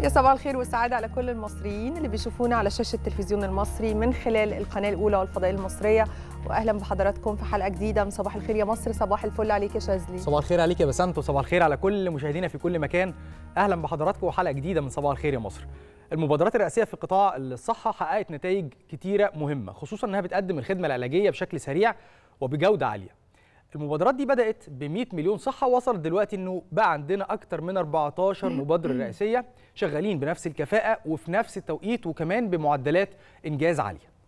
يا صباح الخير والسعادة على كل المصريين اللي بيشوفونا على شاشة التلفزيون المصري من خلال القناة الأولى والفضائية المصرية وأهلا بحضراتكم في حلقة جديدة من صباح الخير يا مصر صباح الفل عليك يا شاذلي صباح الخير عليك يا بسنت وصباح الخير على كل مشاهدينا في كل مكان اهلا بحضراتكم وحلقه جديده من صباح الخير يا مصر المبادرات الرئاسيه في قطاع الصحه حققت نتائج كتيره مهمه خصوصا انها بتقدم الخدمه العلاجيه بشكل سريع وبجوده عاليه المبادرات دي بدات ب 100 مليون صحه وصلت دلوقتي انه بقى عندنا اكتر من 14 مبادره رئاسيه شغالين بنفس الكفاءه وفي نفس التوقيت وكمان بمعدلات انجاز عاليه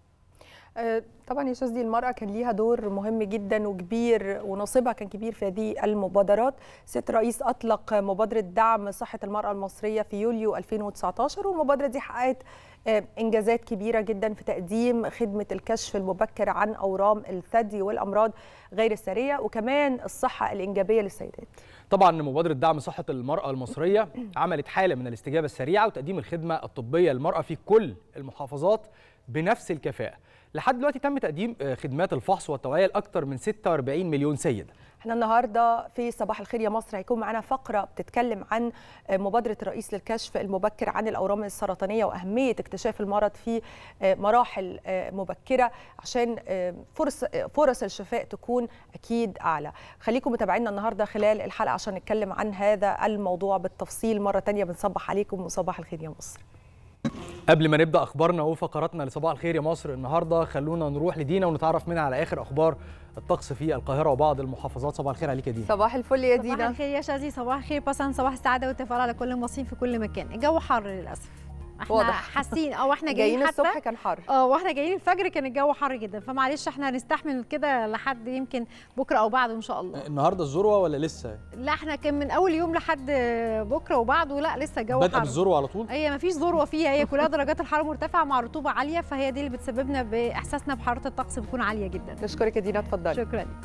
آه، طبعا يا شاذلي المرأة كان ليها دور مهم جدا وكبير ونصيبها كان كبير في هذه المبادرات سيادة الرئيس أطلق مبادرة دعم صحة المرأة المصرية في يوليو 2019 والمبادرة دي حققت آه، إنجازات كبيرة جدا في تقديم خدمة الكشف المبكر عن أورام الثدي والأمراض غير السارية وكمان الصحة الإنجابية للسيدات طبعا مبادره دعم صحه المراه المصريه عملت حاله من الاستجابه السريعه وتقديم الخدمه الطبيه للمراه في كل المحافظات بنفس الكفاءه لحد دلوقتي تم تقديم آه، خدمات الفحص والتوعيه لاكثر من 46 مليون سيده احنا النهارده في صباح الخير يا مصر هيكون معانا فقره بتتكلم عن مبادره الرئيس للكشف المبكر عن الاورام السرطانيه واهميه اكتشاف المرض في مراحل مبكره عشان فرص فرص الشفاء تكون اكيد اعلى خليكم متابعينا النهارده خلال الحلقه عشان نتكلم عن هذا الموضوع بالتفصيل مره تانية بنصبح عليكم وصباح الخير يا مصر قبل ما نبدا اخبارنا وفقراتنا لصباح الخير يا مصر النهارده خلونا نروح لدينا ونتعرف منها على اخر اخبار الطقس في القاهره وبعض المحافظات صباح الخير عليك يا دينا صباح الفل يا صباح دينا الخير يا شاذي صباح الخير بسن صباح السعاده والتفاؤل على كل المصريين في كل مكان الجو حر للاسف احنا واضح. حاسين اه واحنا جايين جايين الصبح حتى كان حر اه واحنا جايين الفجر كان الجو حر جدا فمعلش احنا هنستحمل كده لحد يمكن بكره او بعده ان شاء الله النهارده الذروه ولا لسه لا احنا كان من اول يوم لحد بكره وبعده لا لسه الجو بادئه حر بالذروه على طول هي ما فيش ذروه فيها هي كلها درجات الحراره مرتفعه مع رطوبه عاليه فهي دي اللي بتسببنا باحساسنا بحراره الطقس بتكون عاليه جدا نشكرك يا دينا اتفضلي شكرا لك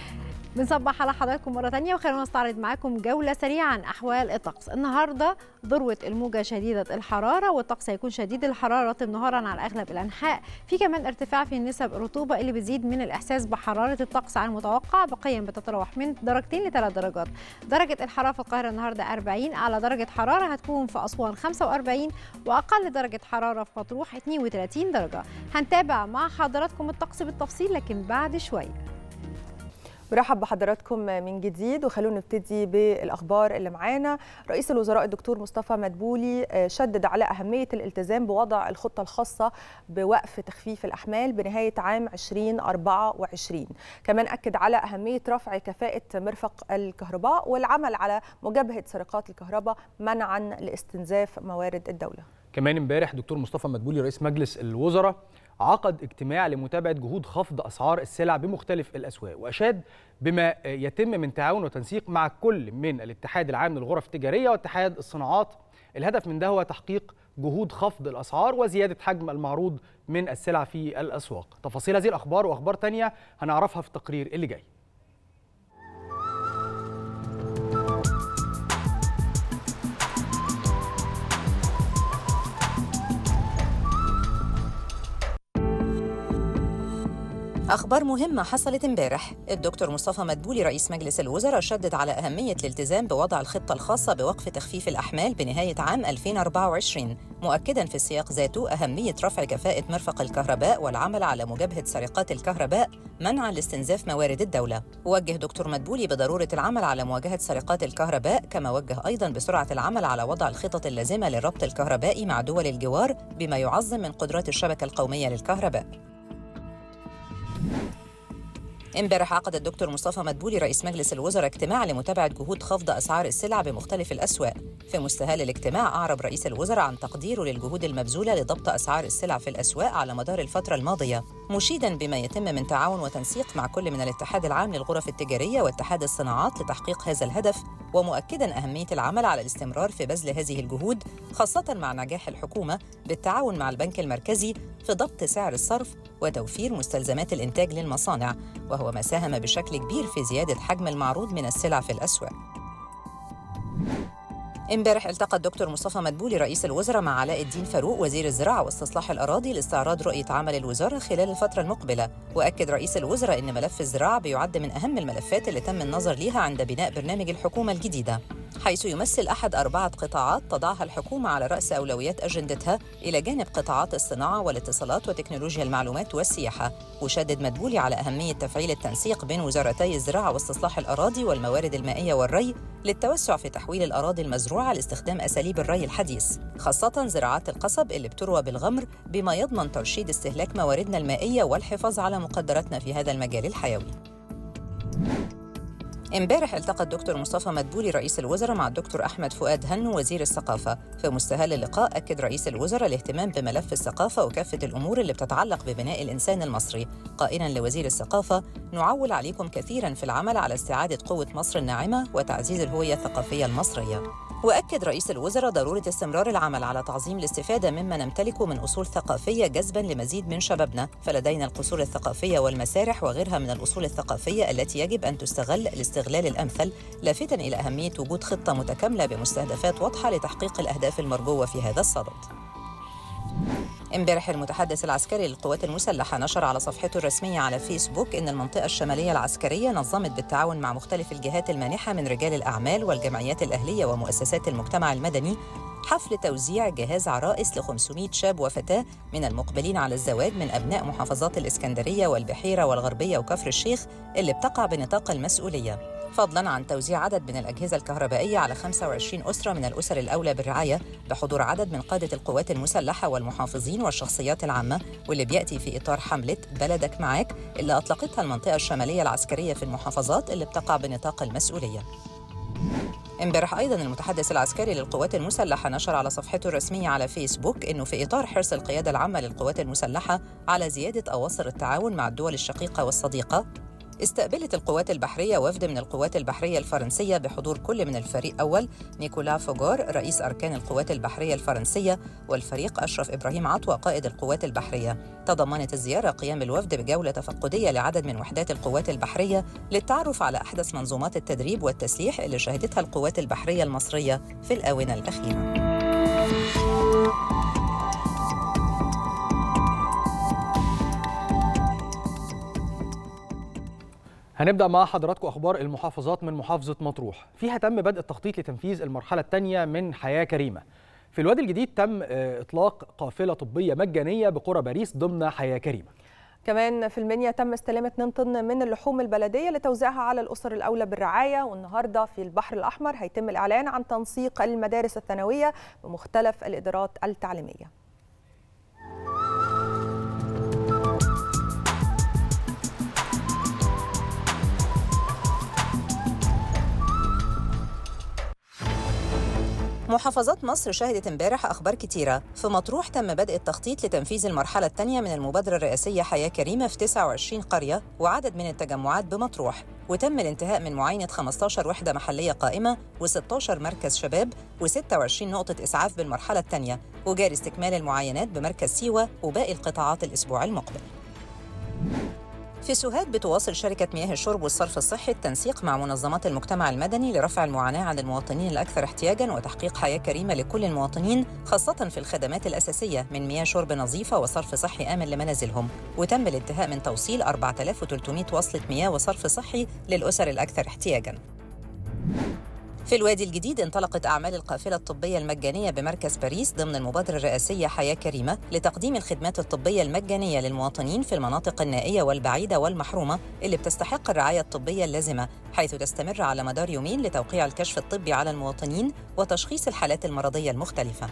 بنصبح على حضراتكم مرة تانية وخلونا نستعرض معاكم جولة سريعة عن أحوال الطقس النهاردة ذروة الموجة شديدة الحرارة والطقس هيكون شديد الحرارة رطب نهارا على أغلب الأنحاء في كمان ارتفاع في نسب الرطوبة اللي بتزيد من الإحساس بحرارة الطقس عن المتوقع بقيم بتتراوح من درجتين لثلاث درجات درجة الحرارة في القاهرة النهاردة 40 أعلى درجة حرارة هتكون في أسوان 45 وأقل درجة حرارة في مطروح 32 درجة هنتابع مع حضراتكم الطقس بالتفصيل لكن بعد شوية برحب بحضراتكم من جديد وخلونا نبتدي بالاخبار اللي معانا رئيس الوزراء الدكتور مصطفى مدبولي شدد على اهميه الالتزام بوضع الخطه الخاصه بوقف تخفيف الاحمال بنهايه عام 2024 كمان اكد على اهميه رفع كفاءه مرفق الكهرباء والعمل على مجابهه سرقات الكهرباء منعا لاستنزاف موارد الدوله كمان امبارح دكتور مصطفى مدبولي رئيس مجلس الوزراء عقد اجتماع لمتابعه جهود خفض اسعار السلع بمختلف الاسواق واشاد بما يتم من تعاون وتنسيق مع كل من الاتحاد العام للغرف التجاريه واتحاد الصناعات الهدف من ده هو تحقيق جهود خفض الاسعار وزياده حجم المعروض من السلع في الاسواق تفاصيل هذه الاخبار واخبار تانية هنعرفها في التقرير اللي جاي أخبار مهمة حصلت امبارح الدكتور مصطفى مدبولي رئيس مجلس الوزراء شدد على أهمية الالتزام بوضع الخطة الخاصة بوقف تخفيف الأحمال بنهاية عام 2024 مؤكدا في السياق ذاته أهمية رفع كفاءة مرفق الكهرباء والعمل على مجابهة سرقات الكهرباء منعا لاستنزاف موارد الدولة وجه دكتور مدبولي بضرورة العمل على مواجهة سرقات الكهرباء كما وجه أيضا بسرعة العمل على وضع الخطط اللازمة للربط الكهربائي مع دول الجوار بما يعظم من قدرات الشبكة القومية للكهرباء امبارح عقد الدكتور مصطفى مدبولي رئيس مجلس الوزراء اجتماع لمتابعة جهود خفض أسعار السلع بمختلف الأسواق في مستهل الاجتماع أعرب رئيس الوزراء عن تقديره للجهود المبذولة لضبط أسعار السلع في الأسواق على مدار الفترة الماضية مشيدا بما يتم من تعاون وتنسيق مع كل من الاتحاد العام للغرف التجارية واتحاد الصناعات لتحقيق هذا الهدف ومؤكدا أهمية العمل على الاستمرار في بذل هذه الجهود خاصة مع نجاح الحكومة بالتعاون مع البنك المركزي في ضبط سعر الصرف وتوفير مستلزمات الإنتاج للمصانع وهو ما ساهم بشكل كبير في زيادة حجم المعروض من السلع في الأسواق امبارح التقى الدكتور مصطفى مدبولي رئيس الوزراء مع علاء الدين فاروق وزير الزراعة واستصلاح الأراضي لاستعراض رؤية عمل الوزارة خلال الفترة المقبلة وأكد رئيس الوزراء أن ملف الزراعة بيعد من أهم الملفات اللي تم النظر ليها عند بناء برنامج الحكومة الجديدة حيث يمثل أحد أربعة قطاعات تضعها الحكومة على رأس أولويات أجندتها إلى جانب قطاعات الصناعة والاتصالات وتكنولوجيا المعلومات والسياحة وشدد مدبولي على أهمية تفعيل التنسيق بين وزارتي الزراعة واستصلاح الأراضي والموارد المائية والري للتوسع في تحويل الأراضي المزروعة لاستخدام أساليب الري الحديث خاصة زراعات القصب اللي بتروى بالغمر بما يضمن ترشيد استهلاك مواردنا المائية والحفاظ على مقدراتنا في هذا المجال الحيوي امبارح التقى الدكتور مصطفى مدبولي رئيس الوزراء مع الدكتور احمد فؤاد هنو وزير الثقافه في مستهل اللقاء اكد رئيس الوزراء الاهتمام بملف الثقافه وكافه الامور اللي بتتعلق ببناء الانسان المصري قائلا لوزير الثقافه نعول عليكم كثيرا في العمل على استعاده قوه مصر الناعمه وتعزيز الهويه الثقافيه المصريه واكد رئيس الوزراء ضروره استمرار العمل على تعظيم الاستفاده مما نمتلكه من اصول ثقافيه جذبا لمزيد من شبابنا فلدينا القصور الثقافيه والمسارح وغيرها من الاصول الثقافيه التي يجب ان تستغل الاستغلال الامثل لافتا الى اهميه وجود خطه متكامله بمستهدفات واضحه لتحقيق الاهداف المرجوه في هذا الصدد امبارح المتحدث العسكري للقوات المسلحة نشر على صفحته الرسمية على فيسبوك إن المنطقة الشمالية العسكرية نظمت بالتعاون مع مختلف الجهات المانحة من رجال الأعمال والجمعيات الأهلية ومؤسسات المجتمع المدني حفل توزيع جهاز عرائس ل 500 شاب وفتاة من المقبلين على الزواج من أبناء محافظات الإسكندرية والبحيرة والغربية وكفر الشيخ اللي بتقع بنطاق المسؤولية فضلا عن توزيع عدد من الأجهزة الكهربائية على 25 أسرة من الأسر الأولى بالرعاية بحضور عدد من قادة القوات المسلحة والمحافظين والشخصيات العامة واللي بيأتي في إطار حملة بلدك معاك اللي أطلقتها المنطقة الشمالية العسكرية في المحافظات اللي بتقع بنطاق المسؤولية امبارح ايضا المتحدث العسكري للقوات المسلحه نشر على صفحته الرسميه على فيسبوك انه في اطار حرص القياده العامه للقوات المسلحه على زياده اواصر التعاون مع الدول الشقيقه والصديقه استقبلت القوات البحرية وفد من القوات البحرية الفرنسية بحضور كل من الفريق أول نيكولا فوغور رئيس أركان القوات البحرية الفرنسية والفريق أشرف إبراهيم عطوة قائد القوات البحرية تضمنت الزيارة قيام الوفد بجولة تفقدية لعدد من وحدات القوات البحرية للتعرف على أحدث منظومات التدريب والتسليح اللي شهدتها القوات البحرية المصرية في الآونة الأخيرة هنبدا مع حضراتكم اخبار المحافظات من محافظه مطروح فيها تم بدء التخطيط لتنفيذ المرحله الثانيه من حياه كريمه في الوادي الجديد تم اطلاق قافله طبيه مجانيه بقرى باريس ضمن حياه كريمه كمان في المنيا تم استلام 2 طن من اللحوم البلديه لتوزيعها على الاسر الاولى بالرعايه والنهارده في البحر الاحمر هيتم الاعلان عن تنسيق المدارس الثانويه بمختلف الادارات التعليميه محافظات مصر شهدت امبارح اخبار كتيره في مطروح تم بدء التخطيط لتنفيذ المرحله الثانيه من المبادره الرئاسيه حياه كريمه في 29 قريه وعدد من التجمعات بمطروح وتم الانتهاء من معاينه 15 وحده محليه قائمه و16 مركز شباب و26 نقطه اسعاف بالمرحله الثانيه وجاري استكمال المعاينات بمركز سيوه وباقي القطاعات الاسبوع المقبل في سوهاج بتواصل شركة مياه الشرب والصرف الصحي التنسيق مع منظمات المجتمع المدني لرفع المعاناة عن المواطنين الأكثر احتياجاً وتحقيق حياة كريمة لكل المواطنين خاصة في الخدمات الأساسية من مياه شرب نظيفة وصرف صحي آمن لمنازلهم وتم الانتهاء من توصيل 4300 وصلة مياه وصرف صحي للأسر الأكثر احتياجاً في الوادي الجديد انطلقت أعمال القافلة الطبية المجانية بمركز باريس ضمن المبادرة الرئاسية حياة كريمة لتقديم الخدمات الطبية المجانية للمواطنين في المناطق النائية والبعيدة والمحرومة اللي بتستحق الرعاية الطبية اللازمة حيث تستمر على مدار يومين لتوقيع الكشف الطبي على المواطنين وتشخيص الحالات المرضية المختلفة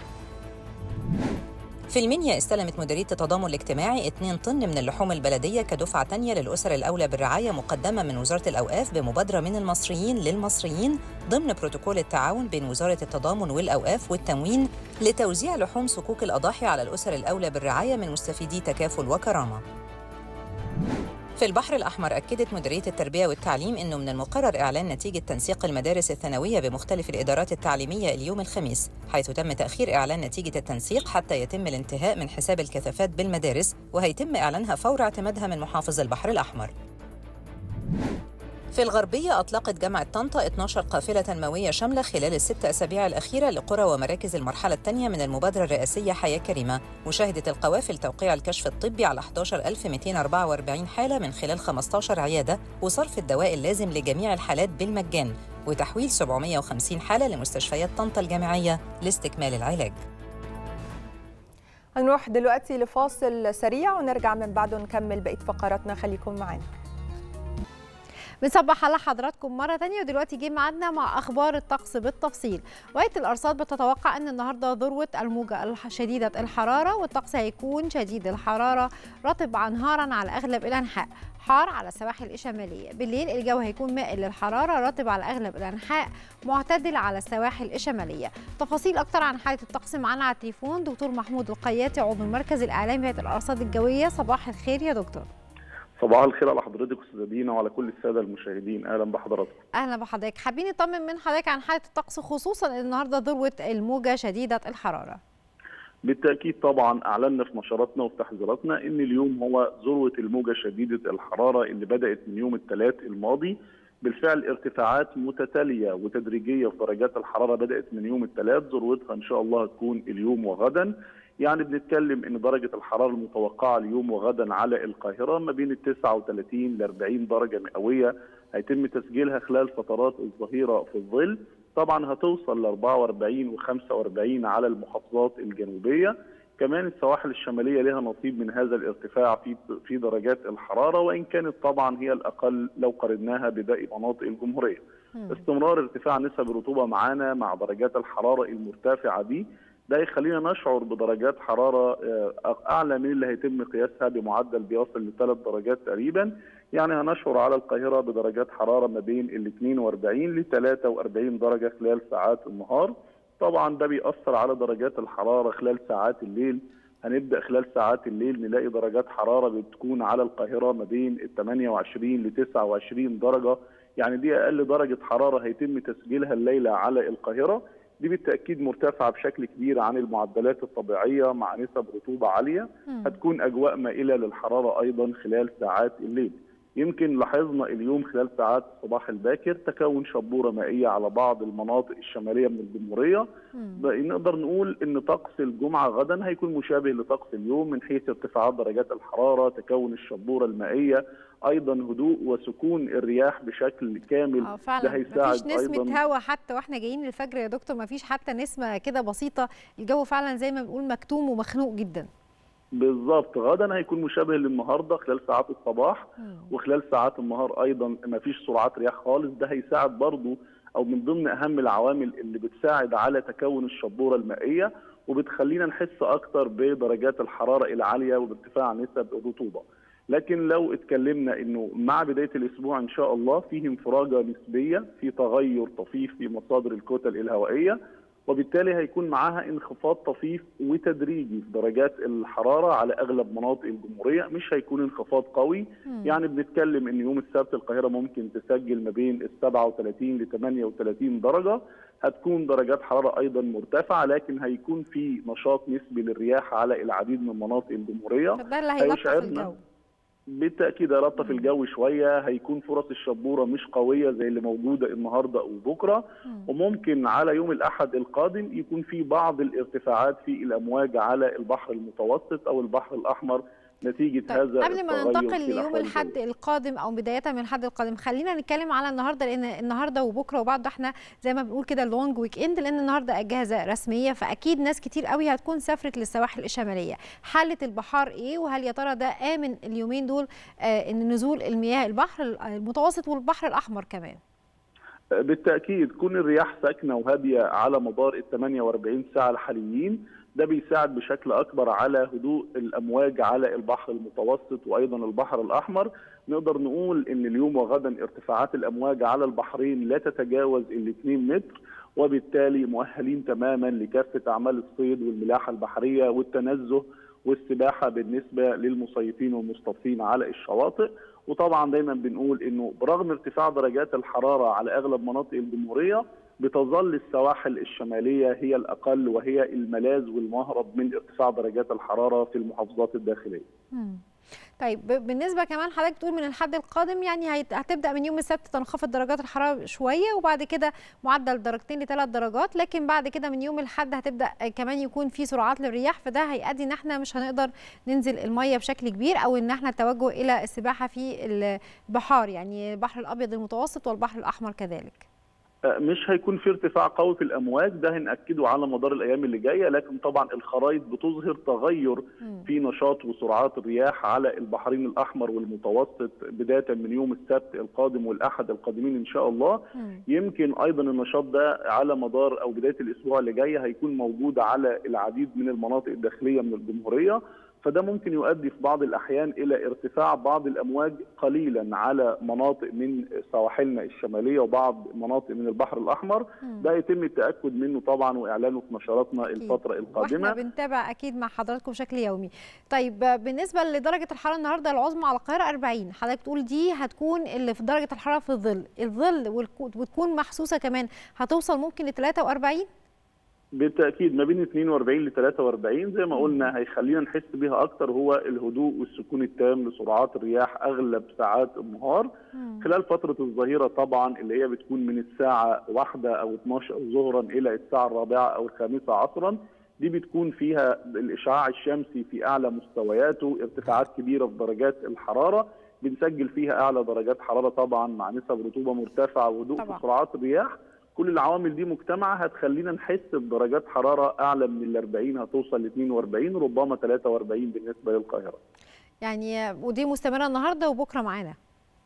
في المنيا استلمت مديرية التضامن الاجتماعي 2 طن من اللحوم البلدية كدفعة تانية للأسر الأولى بالرعاية مقدمة من وزارة الأوقاف بمبادرة من المصريين للمصريين ضمن بروتوكول التعاون بين وزارة التضامن والأوقاف والتموين لتوزيع لحوم صكوك الأضاحي على الأسر الأولى بالرعاية من مستفيدي تكافل وكرامة. في البحر الأحمر أكدت مديرية التربية والتعليم أنه من المقرر إعلان نتيجة تنسيق المدارس الثانوية بمختلف الإدارات التعليمية اليوم الخميس حيث تم تأخير إعلان نتيجة التنسيق حتى يتم الانتهاء من حساب الكثافات بالمدارس وهيتم إعلانها فور اعتمادها من محافظ البحر الأحمر في الغربية أطلقت جامعة طنطا 12 قافلة موية شاملة خلال الست أسابيع الأخيرة لقرى ومراكز المرحلة الثانية من المبادرة الرئاسية حياة كريمة وشهدت القوافل توقيع الكشف الطبي على 11244 حالة من خلال 15 عيادة وصرف الدواء اللازم لجميع الحالات بالمجان وتحويل 750 حالة لمستشفيات طنطا الجامعية لاستكمال العلاج هنروح دلوقتي لفاصل سريع ونرجع من بعده نكمل بقية فقراتنا خليكم معانا بنصبح على حضراتكم مرة تانية ودلوقتي جه ميعادنا مع أخبار الطقس بالتفصيل وهيئة الأرصاد بتتوقع أن النهاردة ذروة الموجة شديدة الحرارة والطقس هيكون شديد الحرارة رطب نهارا على أغلب الأنحاء حار على السواحل الشمالية بالليل الجو هيكون مائل للحرارة رطب على أغلب الأنحاء معتدل على السواحل الشمالية تفاصيل أكتر عن حالة الطقس معنا على التليفون دكتور محمود القياتي عضو المركز الإعلامي هيئة الأرصاد الجوية صباح الخير يا دكتور صباح الخير على حضرتك استاذه دينا وعلى كل الساده المشاهدين اهلا بحضراتكم اهلا بحضرتك حابين نطمن من حضرتك عن حاله الطقس خصوصا ان النهارده ذروه الموجه شديده الحراره بالتاكيد طبعا اعلنا في نشراتنا وفي تحذيراتنا ان اليوم هو ذروه الموجه شديده الحراره اللي بدات من يوم الثلاث الماضي بالفعل ارتفاعات متتاليه وتدريجيه في درجات الحراره بدات من يوم الثلاث ذروتها ان شاء الله هتكون اليوم وغدا يعني بنتكلم ان درجه الحراره المتوقعه اليوم وغدا على القاهره ما بين ال 39 ل 40 درجه مئويه هيتم تسجيلها خلال فترات الظهيره في الظل طبعا هتوصل ل 44 و 45 على المحافظات الجنوبيه كمان السواحل الشماليه لها نصيب من هذا الارتفاع في في درجات الحراره وان كانت طبعا هي الاقل لو قارناها بباقي مناطق الجمهوريه. استمرار ارتفاع نسب الرطوبه معانا مع درجات الحراره المرتفعه دي ده يخلينا نشعر بدرجات حراره اعلى من اللي هيتم قياسها بمعدل بيصل لثلاث درجات تقريبا يعني هنشعر على القاهره بدرجات حراره ما بين ال 42 ل 43 درجه خلال ساعات النهار طبعا ده بيأثر على درجات الحراره خلال ساعات الليل هنبدا خلال ساعات الليل نلاقي درجات حراره بتكون على القاهره ما بين ال 28 ل 29 درجه يعني دي اقل درجه حراره هيتم تسجيلها الليله على القاهره دي بالتاكيد مرتفعه بشكل كبير عن المعدلات الطبيعيه مع نسب رطوبه عاليه هتكون اجواء مائله للحراره ايضا خلال ساعات الليل يمكن لاحظنا اليوم خلال ساعات الصباح الباكر تكون شبوره مائيه على بعض المناطق الشماليه من الجمهوريه نقدر نقول ان طقس الجمعه غدا هيكون مشابه لطقس اليوم من حيث ارتفاعات درجات الحراره تكون الشبوره المائيه ايضا هدوء وسكون الرياح بشكل كامل اه فعلا ده هيساعد مفيش نسمه هواء حتى واحنا جايين الفجر يا دكتور مفيش حتى نسمه كده بسيطه الجو فعلا زي ما بنقول مكتوم ومخنوق جدا بالظبط غدا هيكون مشابه للنهارده خلال ساعات الصباح وخلال ساعات النهار ايضا ما فيش سرعات رياح خالص ده هيساعد برضو او من ضمن اهم العوامل اللي بتساعد على تكون الشبوره المائيه وبتخلينا نحس اكتر بدرجات الحراره العاليه وبارتفاع نسب الرطوبه. لكن لو اتكلمنا انه مع بدايه الاسبوع ان شاء الله فيه انفراجه نسبيه في تغير طفيف في مصادر الكتل الهوائيه وبالتالي هيكون معاها انخفاض طفيف وتدريجي في درجات الحراره على اغلب مناطق الجمهوريه مش هيكون انخفاض قوي مم. يعني بنتكلم ان يوم السبت القاهره ممكن تسجل ما بين ال 37 ل 38 درجه هتكون درجات حراره ايضا مرتفعه لكن هيكون في نشاط نسبي للرياح على العديد من مناطق الجمهوريه ده اللي هيلطف الجو بالتاكيد هيلطف الجو شويه هيكون فرص الشبوره مش قويه زي اللي موجوده النهارده وبكره وممكن على يوم الاحد القادم يكون في بعض الارتفاعات في الامواج على البحر المتوسط او البحر الاحمر نتيجه طيب هذا قبل ما ننتقل ليوم الحد القادم او بدايه من الحد القادم خلينا نتكلم على النهارده لان النهارده وبكره وبعده احنا زي ما بنقول كده لونج ويك اند لان النهارده اجازه رسميه فاكيد ناس كتير قوي هتكون سافرت للسواحل الشماليه حاله البحار ايه وهل يا ترى ده امن اليومين دول آه ان نزول المياه البحر المتوسط والبحر الاحمر كمان بالتاكيد كون الرياح ساكنه وهاديه على مدار ال 48 ساعه الحاليين ده بيساعد بشكل اكبر على هدوء الامواج على البحر المتوسط وايضا البحر الاحمر نقدر نقول ان اليوم وغدا ارتفاعات الامواج على البحرين لا تتجاوز ال 2 متر وبالتالي مؤهلين تماما لكافه اعمال الصيد والملاحه البحريه والتنزه والسباحه بالنسبه للمصيفين والمصطادين على الشواطئ وطبعا دايما بنقول انه برغم ارتفاع درجات الحراره على اغلب مناطق الجمهوريه بتظل السواحل الشماليه هي الاقل وهي الملاذ والمهرب من ارتفاع درجات الحراره في المحافظات الداخليه. مم. طيب بالنسبه كمان حضرتك بتقول من الحد القادم يعني هتبدا من يوم السبت تنخفض درجات الحراره شويه وبعد كده معدل درجتين لثلاث درجات لكن بعد كده من يوم الاحد هتبدا كمان يكون في سرعات للرياح فده هيؤدي ان احنا مش هنقدر ننزل الميه بشكل كبير او ان احنا التوجه الى السباحه في البحار يعني البحر الابيض المتوسط والبحر الاحمر كذلك مش هيكون في ارتفاع قوي في الامواج ده هنأكده على مدار الايام اللي جايه لكن طبعا الخرائط بتظهر تغير في نشاط وسرعات الرياح على البحرين الاحمر والمتوسط بدايه من يوم السبت القادم والاحد القادمين ان شاء الله يمكن ايضا النشاط ده على مدار او بدايه الاسبوع اللي جاي هيكون موجود على العديد من المناطق الداخليه من الجمهوريه فده ممكن يؤدي في بعض الاحيان الى ارتفاع بعض الامواج قليلا على مناطق من سواحلنا الشماليه وبعض مناطق من البحر الاحمر ده يتم التاكد منه طبعا واعلانه في نشراتنا الفتره القادمه واحنا بنتابع اكيد مع حضراتكم بشكل يومي طيب بالنسبه لدرجه الحراره النهارده العظمى على القاهره 40 حضرتك تقول دي هتكون اللي في درجه الحراره في الظل الظل وتكون محسوسه كمان هتوصل ممكن ل 43 بالتاكيد ما بين 42 ل 43 زي ما قلنا هيخلينا نحس بيها اكتر هو الهدوء والسكون التام لسرعات الرياح اغلب ساعات النهار خلال فتره الظهيره طبعا اللي هي بتكون من الساعه 1 او 12 ظهرا الى الساعه الرابعه او الخامسه عصرا دي بتكون فيها الاشعاع الشمسي في اعلى مستوياته ارتفاعات كبيره في درجات الحراره بنسجل فيها اعلى درجات حراره طبعا مع نسب رطوبه مرتفعه وهدوء في سرعات الرياح كل العوامل دي مجتمعه هتخلينا نحس بدرجات حراره اعلى من ال 40 هتوصل ل 42 ربما 43 بالنسبه للقاهره. يعني ودي مستمره النهارده وبكره معانا.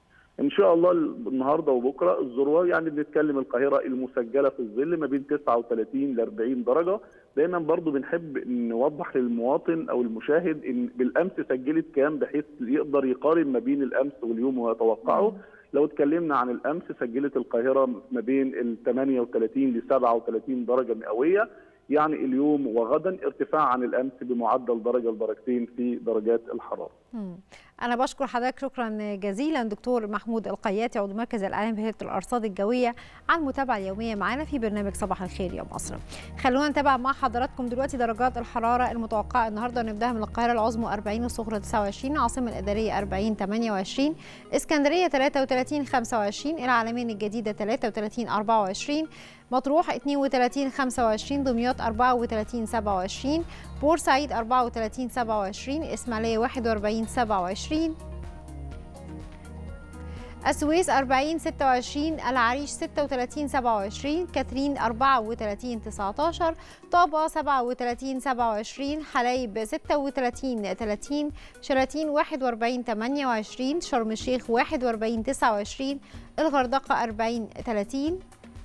ان شاء الله النهارده وبكره الذروه يعني بنتكلم القاهره المسجله في الظل ما بين 39 ل 40 درجه دايما برضو بنحب نوضح للمواطن او المشاهد ان بالامس سجلت كام بحيث يقدر يقارن ما بين الامس واليوم ويتوقعه لو اتكلمنا عن الامس سجلت القاهره ما بين ال 38 ل 37 درجه مئويه يعني اليوم وغدا ارتفاع عن الامس بمعدل درجه لدرجتين في درجات الحراره. أنا بشكر حضرتك شكرا جزيلا دكتور محمود القياتي عضو مركز الإعلام بهيئة الأرصاد الجوية عن المتابعة اليومية معنا في برنامج صباح الخير يا مصر. خلونا نتابع مع حضراتكم دلوقتي درجات الحرارة المتوقعة النهارده نبداها من القاهرة العظمى 40 والصغرى 29 العاصمة الإدارية 40 28 اسكندرية 33 25 العالمين الجديدة 33 24 مطروح 32 25 دمياط 34 27 بورسعيد 34 27 اسماعيليه 41 27 السويس 40 26 العريش 36 27 كاترين 34 19 طابة 37 27 حلايب 36 30 شلاتين 41 28 شرم الشيخ 41 29 الغردقة 40 30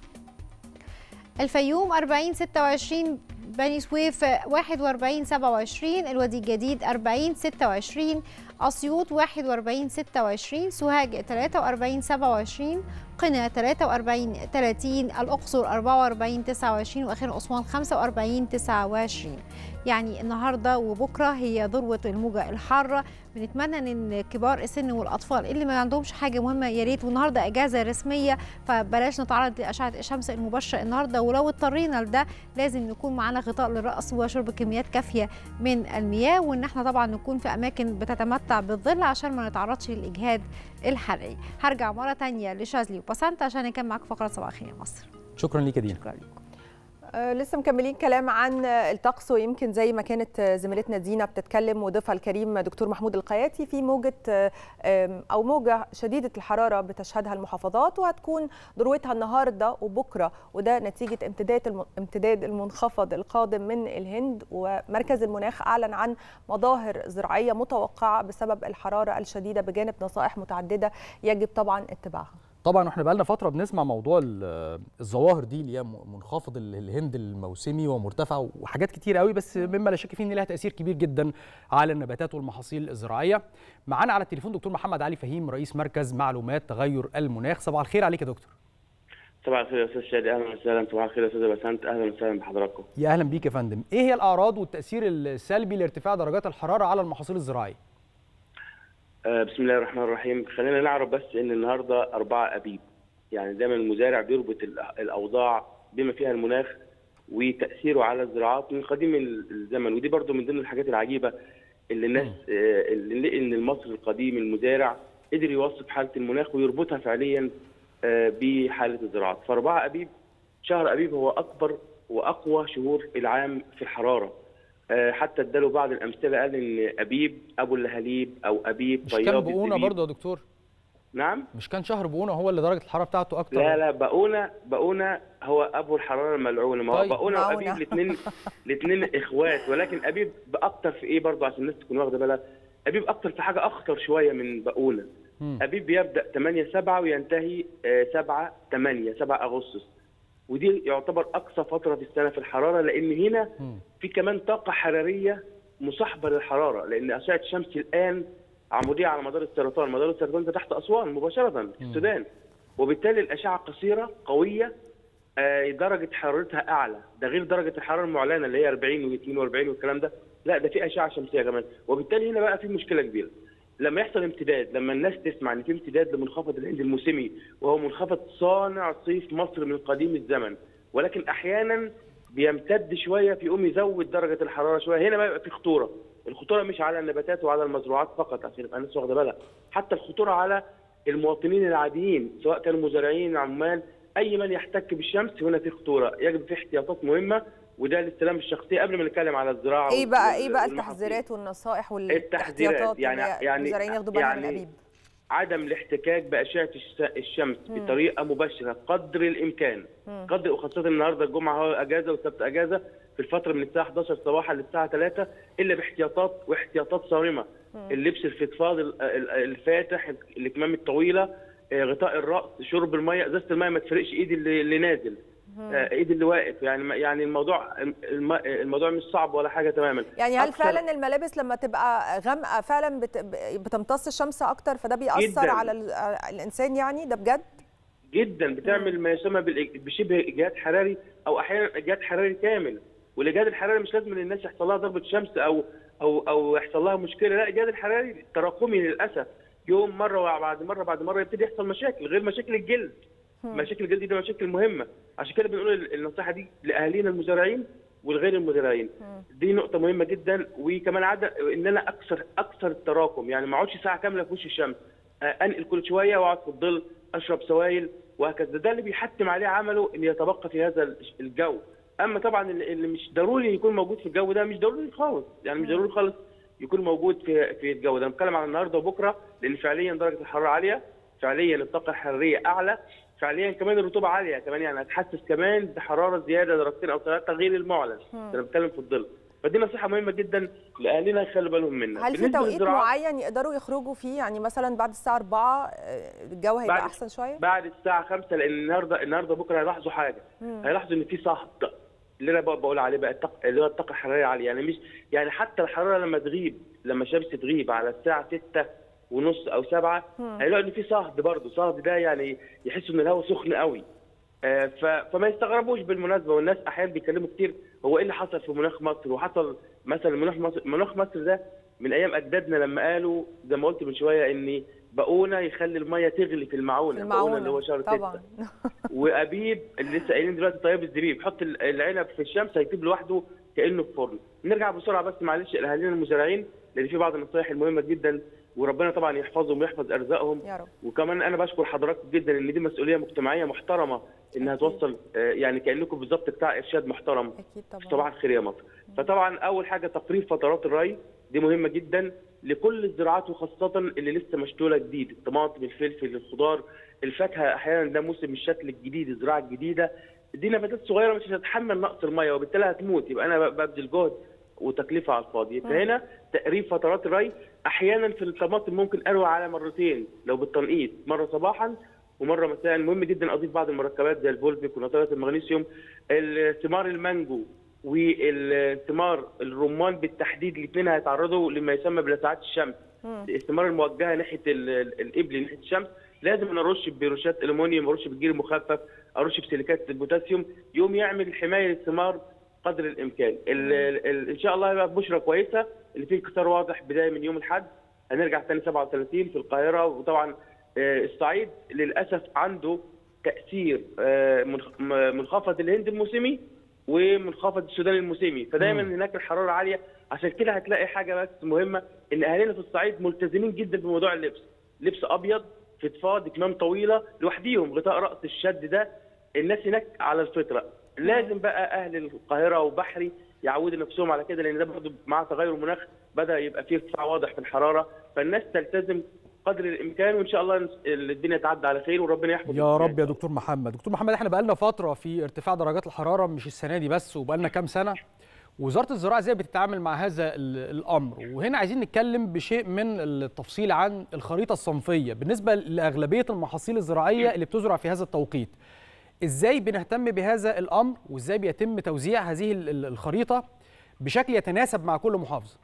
الفيوم 40 26 بني سويف 41 27 الوادي الجديد 40 26 أسيوط 41 26 سوهاج 43 27 قنا 43 30 الأقصر 44 29 وأخيرا أسوان 45 29 يعني النهارده وبكره هي ذروه الموجه الحاره بنتمنى ان كبار السن والاطفال اللي ما عندهمش حاجه مهمه يا ريت والنهارده اجازه رسميه فبلاش نتعرض لاشعه الشمس المباشره النهارده ولو اضطرينا لده لازم نكون معانا غطاء للراس وشرب كميات كافيه من المياه وان احنا طبعا نكون في اماكن بتتمتع بالظل عشان ما نتعرضش للاجهاد الحراري هرجع مره ثانيه لشاذلي وبسنت عشان نكمل معاكم فقره صباح الخير يا مصر شكرا ليك يا دينا شكرا لكم آه لسه مكملين كلام عن الطقس ويمكن زي ما كانت زميلتنا دينا بتتكلم وضيفها الكريم دكتور محمود القياتي في موجه او موجه شديده الحراره بتشهدها المحافظات وهتكون ذروتها النهارده وبكره وده نتيجه امتداد امتداد المنخفض القادم من الهند ومركز المناخ اعلن عن مظاهر زراعيه متوقعه بسبب الحراره الشديده بجانب نصائح متعدده يجب طبعا اتباعها. طبعا احنا بقالنا فتره بنسمع موضوع الظواهر دي اللي هي منخفض الهند الموسمي ومرتفع وحاجات كتير قوي بس مما لا شك فيه ان لها تاثير كبير جدا على النباتات والمحاصيل الزراعيه معانا على التليفون دكتور محمد علي فهيم رئيس مركز معلومات تغير المناخ صباح الخير عليك يا دكتور صباح الخير يا استاذ شادي اهلا وسهلا صباح الخير يا استاذ بسنت اهلا وسهلا بحضراتكم يا اهلا بيك يا فندم ايه هي الاعراض والتاثير السلبي لارتفاع درجات الحراره على المحاصيل الزراعيه بسم الله الرحمن الرحيم خلينا نعرف بس ان النهارده 4 ابيب يعني دايما المزارع بيربط الاوضاع بما فيها المناخ وتاثيره على الزراعات من قديم الزمن ودي برضو من ضمن الحاجات العجيبه اللي الناس آه، اللي ان المصري القديم المزارع قدر يوصف حاله المناخ ويربطها فعليا آه، بحاله الزراعه فاربعه ابيب شهر ابيب هو اكبر واقوى شهور العام في الحراره آه، حتى اداله بعض الامثله قال ان ابيب ابو اللهاليب او ابيب مش كان طياب بقونه الزبيب. برضه يا دكتور نعم مش كان شهر بقونه هو اللي درجه الحراره بتاعته اكتر لا لا بقونه بقونه هو ابو الحراره الملعونه ما هو طيب. بقونه معونة. وابيب الاثنين الاثنين اخوات ولكن ابيب باكتر في ايه برضه عشان الناس تكون واخده بالها ابيب اكتر في حاجه اخطر شويه من بقونه مم. ابيب بيبدا 8 7 وينتهي آه، 7 8 7 اغسطس ودي يعتبر اقصى فتره في السنه في الحراره لان هنا مم. في كمان طاقه حراريه مصاحبه للحراره لان اشعه الشمس الان عموديه على مدار السرطان مدار السرطان ده تحت اسوان مباشره في السودان وبالتالي الاشعه قصيره قويه آه، درجه حرارتها اعلى ده غير درجه الحراره المعلنه اللي هي 40 و42 والكلام ده لا ده في اشعه شمسيه كمان وبالتالي هنا بقى في مشكله كبيره لما يحصل امتداد لما الناس تسمع ان في امتداد لمنخفض الهند الموسمي وهو منخفض صانع صيف مصر من قديم الزمن ولكن احيانا بيمتد شويه فيقوم يزود درجه الحراره شويه هنا بقى يبقى في خطوره الخطوره مش على النباتات وعلى المزروعات فقط عشان يبقى الناس واخده بالها حتى الخطوره على المواطنين العاديين سواء كانوا مزارعين عمال اي من يحتك بالشمس هنا في خطوره يجب في احتياطات مهمه وده للسلامه الشخصيه قبل ما نتكلم على الزراعه ايه بقى وال- ايه بقى والمحاصيل. التحذيرات والنصائح التحذيرات والاحتياطات يعني اللي يعني المزارعين ياخدوا بالهم من يعني الابيب عدم الاحتكاك باشعه الش- الشمس بطريقه مباشره قدر الامكان قدر وخاصه النهارده الجمعه هو اجازه والسبت اجازه في الفتره من الساعه 11 صباحا للساعه 3 الا باحتياطات واحتياطات صارمه اللبس الفضفاض ال- ال- الفاتح الكمام الطويله آه، غطاء الراس شرب الميه ازازه الميه ما تفرقش ايدي اللي, اللي نازل آه، ايدي اللي واقف يعني ما- يعني الموضوع الم- الموضوع مش صعب ولا حاجه تماما يعني هل أكثر- فعلا الملابس لما تبقى غامقه فعلا بت... بتمتص الشمس اكتر فده بيأثر جداً. على ال- على الانسان يعني ده بجد جدا بتعمل ما يسمى بالإج- بشبه اجهاد حراري او احيانا اجهاد حراري كامل والاجهاد الحراري مش لازم ان الناس يحصل لها ضربه شمس او او او يحصل لها مشكله لا الاجهاد الحراري تراكمي للاسف يوم مره بعد مره بعد مره يبتدي يحصل مشاكل غير مشاكل الجلد مشاكل الجلد دي مشاكل مهمه عشان كده بنقول ال- النصيحه دي لاهالينا المزارعين والغير المزارعين دي نقطه مهمه جدا وكمان عدم ان انا اكثر اكثر التراكم يعني ما اقعدش ساعه كامله في وش الشمس آه، انقل كل شويه واقعد في الظل اشرب سوائل وهكذا ده اللي بيحتم عليه عمله ان يتبقى في هذا ال- الجو اما طبعا اللي اللي مش ضروري يكون موجود في الجو ده مش ضروري خالص يعني مش ضروري خالص يكون موجود في في الجو ده بنتكلم عن النهارده وبكره لان فعليا درجه الحراره عاليه فعليا الطاقه الحراريه اعلى فعليا كمان الرطوبه عاليه كمان يعني هتحسس كمان بحراره زياده درجتين او ثلاثه غير المعلن انا بتكلم في الظل فدي نصيحه مهمه جدا لاهالينا يخلوا بالهم منها هل في بالنسبة توقيت للزراعة، معين يقدروا يخرجوا فيه يعني مثلا بعد الساعه 4 آه، الجو هيبقى بعد- احسن شويه بعد الساعه 5 لان النهارده النهارده بكره هيلاحظوا حاجه هيلاحظوا ان في صهد اللي انا بق- بقول عليه بقى الطاقه اللي هو الطاقه الحراريه عاليه يعني مش يعني حتى الحراره لما تغيب لما الشمس تغيب على الساعه 6 ونص او 7 هيلاقوا ان في صهد برضه صهد ده يعني يحسوا ان الهواء سخن قوي آه، ف- فما يستغربوش بالمناسبه والناس احيانا بيتكلموا كتير هو ايه اللي حصل في مناخ مصر وحصل مثلا مناخ مصر مناخ مصر ده من ايام اجدادنا لما قالوا زي ما قلت من شويه ان بقونا يخلي الميه تغلي في المعونه بقونا اللي هو شهر طبعا ستة وابيب اللي لسه قايلين دلوقتي طيب الزبيب حط ال- العنب في الشمس هيطيب لوحده كانه في فرن نرجع بسرعه بس معلش لاهالينا المزارعين لان في بعض النصائح المهمه جدا وربنا طبعا يحفظهم ويحفظ ارزاقهم يا رب وكمان انا بشكر حضراتكم جدا ان دي مسؤوليه مجتمعيه محترمه انها أكيد. توصل آه، يعني كانكم بالظبط بتاع ارشاد محترم اكيد طبعا صباح الخير يا مصر فطبعا اول حاجه تقريب فترات الري دي مهمه جدا لكل الزراعات وخاصه اللي لسه مشتوله جديد الطماطم الفلفل الخضار الفاكهه احيانا ده موسم الشكل الجديد الزراعه الجديده دي نباتات صغيره مش هتتحمل نقص الميه وبالتالي هتموت يبقى انا ببذل جهد وتكلفه على الفاضي فهنا تقريب فترات الري احيانا في الطماطم ممكن اروي على مرتين لو بالتنقيط مره صباحا ومره مساء مهم جدا اضيف بعض المركبات زي الفولفيك ونطرات المغنيسيوم ثمار المانجو والثمار الرمان بالتحديد الاثنين هيتعرضوا لما يسمى بلسعات الشمس الثمار الموجهه ناحيه ال- ال- الابل ناحيه الشمس لازم انا ارش بروشات الومنيوم ارش بالجير مخفف ارش بسيليكات البوتاسيوم يوم يعمل حمايه للثمار قدر الامكان ال ال ان شاء الله هيبقى بشرى كويسه اللي فيه انكسار واضح بدايه من يوم الاحد هنرجع تاني 37 في القاهره وطبعا آه، الصعيد للاسف عنده تاثير آه، منخ- م- منخفض الهند الموسمي ومنخفض السودان الموسمي فدايما هناك الحراره عاليه عشان كده هتلاقي حاجه بس مهمه ان اهالينا في الصعيد ملتزمين جدا بموضوع اللبس لبس ابيض فضفاض كمام طويله لوحديهم غطاء راس الشد ده الناس هناك على الفطره لازم بقى اهل القاهره وبحري يعودوا نفسهم على كده لان ده برضه مع تغير المناخ بدا يبقى فيه ارتفاع واضح في الحراره فالناس تلتزم قدر الامكان وان شاء الله الدنيا تعدي على خير وربنا يحفظ يا رب يا دكتور محمد دكتور محمد احنا بقالنا فتره في ارتفاع درجات الحراره مش السنه دي بس وبقالنا كام سنه وزاره الزراعه ازاي بتتعامل مع هذا الامر وهنا عايزين نتكلم بشيء من التفصيل عن الخريطه الصنفيه بالنسبه لاغلبيه المحاصيل الزراعيه اللي بتزرع في هذا التوقيت ازاي بنهتم بهذا الامر وازاي بيتم توزيع هذه الخريطه بشكل يتناسب مع كل محافظه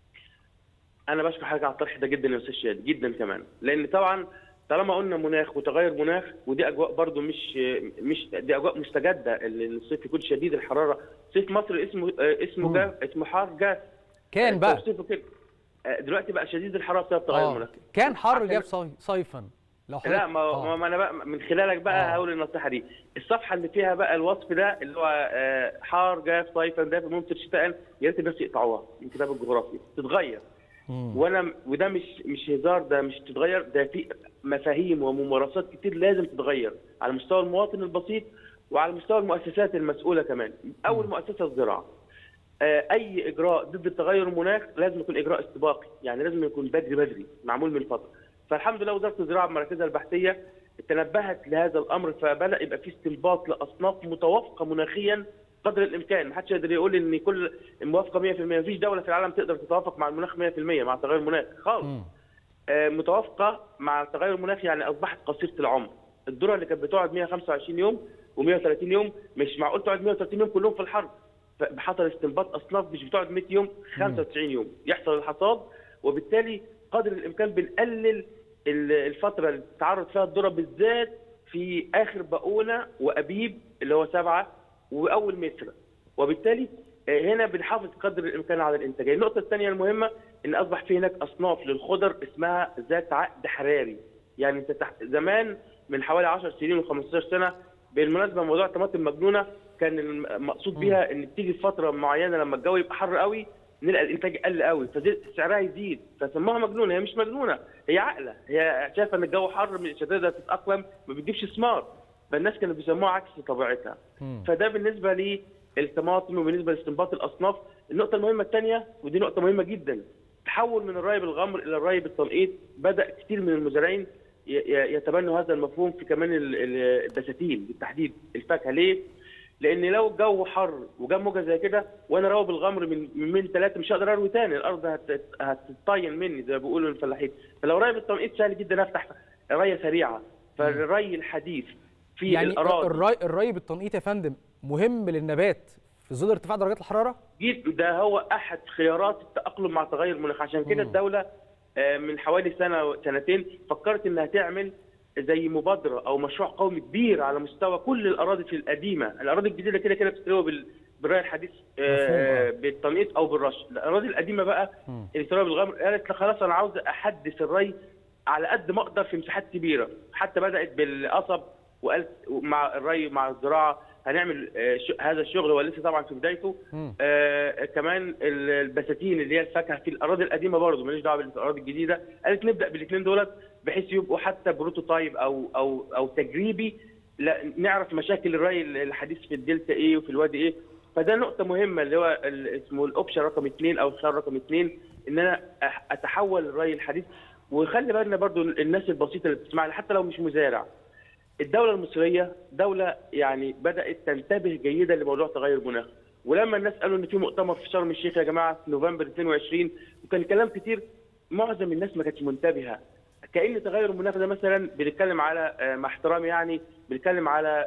انا بشكر حضرتك على الطرح ده جدا يا استاذ شادي جدا كمان لان طبعا طالما قلنا مناخ وتغير مناخ ودي اجواء برضو مش مش دي اجواء مستجده اللي الصيف يكون شديد الحراره صيف مصر اسمه اسمه جاف اسمه حار جاف كان بقى كده دلوقتي بقى شديد الحراره بسبب تغير المناخ كان حر جاف صيفا لو لا ما, آه. ما انا بقى من خلالك بقى هقول النصيحه دي الصفحه اللي فيها بقى الوصف ده اللي هو حار جاف صيفا دافئ ممطر شتاء يا ريت الناس يقطعوها من كتاب الجغرافيا تتغير وانا وده مش مش هزار ده مش تتغير ده في مفاهيم وممارسات كتير لازم تتغير على مستوى المواطن البسيط وعلى مستوى المؤسسات المسؤوله كمان اول مؤسسه الزراعه اي اجراء ضد تغير المناخ لازم يكون اجراء استباقي يعني لازم يكون بدري بدري معمول من فتره فالحمد لله وزاره الزراعه بمراكزها البحثيه تنبهت لهذا الامر فبدا يبقى في استنباط لاصناف متوافقه مناخيا قدر الامكان ما حدش يقدر يقول ان كل الموافقه 100% ما فيش دوله في العالم تقدر تتوافق مع المناخ 100% مع تغير المناخ خالص آه متوافقه مع تغير المناخ يعني اصبحت قصيره العمر الذره اللي كانت بتقعد 125 يوم و130 يوم مش معقول تقعد 130 يوم كلهم في الحر فحصل استنباط اصناف مش بتقعد 100 يوم 95 يوم يحصل الحصاد وبالتالي قدر الامكان بنقلل الفتره اللي تتعرض فيها الذره بالذات في اخر بقونه وابيب اللي هو سبعه واول متر وبالتالي هنا بنحافظ قدر الامكان على الانتاجيه النقطه الثانيه المهمه ان اصبح في هناك اصناف للخضر اسمها ذات عقد حراري يعني انت تحت زمان من حوالي 10 سنين و15 سنه بالمناسبه موضوع الطماطم المجنونه كان المقصود بيها ان بتيجي في فتره معينه لما الجو يبقى حر قوي نلقى الانتاج قل قوي فسعرها يزيد فسموها مجنونه هي مش مجنونه هي عاقله هي شايفه ان الجو حر مش هتقدر تتاقلم ما بتجيبش ثمار فالناس كانوا بيسموها عكس طبيعتها فده بالنسبه للطماطم وبالنسبه لاستنباط الاصناف النقطه المهمه الثانيه ودي نقطه مهمه جدا تحول من الري بالغمر الى الري بالتنقيط بدا كثير من المزارعين يتبنوا هذا المفهوم في كمان البساتين بالتحديد الفاكهه ليه؟ لان لو الجو حر وجاب موجه زي كده وانا راوي بالغمر من من ثلاثه مش هقدر اروي تاني الارض هتطين مني زي ما بيقولوا الفلاحين فلو راي بالتنقيط سهل جدا افتح ريه سريعه فالري الحديث في يعني الأراضي. الري الري بالتنقيط يا فندم مهم للنبات في ظل ارتفاع درجات الحراره؟ جد ده هو احد خيارات التاقلم مع تغير المناخ عشان كده الدوله من حوالي سنه سنتين فكرت انها تعمل زي مبادره او مشروع قومي كبير على مستوى كل الاراضي في القديمه، الاراضي الجديده كده كده بتستوي بالري الحديث بالتنقيط او بالرش، الاراضي القديمه بقى اللي بتستوي بالغمر قالت خلاص انا عاوز احدث الري على قد ما اقدر في مساحات كبيره، حتى بدات بالقصب وقالت مع الري مع الزراعه هنعمل هذا الشغل هو لسه طبعا في بدايته آه كمان البساتين اللي هي الفاكهه في الاراضي القديمه برضه ماليش دعوه بالاراضي الجديده قالت نبدا بالاثنين دولت بحيث يبقوا حتى بروتوتايب او او او تجريبي لا نعرف مشاكل الري الحديث في الدلتا ايه وفي الوادي ايه فده نقطه مهمه اللي هو اسمه الاوبشن رقم اثنين او الخيار رقم اثنين ان انا اتحول الري الحديث وخلي بالنا برضو الناس البسيطه اللي بتسمعنا حتى لو مش مزارع الدولة المصرية دولة يعني بدأت تنتبه جيدا لموضوع تغير المناخ ولما الناس قالوا ان في مؤتمر في شرم الشيخ يا جماعه في نوفمبر 22 وكان كلام كتير معظم الناس ما كانتش منتبهه كان تغير المناخ ده مثلا بنتكلم على مع احترامي يعني بنتكلم على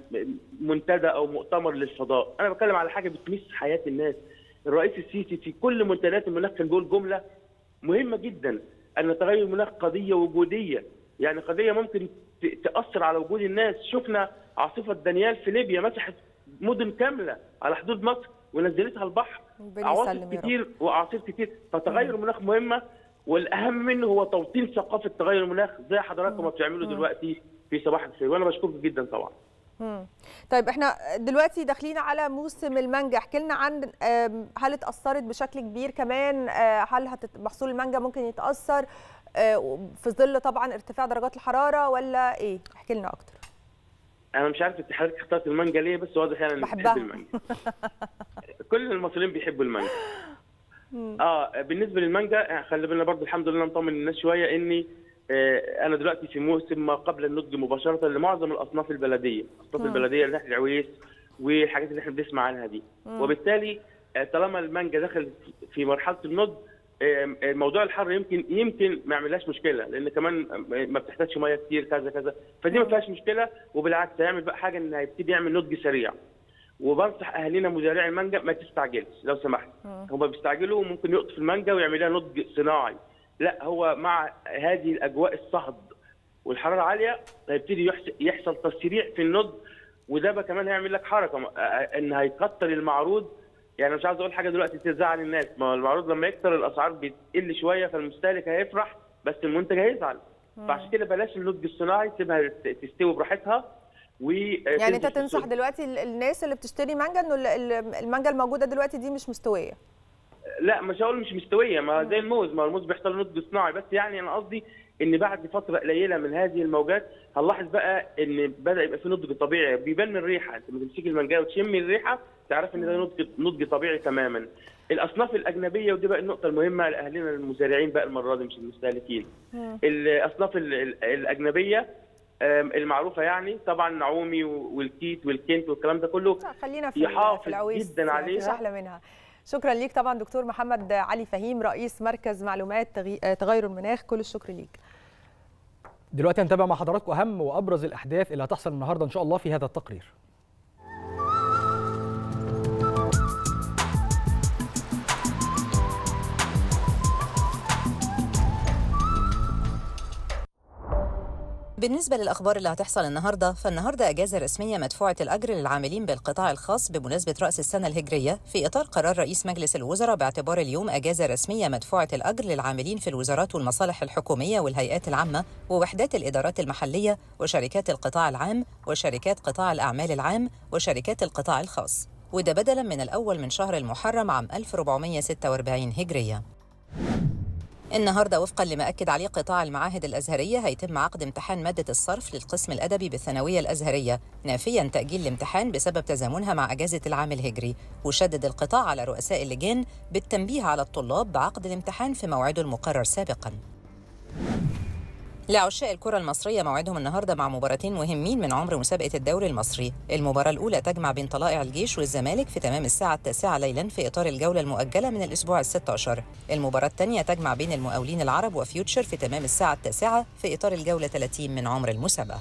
منتدى او مؤتمر للفضاء انا بتكلم على حاجه بتمس حياه الناس الرئيس السيسي في كل منتديات المناخ كان بيقول جمله مهمه جدا ان تغير المناخ قضيه وجوديه يعني قضيه ممكن تاثر على وجود الناس شفنا عاصفه دانيال في ليبيا مسحت مدن كامله على حدود مصر ونزلتها البحر عواصف كتير واعاصير كتير فتغير المناخ مهمه والاهم منه هو توطين ثقافه تغير المناخ زي حضراتكم ما بتعملوا دلوقتي في صباح الخير وانا بشكرك جدا طبعا مم. طيب احنا دلوقتي داخلين على موسم المانجا احكي لنا عن آم، هل اتاثرت بشكل كبير كمان آه، هل هتت- محصول المانجا ممكن يتاثر آه، في ظل طبعا ارتفاع درجات الحراره ولا ايه احكي لنا اكتر انا مش عارف انت حضرتك اخترت المانجا ليه بس واضح يعني انك بحبها. بتحب المانجا كل المصريين بيحبوا المانجا اه بالنسبه للمانجا خلي بالنا برضو الحمد لله نطمن الناس شويه اني آه انا دلوقتي في موسم ما قبل النضج مباشره لمعظم الاصناف البلديه، الاصناف البلديه اللي احنا العويس والحاجات اللي احنا بنسمع عنها دي وبالتالي آه، طالما المانجا دخلت في مرحله النضج آه، آه، موضوع الحر يمكن يمكن ما يعملهاش مشكله لان كمان آه، ما بتحتاجش ميه كتير كذا كذا فدي ما فيهاش مشكله وبالعكس هيعمل بقى حاجه ان هيبتدي يعمل نضج سريع وبنصح اهالينا مزارعي المانجا ما تستعجلش لو سمحت هم بيستعجلوا وممكن يقطف المانجا ويعمل لها نضج صناعي لا هو مع هذه الاجواء الصهد والحراره عاليه هيبتدي يحس- يحصل تسريع في النضج وده بقى كمان هيعمل لك حركه م- آه، ان هيكتر المعروض يعني مش عايز اقول حاجه دلوقتي تزعل الناس ما هو المعروض لما يكتر الاسعار بتقل شويه فالمستهلك هيفرح بس المنتج هيزعل فعشان كده بلاش النضج الصناعي سيبها ت- تستوي براحتها و يعني انت تنصح دلوقتي ال- الناس اللي بتشتري مانجا انه ال- ال- المانجا الموجوده دلوقتي دي مش مستويه لا مش هقول مش مستويه ما زي الموز ما الموز بيحصل نضج صناعي بس يعني انا قصدي ان بعد فتره قليله من هذه الموجات هنلاحظ بقى ان بدا يبقى في نضج طبيعي بيبان من الريحه انت لما تمسكي المانجا وتشمي الريحه تعرف ان ده نضج نضج طبيعي تماما الاصناف الاجنبيه ودي بقى النقطه المهمه لاهلنا المزارعين بقى المره دي مش المستهلكين الاصناف ال- ال- الاجنبيه آم، المعروفه يعني طبعا نعومي والكيت والكنت والكلام ده كله لا، خلينا في يحافظ في العويس جداً مفيش عليها. احلى منها شكرا ليك طبعا دكتور محمد علي فهيم رئيس مركز معلومات تغي- آه، تغير المناخ كل الشكر ليك دلوقتي هنتابع مع حضراتكم اهم وابرز الاحداث اللي هتحصل النهارده ان شاء الله في هذا التقرير بالنسبة للأخبار اللي هتحصل النهاردة فالنهاردة أجازة رسمية مدفوعة الأجر للعاملين بالقطاع الخاص بمناسبة رأس السنة الهجرية في إطار قرار رئيس مجلس الوزراء باعتبار اليوم أجازة رسمية مدفوعة الأجر للعاملين في الوزارات والمصالح الحكومية والهيئات العامة ووحدات الإدارات المحلية وشركات القطاع العام وشركات قطاع الأعمال العام وشركات القطاع الخاص وده بدلا من الأول من شهر المحرم عام 1446 هجرية النهارده وفقا لما اكد عليه قطاع المعاهد الازهريه هيتم عقد امتحان ماده الصرف للقسم الادبي بالثانويه الازهريه نافيا تاجيل الامتحان بسبب تزامنها مع اجازه العام الهجري وشدد القطاع على رؤساء اللجان بالتنبيه على الطلاب بعقد الامتحان في موعده المقرر سابقا لعشاق الكرة المصرية موعدهم النهاردة مع مباراتين مهمين من عمر مسابقة الدوري المصري المباراة الأولى تجمع بين طلائع الجيش والزمالك في تمام الساعة التاسعة ليلا في إطار الجولة المؤجلة من الأسبوع الستة عشر المباراة الثانية تجمع بين المقاولين العرب وفيوتشر في تمام الساعة التاسعة في إطار الجولة 30 من عمر المسابقة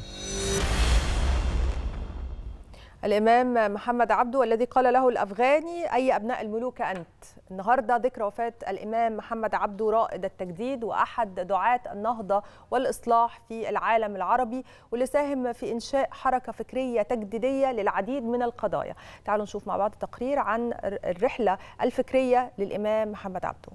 الإمام محمد عبده والذي قال له الأفغاني أي أبناء الملوك أنت النهاردة ذكرى وفاة الإمام محمد عبده رائد التجديد وأحد دعاة النهضة والإصلاح في العالم العربي واللي ساهم في إنشاء حركة فكرية تجديدية للعديد من القضايا تعالوا نشوف مع بعض تقرير عن الرحلة الفكرية للإمام محمد عبده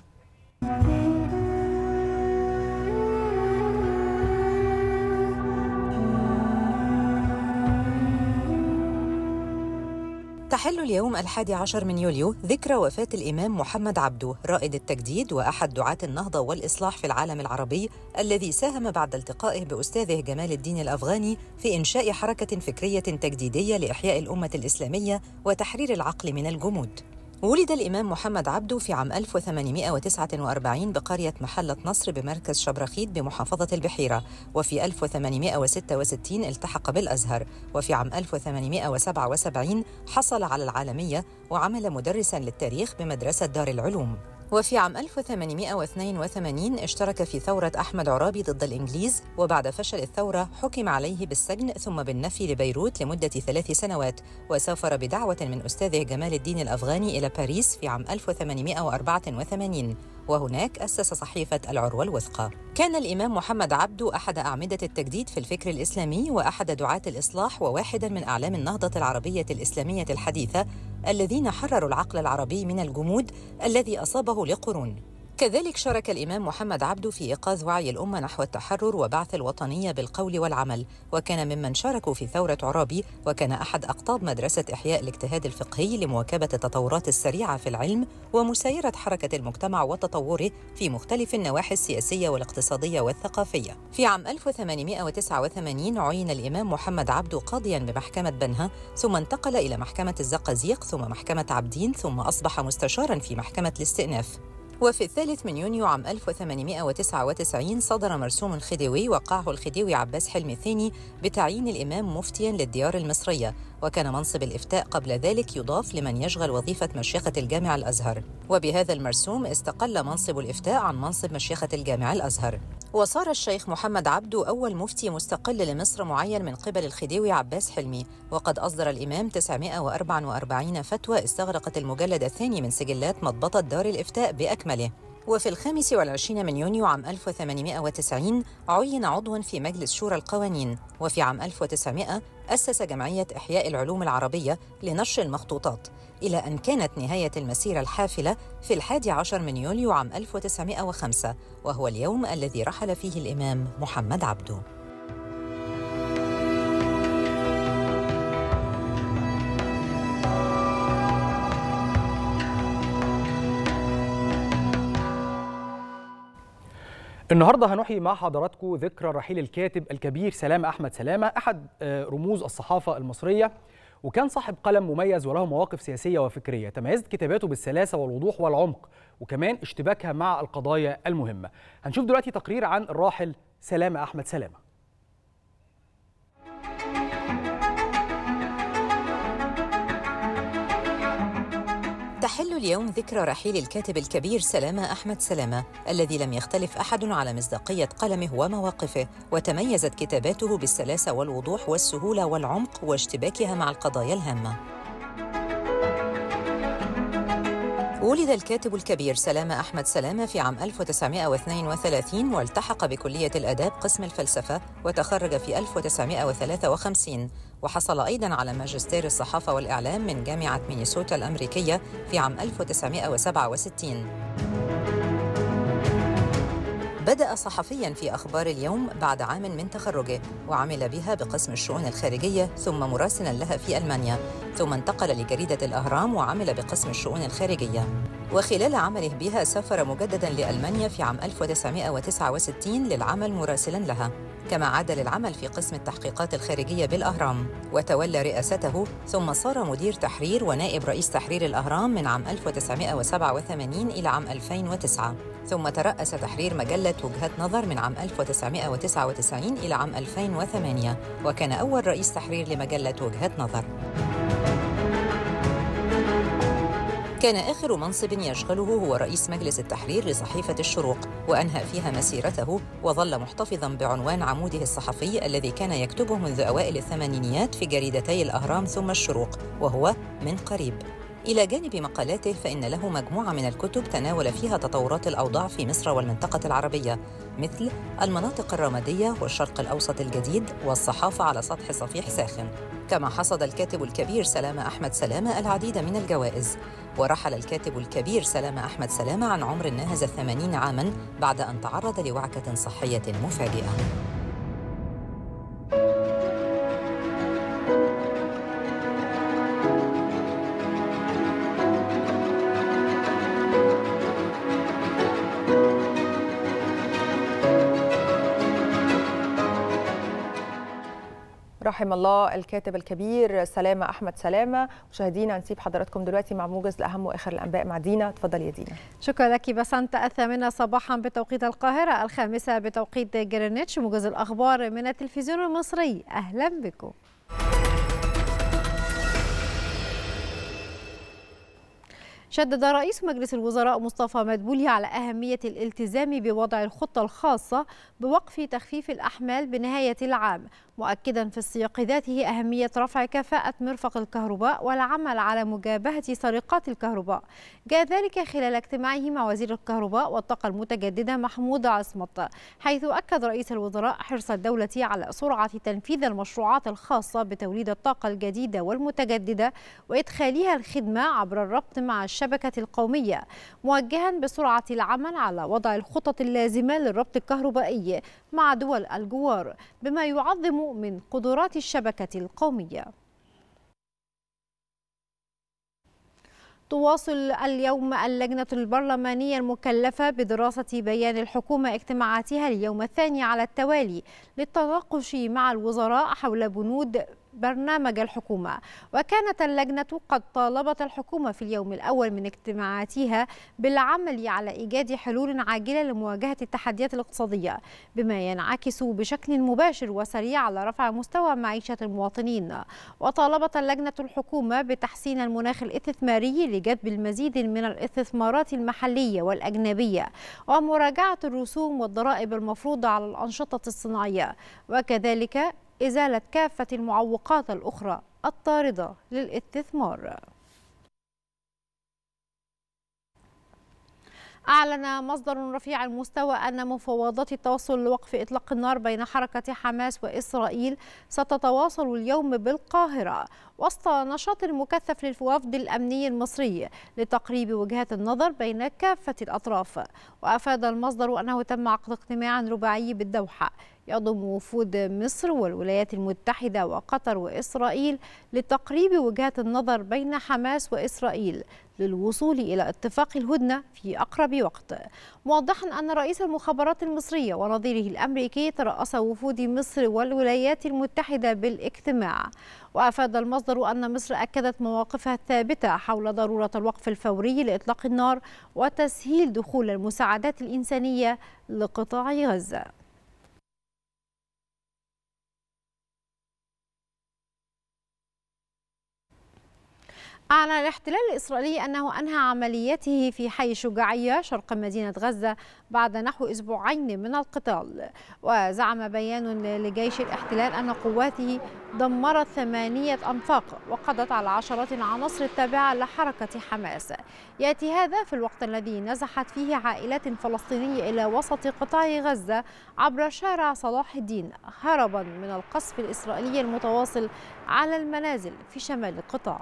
تحل اليوم الحادي عشر من يوليو ذكرى وفاة الإمام محمد عبده رائد التجديد وأحد دعاة النهضة والإصلاح في العالم العربي الذي ساهم بعد التقائه بأستاذه جمال الدين الأفغاني في إنشاء حركة فكرية تجديدية لإحياء الأمة الإسلامية وتحرير العقل من الجمود ولد الإمام محمد عبده في عام 1849 بقرية محلة نصر بمركز شبرخيت بمحافظة البحيرة وفي 1866 التحق بالأزهر وفي عام 1877 حصل على العالمية وعمل مدرساً للتاريخ بمدرسة دار العلوم وفي عام 1882 اشترك في ثورة أحمد عرابي ضد الإنجليز وبعد فشل الثورة حكم عليه بالسجن ثم بالنفي لبيروت لمدة ثلاث سنوات وسافر بدعوة من أستاذه جمال الدين الأفغاني إلى باريس في عام 1884 وهناك أسس صحيفة العروة الوثقى كان الإمام محمد عبده أحد أعمدة التجديد في الفكر الإسلامي وأحد دعاة الإصلاح وواحدا من أعلام النهضة العربية الإسلامية الحديثة الذين حرروا العقل العربي من الجمود الذي أصابه لقرون كذلك شارك الإمام محمد عبده في إيقاظ وعي الأمة نحو التحرر وبعث الوطنية بالقول والعمل وكان ممن شاركوا في ثورة عرابي وكان أحد أقطاب مدرسة إحياء الاجتهاد الفقهي لمواكبة التطورات السريعة في العلم ومسايرة حركة المجتمع وتطوره في مختلف النواحي السياسية والاقتصادية والثقافية في عام 1889 عين الإمام محمد عبده قاضيا بمحكمة بنها ثم انتقل إلى محكمة الزقازيق ثم محكمة عبدين ثم أصبح مستشارا في محكمة الاستئناف وفي الثالث من يونيو عام 1899 صدر مرسوم خديوي وقعه الخديوي عباس حلمي الثاني بتعيين الإمام مفتيا للديار المصرية وكان منصب الإفتاء قبل ذلك يضاف لمن يشغل وظيفة مشيخة الجامع الأزهر وبهذا المرسوم استقل منصب الإفتاء عن منصب مشيخة الجامع الأزهر وصار الشيخ محمد عبده أول مفتي مستقل لمصر معين من قبل الخديوي عباس حلمي وقد أصدر الإمام 944 فتوى استغرقت المجلد الثاني من سجلات مضبطة دار الإفتاء بأكمله وفي الخامس والعشرين من يونيو عام 1890 عين عضوا في مجلس شورى القوانين وفي عام 1900 أسس جمعية إحياء العلوم العربية لنشر المخطوطات إلى أن كانت نهاية المسيرة الحافلة في الحادي عشر من يوليو عام 1905 وهو اليوم الذي رحل فيه الإمام محمد عبده النهارده هنحيي مع حضراتكم ذكرى رحيل الكاتب الكبير سلامة أحمد سلامة أحد رموز الصحافة المصرية وكان صاحب قلم مميز وله مواقف سياسية وفكرية تميزت كتاباته بالسلاسة والوضوح والعمق وكمان اشتباكها مع القضايا المهمة هنشوف دلوقتي تقرير عن الراحل سلامة أحمد سلامة تحل اليوم ذكرى رحيل الكاتب الكبير سلامة أحمد سلامة الذي لم يختلف أحد على مصداقية قلمه ومواقفه وتميزت كتاباته بالسلاسة والوضوح والسهولة والعمق واشتباكها مع القضايا الهامة ولد الكاتب الكبير سلامة أحمد سلامة في عام 1932 والتحق بكلية الآداب قسم الفلسفة وتخرج في 1953 وحصل أيضاً على ماجستير الصحافة والإعلام من جامعة مينيسوتا الأمريكية في عام 1967 بدأ صحفياً في أخبار اليوم بعد عام من تخرجه وعمل بها بقسم الشؤون الخارجية ثم مراسلاً لها في ألمانيا ثم انتقل لجريدة الأهرام وعمل بقسم الشؤون الخارجية وخلال عمله بها سافر مجدداً لألمانيا في عام 1969 للعمل مراسلاً لها كما عاد للعمل في قسم التحقيقات الخارجية بالأهرام وتولى رئاسته ثم صار مدير تحرير ونائب رئيس تحرير الأهرام من عام 1987 إلى عام 2009 ثم ترأس تحرير مجلة وجهات نظر من عام 1999 إلى عام 2008 وكان أول رئيس تحرير لمجلة وجهات نظر كان آخر منصب يشغله هو رئيس مجلس التحرير لصحيفة الشروق وأنهى فيها مسيرته وظل محتفظا بعنوان عموده الصحفي الذي كان يكتبه منذ أوائل الثمانينيات في جريدتي الأهرام ثم الشروق وهو من قريب إلى جانب مقالاته فإن له مجموعة من الكتب تناول فيها تطورات الأوضاع في مصر والمنطقة العربية مثل المناطق الرمادية والشرق الأوسط الجديد والصحافة على سطح صفيح ساخن كما حصد الكاتب الكبير سلامة أحمد سلامة العديد من الجوائز ورحل الكاتب الكبير سلامة أحمد سلامة عن عمر ناهز الثمانين عاماً بعد أن تعرض لوعكة صحية مفاجئة رحم الله الكاتب الكبير سلامة أحمد سلامة مشاهدينا نسيب حضراتكم دلوقتي مع موجز لأهم وآخر الأنباء مع دينا تفضل يا دينا شكرا لك بسنت الثامنة صباحا بتوقيت القاهرة الخامسة بتوقيت جرينتش موجز الأخبار من التلفزيون المصري أهلا بكم شدد رئيس مجلس الوزراء مصطفى مدبولي على أهمية الالتزام بوضع الخطة الخاصة بوقف تخفيف الأحمال بنهاية العام مؤكدا في السياق ذاته أهمية رفع كفاءة مرفق الكهرباء والعمل على مجابهة سرقات الكهرباء جاء ذلك خلال اجتماعه مع وزير الكهرباء والطاقة المتجددة محمود عصمت حيث أكد رئيس الوزراء حرص الدولة على سرعة تنفيذ المشروعات الخاصة بتوليد الطاقة الجديدة والمتجددة وإدخالها الخدمة عبر الربط مع الشبكة القومية موجها بسرعة العمل على وضع الخطط اللازمة للربط الكهربائي مع دول الجوار بما يعظم من قدرات الشبكة القومية تواصل اليوم اللجنة البرلمانية المكلفة بدراسة بيان الحكومة اجتماعاتها اليوم الثاني على التوالي للتناقش مع الوزراء حول بنود برنامج الحكومة وكانت اللجنة قد طالبت الحكومة في اليوم الأول من اجتماعاتها بالعمل على إيجاد حلول عاجلة لمواجهة التحديات الاقتصادية بما ينعكس بشكل مباشر وسريع على رفع مستوى معيشة المواطنين وطالبت اللجنة الحكومة بتحسين المناخ الاستثماري لجذب المزيد من الاستثمارات المحلية والأجنبية ومراجعة الرسوم والضرائب المفروضة على الأنشطة الصناعية وكذلك إزالة كافة المعوقات الأخرى الطاردة للاستثمار أعلن مصدر رفيع المستوى أن مفاوضات التوصل لوقف إطلاق النار بين حركة حماس وإسرائيل ستتواصل اليوم بالقاهرة وسط نشاط مكثف للوفد الأمني المصري لتقريب وجهات النظر بين كافة الأطراف وأفاد المصدر أنه تم عقد اجتماع رباعي بالدوحة يضم وفود مصر والولايات المتحدة وقطر وإسرائيل لتقريب وجهات النظر بين حماس وإسرائيل للوصول إلى اتفاق الهدنة في أقرب وقت موضحا أن رئيس المخابرات المصرية ونظيره الأمريكي ترأس وفود مصر والولايات المتحدة بالاجتماع وأفاد المصدر أن مصر أكدت مواقفها الثابتة حول ضرورة الوقف الفوري لإطلاق النار وتسهيل دخول المساعدات الإنسانية لقطاع غزة أعلن الاحتلال الإسرائيلي أنه أنهى عملياته في حي شجاعية شرق مدينة غزة بعد نحو أسبوعين من القتال وزعم بيان لجيش الاحتلال أن قواته دمرت ثمانية أنفاق وقضت على عشرات العناصر التابعة لحركة حماس يأتي هذا في الوقت الذي نزحت فيه عائلات فلسطينية إلى وسط قطاع غزة عبر شارع صلاح الدين هربا من القصف الإسرائيلي المتواصل على المنازل في شمال القطاع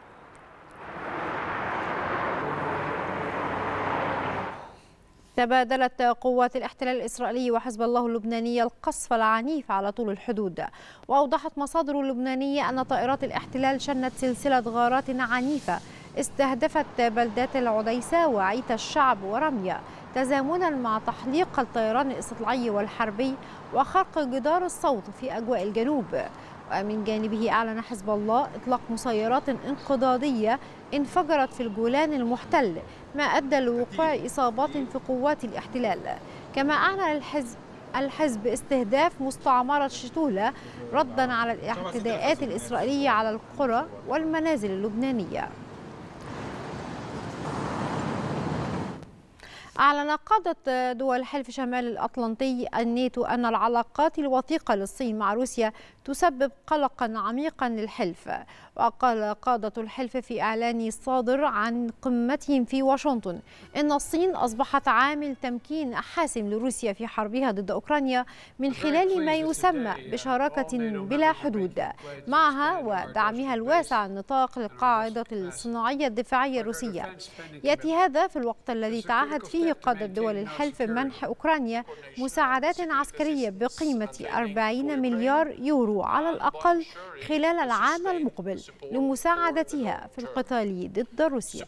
تبادلت قوات الاحتلال الإسرائيلي وحزب الله اللبناني القصف العنيف على طول الحدود وأوضحت مصادر لبنانية أن طائرات الاحتلال شنت سلسلة غارات عنيفة استهدفت بلدات العديسة وعيت الشعب ورمية تزامنا مع تحليق الطيران الاستطلاعي والحربي وخرق جدار الصوت في أجواء الجنوب ومن جانبه أعلن حزب الله إطلاق مسيرات انقضاضية انفجرت في الجولان المحتل ما أدى لوقوع إصابات في قوات الاحتلال كما أعلن الحزب الحزب استهداف مستعمرة شتولة ردا على الاعتداءات الإسرائيلية على القرى والمنازل اللبنانية أعلن قادة دول حلف شمال الأطلنطي الناتو أن العلاقات الوثيقة للصين مع روسيا تسبب قلقا عميقا للحلف وقال قادة الحلف في إعلان صادر عن قمتهم في واشنطن إن الصين أصبحت عامل تمكين حاسم لروسيا في حربها ضد أوكرانيا من خلال ما يسمى بشراكة بلا حدود معها ودعمها الواسع النطاق للقاعدة الصناعية الدفاعية الروسية يأتي هذا في الوقت الذي تعهد فيه قادة دول الحلف منح أوكرانيا مساعدات عسكرية بقيمة 40 مليار يورو على الأقل خلال العام المقبل لمساعدتها في القتال ضد روسيا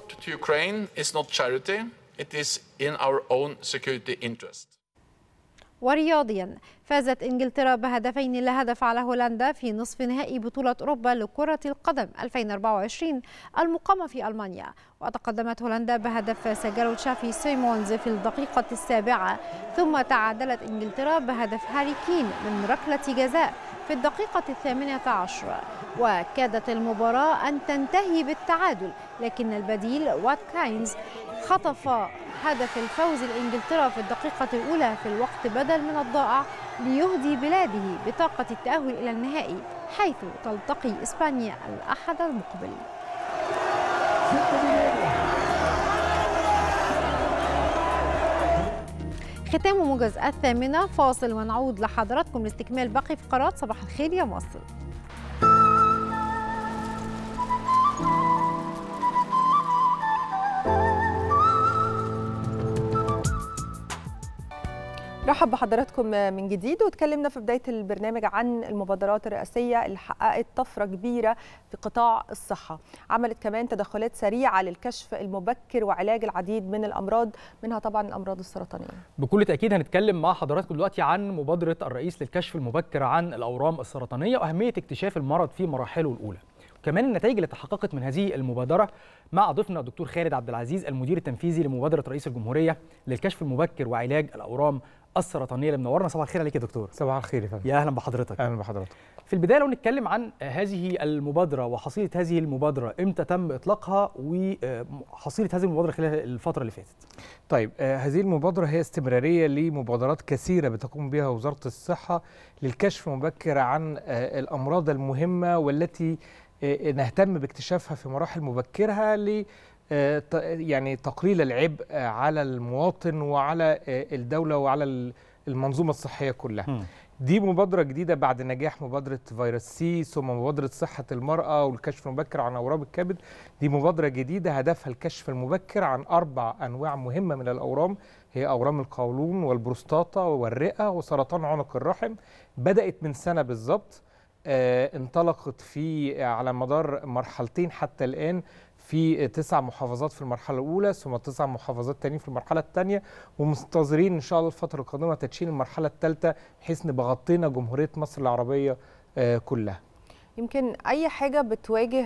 ورياضيا فازت انجلترا بهدفين لا هدف على هولندا في نصف نهائي بطولة اوروبا لكرة القدم 2024 المقامة في المانيا وتقدمت هولندا بهدف سجله تشافي سيمونز في الدقيقة السابعة ثم تعادلت انجلترا بهدف هاري كين من ركلة جزاء في الدقيقة الثامنة عشر وكادت المباراة أن تنتهي بالتعادل لكن البديل واتكاينز خطف هدف الفوز لإنجلترا في الدقيقة الأولى في الوقت بدل من الضائع ليهدي بلاده بطاقة التأهل إلى النهائي حيث تلتقي إسبانيا الأحد المقبل ختام موجز الثامنة فاصل ونعود لحضراتكم لاستكمال باقي فقرات صباح الخير يا مصر رحب بحضراتكم من جديد وتكلمنا في بداية البرنامج عن المبادرات الرئاسية اللي حققت طفرة كبيرة في قطاع الصحة عملت كمان تدخلات سريعة للكشف المبكر وعلاج العديد من الأمراض منها طبعا الأمراض السرطانية بكل تأكيد هنتكلم مع حضراتكم دلوقتي عن مبادرة الرئيس للكشف المبكر عن الأورام السرطانية وأهمية اكتشاف المرض في مراحله الأولى كمان النتائج اللي تحققت من هذه المبادرة مع ضيفنا الدكتور خالد عبد العزيز المدير التنفيذي لمبادرة رئيس الجمهورية للكشف المبكر وعلاج الأورام السرطانيه اللي منورنا صباح الخير عليك يا دكتور صباح الخير يا فندم يا اهلا بحضرتك اهلا بحضرتك في البدايه لو نتكلم عن هذه المبادره وحصيله هذه المبادره امتى تم اطلاقها وحصيله هذه المبادره خلال الفتره اللي فاتت طيب آه هذه المبادره هي استمراريه لمبادرات كثيره بتقوم بها وزاره الصحه للكشف المبكر عن آه الامراض المهمه والتي آه نهتم باكتشافها في مراحل مبكرها ل يعني تقليل العبء على المواطن وعلى الدولة وعلى المنظومة الصحية كلها م. دي مبادرة جديدة بعد نجاح مبادرة فيروس سي ثم مبادرة صحة المرأة والكشف المبكر عن أورام الكبد دي مبادرة جديدة هدفها الكشف المبكر عن أربع أنواع مهمة من الأورام هي أورام القولون والبروستاتا والرئة وسرطان عنق الرحم بدأت من سنة بالظبط آه انطلقت في على مدار مرحلتين حتى الآن في تسع محافظات في المرحلة الأولى ثم تسع محافظات تانيين في المرحلة الثانية ومنتظرين إن شاء الله الفترة القادمة تدشين المرحلة الثالثة بحيث نبقى غطينا جمهورية مصر العربية كلها. يمكن اي حاجه بتواجه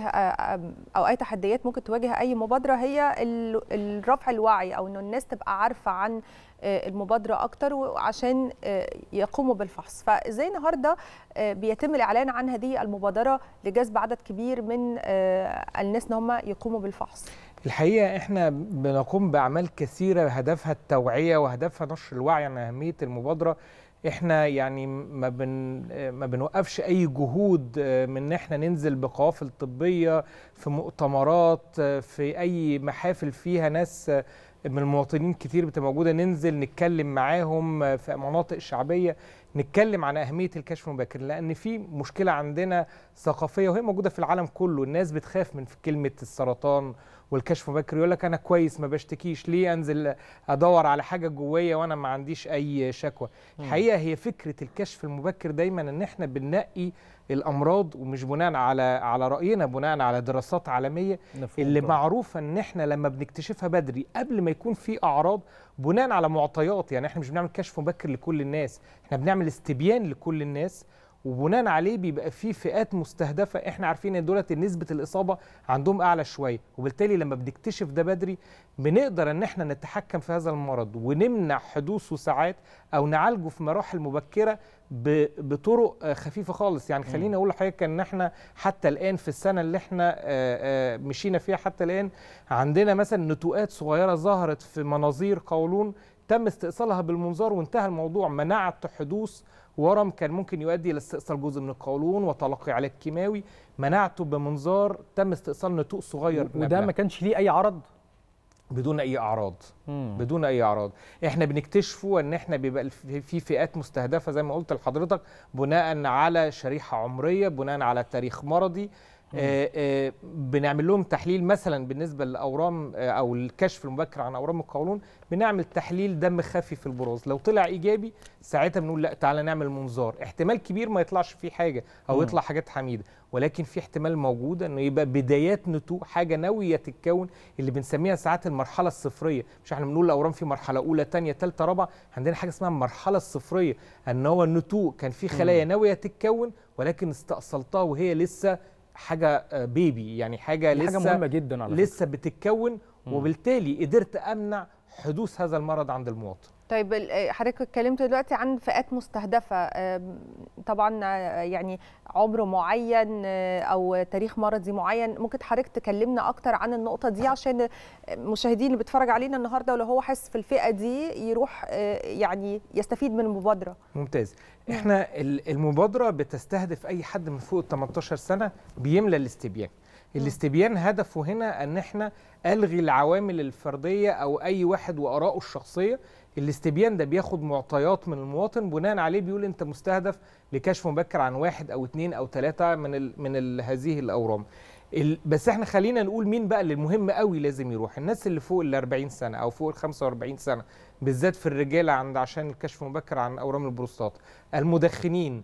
او اي تحديات ممكن تواجه اي مبادره هي الرفع الوعي او انه الناس تبقى عارفه عن المبادره اكتر وعشان يقوموا بالفحص فازاي النهارده بيتم الاعلان عن هذه المبادره لجذب عدد كبير من الناس ان هم يقوموا بالفحص الحقيقه احنا بنقوم باعمال كثيره هدفها التوعيه وهدفها نشر الوعي عن اهميه المبادره احنا يعني ما بن ما بنوقفش اي جهود من ان احنا ننزل بقوافل طبيه في مؤتمرات في اي محافل فيها ناس من المواطنين كتير بتبقى موجوده ننزل نتكلم معاهم في مناطق شعبيه نتكلم عن اهميه الكشف المبكر لان في مشكله عندنا ثقافيه وهي موجوده في العالم كله الناس بتخاف من كلمه السرطان والكشف المبكر يقول لك انا كويس ما بشتكيش ليه انزل ادور على حاجه جوايا وانا ما عنديش اي شكوى الحقيقه هي فكره الكشف المبكر دايما ان احنا بننقي الامراض ومش بناء على على راينا بناء على دراسات عالميه اللي معروفه ان احنا لما بنكتشفها بدري قبل ما يكون في اعراض بناء على معطيات يعني احنا مش بنعمل كشف مبكر لكل الناس احنا بنعمل استبيان لكل الناس وبناء عليه بيبقى في فئات مستهدفه احنا عارفين ان دولت نسبه الاصابه عندهم اعلى شويه وبالتالي لما بنكتشف ده بدري بنقدر ان احنا نتحكم في هذا المرض ونمنع حدوثه ساعات او نعالجه في مراحل مبكره بطرق خفيفه خالص يعني خليني اقول لحضرتك ان احنا حتى الان في السنه اللي احنا مشينا فيها حتى الان عندنا مثلا نتوءات صغيره ظهرت في مناظير قولون تم استئصالها بالمنظار وانتهى الموضوع منعت حدوث ورم كان ممكن يؤدي الى استئصال جزء من القولون وتلقي علاج كيماوي منعته بمنظار تم استئصال نتوء صغير وده ما كانش ليه اي عرض بدون اي اعراض مم. بدون اي اعراض احنا بنكتشفه ان احنا بيبقى في فئات مستهدفه زي ما قلت لحضرتك بناء على شريحه عمريه بناء على تاريخ مرضي آه آه بنعمل لهم تحليل مثلا بالنسبه للاورام آه او الكشف المبكر عن اورام القولون بنعمل تحليل دم خفي في البراز لو طلع ايجابي ساعتها بنقول لا تعالى نعمل منظار احتمال كبير ما يطلعش فيه حاجه او مم. يطلع حاجات حميده ولكن في احتمال موجود انه يبقى بدايات نتوء حاجه ناويه تتكون اللي بنسميها ساعات المرحله الصفريه مش احنا بنقول الاورام في مرحله اولى ثانيه ثالثه رابعه عندنا حاجه اسمها المرحله الصفريه ان هو النتوء كان في خلايا ناويه تتكون ولكن استأصلتها وهي لسه حاجه بيبي يعني حاجه لسه حاجه مهمه جدا على لسه بتتكون وبالتالي قدرت امنع حدوث هذا المرض عند المواطن طيب ال- حضرتك اتكلمت دلوقتي عن فئات مستهدفه آم، طبعا آه، يعني عمر معين آه، او تاريخ مرضي معين ممكن حضرتك تكلمنا اكتر عن النقطه دي عشان المشاهدين اللي بيتفرج علينا النهارده ولو هو حاسس في الفئه دي يروح آه، يعني يستفيد من المبادره ممتاز احنا ال- المبادره بتستهدف اي حد من فوق ال 18 سنه بيملى الاستبيان الاستبيان هدفه هنا ان احنا الغي العوامل الفرديه او اي واحد وارائه الشخصيه الاستبيان ده بياخد معطيات من المواطن بناء عليه بيقول انت مستهدف لكشف مبكر عن واحد او اثنين او ثلاثه من ال من ال هذه الاورام ال- بس احنا خلينا نقول مين بقى اللي المهم قوي لازم يروح الناس اللي فوق ال 40 سنه او فوق ال 45 سنه بالذات في الرجاله عند عشان الكشف المبكر عن اورام البروستات المدخنين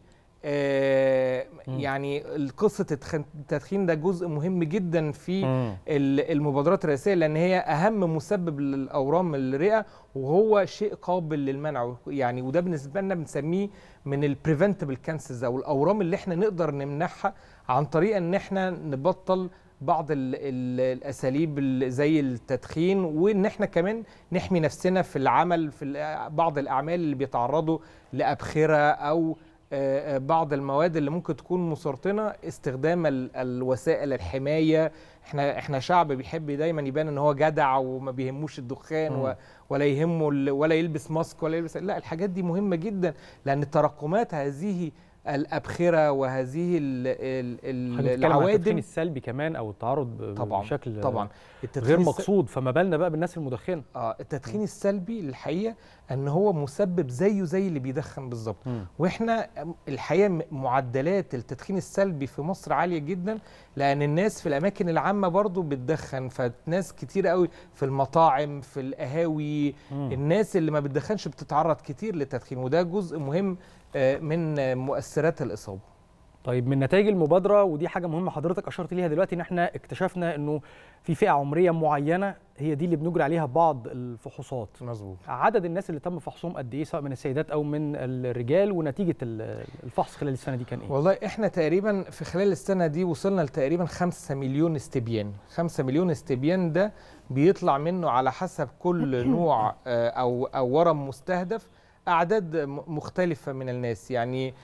آه يعني قصه التخن- التدخين ده جزء مهم جدا في مم. ال- المبادرات الرئاسيه لان هي اهم مسبب للاورام الرئه وهو شيء قابل للمنع يعني وده بالنسبه لنا بنسميه من البريفنتبل كانسرز او الاورام اللي احنا نقدر نمنعها عن طريق ان احنا نبطل بعض ال ال الاساليب ال- زي التدخين وان احنا كمان نحمي نفسنا في العمل في ال- بعض الاعمال اللي بيتعرضوا لابخره او آه، آه، بعض المواد اللي ممكن تكون مسرطنه استخدام ال- الوسائل الحمايه احنا احنا شعب بيحب دايما يبان ان هو جدع وما بيهموش الدخان مم. و ولا يهمه ال- ولا يلبس ماسك ولا يلبس لا الحاجات دي مهمه جدا لان تراكمات هذه الابخره وهذه ال ال ال هنتكلم عن التدخين العوادم السلبي كمان او التعرض ب- طبعا بشكل طبعا غير الس- مقصود فما بالنا بقى بالناس المدخنه اه التدخين السلبي الحقيقه ان هو مسبب زيه زي اللي بيدخن بالظبط مم. واحنا الحقيقه م- معدلات التدخين السلبي في مصر عاليه جدا لان الناس في الاماكن العامه برضو بتدخن فناس كتير قوي في المطاعم في القهاوي مم. الناس اللي ما بتدخنش بتتعرض كتير للتدخين وده جزء مهم آه، من آه، مؤثرات الاصابه طيب من نتائج المبادره ودي حاجه مهمه حضرتك اشرت ليها دلوقتي ان احنا اكتشفنا انه في فئه عمريه معينه هي دي اللي بنجري عليها بعض الفحوصات مظبوط عدد الناس اللي تم فحصهم قد ايه سواء من السيدات او من الرجال ونتيجه ال- الفحص خلال السنه دي كان ايه والله احنا تقريبا في خلال السنه دي وصلنا لتقريبا 5 مليون استبيان 5 مليون استبيان ده بيطلع منه على حسب كل نوع آه، او او ورم مستهدف اعداد م- مختلفه من الناس يعني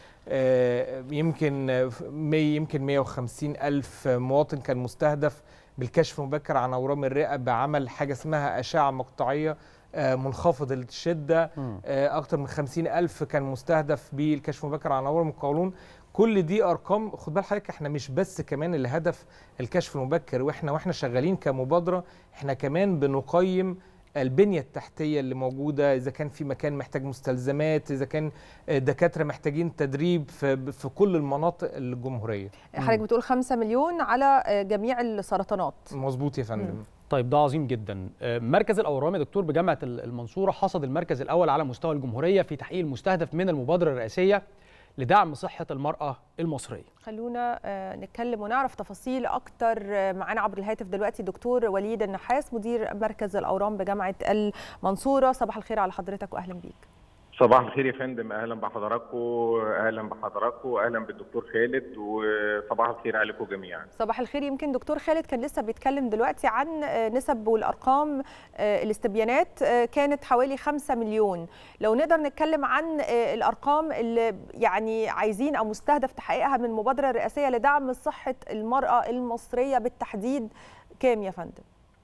آه، يمكن آه، مي- يمكن 150 الف مواطن كان مستهدف بالكشف المبكر عن اورام الرئه بعمل حاجه اسمها اشعه مقطعيه آه، منخفض الشده مم. آه، اكتر من 50 الف كان مستهدف بالكشف المبكر عن اورام القولون كل دي ارقام خد بال حضرتك احنا مش بس كمان الهدف الكشف المبكر واحنا واحنا شغالين كمبادره احنا كمان بنقيم البنيه التحتيه اللي موجوده اذا كان في مكان محتاج مستلزمات اذا كان آه، دكاتره محتاجين تدريب في في كل المناطق الجمهوريه حضرتك بتقول 5 مليون على آه، جميع السرطانات مظبوط يا فندم طيب ده عظيم جدا آه، مركز الاورام يا دكتور بجامعه ال- المنصوره حصد المركز الاول على مستوى الجمهوريه في تحقيق المستهدف من المبادره الرئاسيه لدعم صحه المراه المصريه خلونا آه، نتكلم ونعرف تفاصيل اكتر آه، معانا عبر الهاتف دلوقتي دكتور وليد النحاس مدير مركز الاورام بجامعه المنصوره صباح الخير على حضرتك واهلا بيك صباح الخير يا فندم اهلا بحضراتكم اهلا بحضراتكم اهلا بالدكتور خالد وصباح الخير عليكم جميعا صباح الخير يمكن دكتور خالد كان لسه بيتكلم دلوقتي عن آه، نسب والارقام آه، الاستبيانات آه، كانت حوالي 5 مليون لو نقدر نتكلم عن آه، الارقام اللي يعني عايزين او مستهدف تحقيقها من المبادره الرئاسيه لدعم صحه المراه المصريه بالتحديد كام يا فندم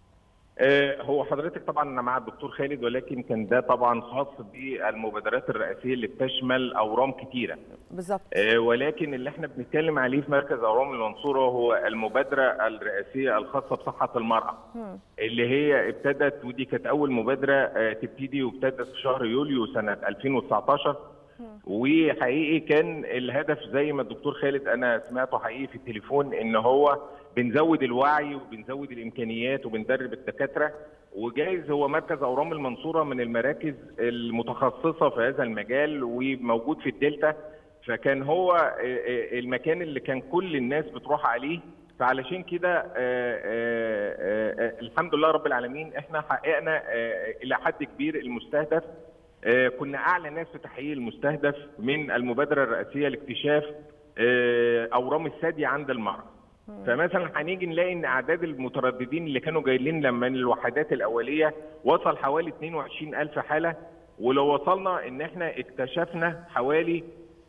آه، هو حضرتك طبعا انا مع الدكتور خالد ولكن كان ده طبعا خاص بالمبادرات الرئاسيه اللي بتشمل اورام كتيره بالظبط آه، ولكن اللي احنا بنتكلم عليه في مركز اورام المنصوره هو المبادره الرئاسيه الخاصه بصحه المراه مم. اللي هي ابتدت ودي كانت اول مبادره آه، تبتدي وابتدت في شهر يوليو سنه 2019 وحقيقي كان الهدف زي ما الدكتور خالد انا سمعته حقيقي في التليفون ان هو بنزود الوعي وبنزود الامكانيات وبندرب الدكاتره وجايز هو مركز اورام المنصوره من المراكز المتخصصه في هذا المجال وموجود في الدلتا فكان هو آه، آه، المكان اللي كان كل الناس بتروح عليه فعلشان كده آه، آه، آه، الحمد لله رب العالمين احنا حققنا آه، الى حد كبير المستهدف آه، كنا اعلى ناس في تحقيق المستهدف من المبادره الرئاسيه لاكتشاف آه، اورام الثدي عند المراه فمثلا هنيجي نلاقي ان اعداد المترددين اللي كانوا جايين لما من الوحدات الاوليه وصل حوالي 22000 حاله ولو وصلنا ان احنا اكتشفنا حوالي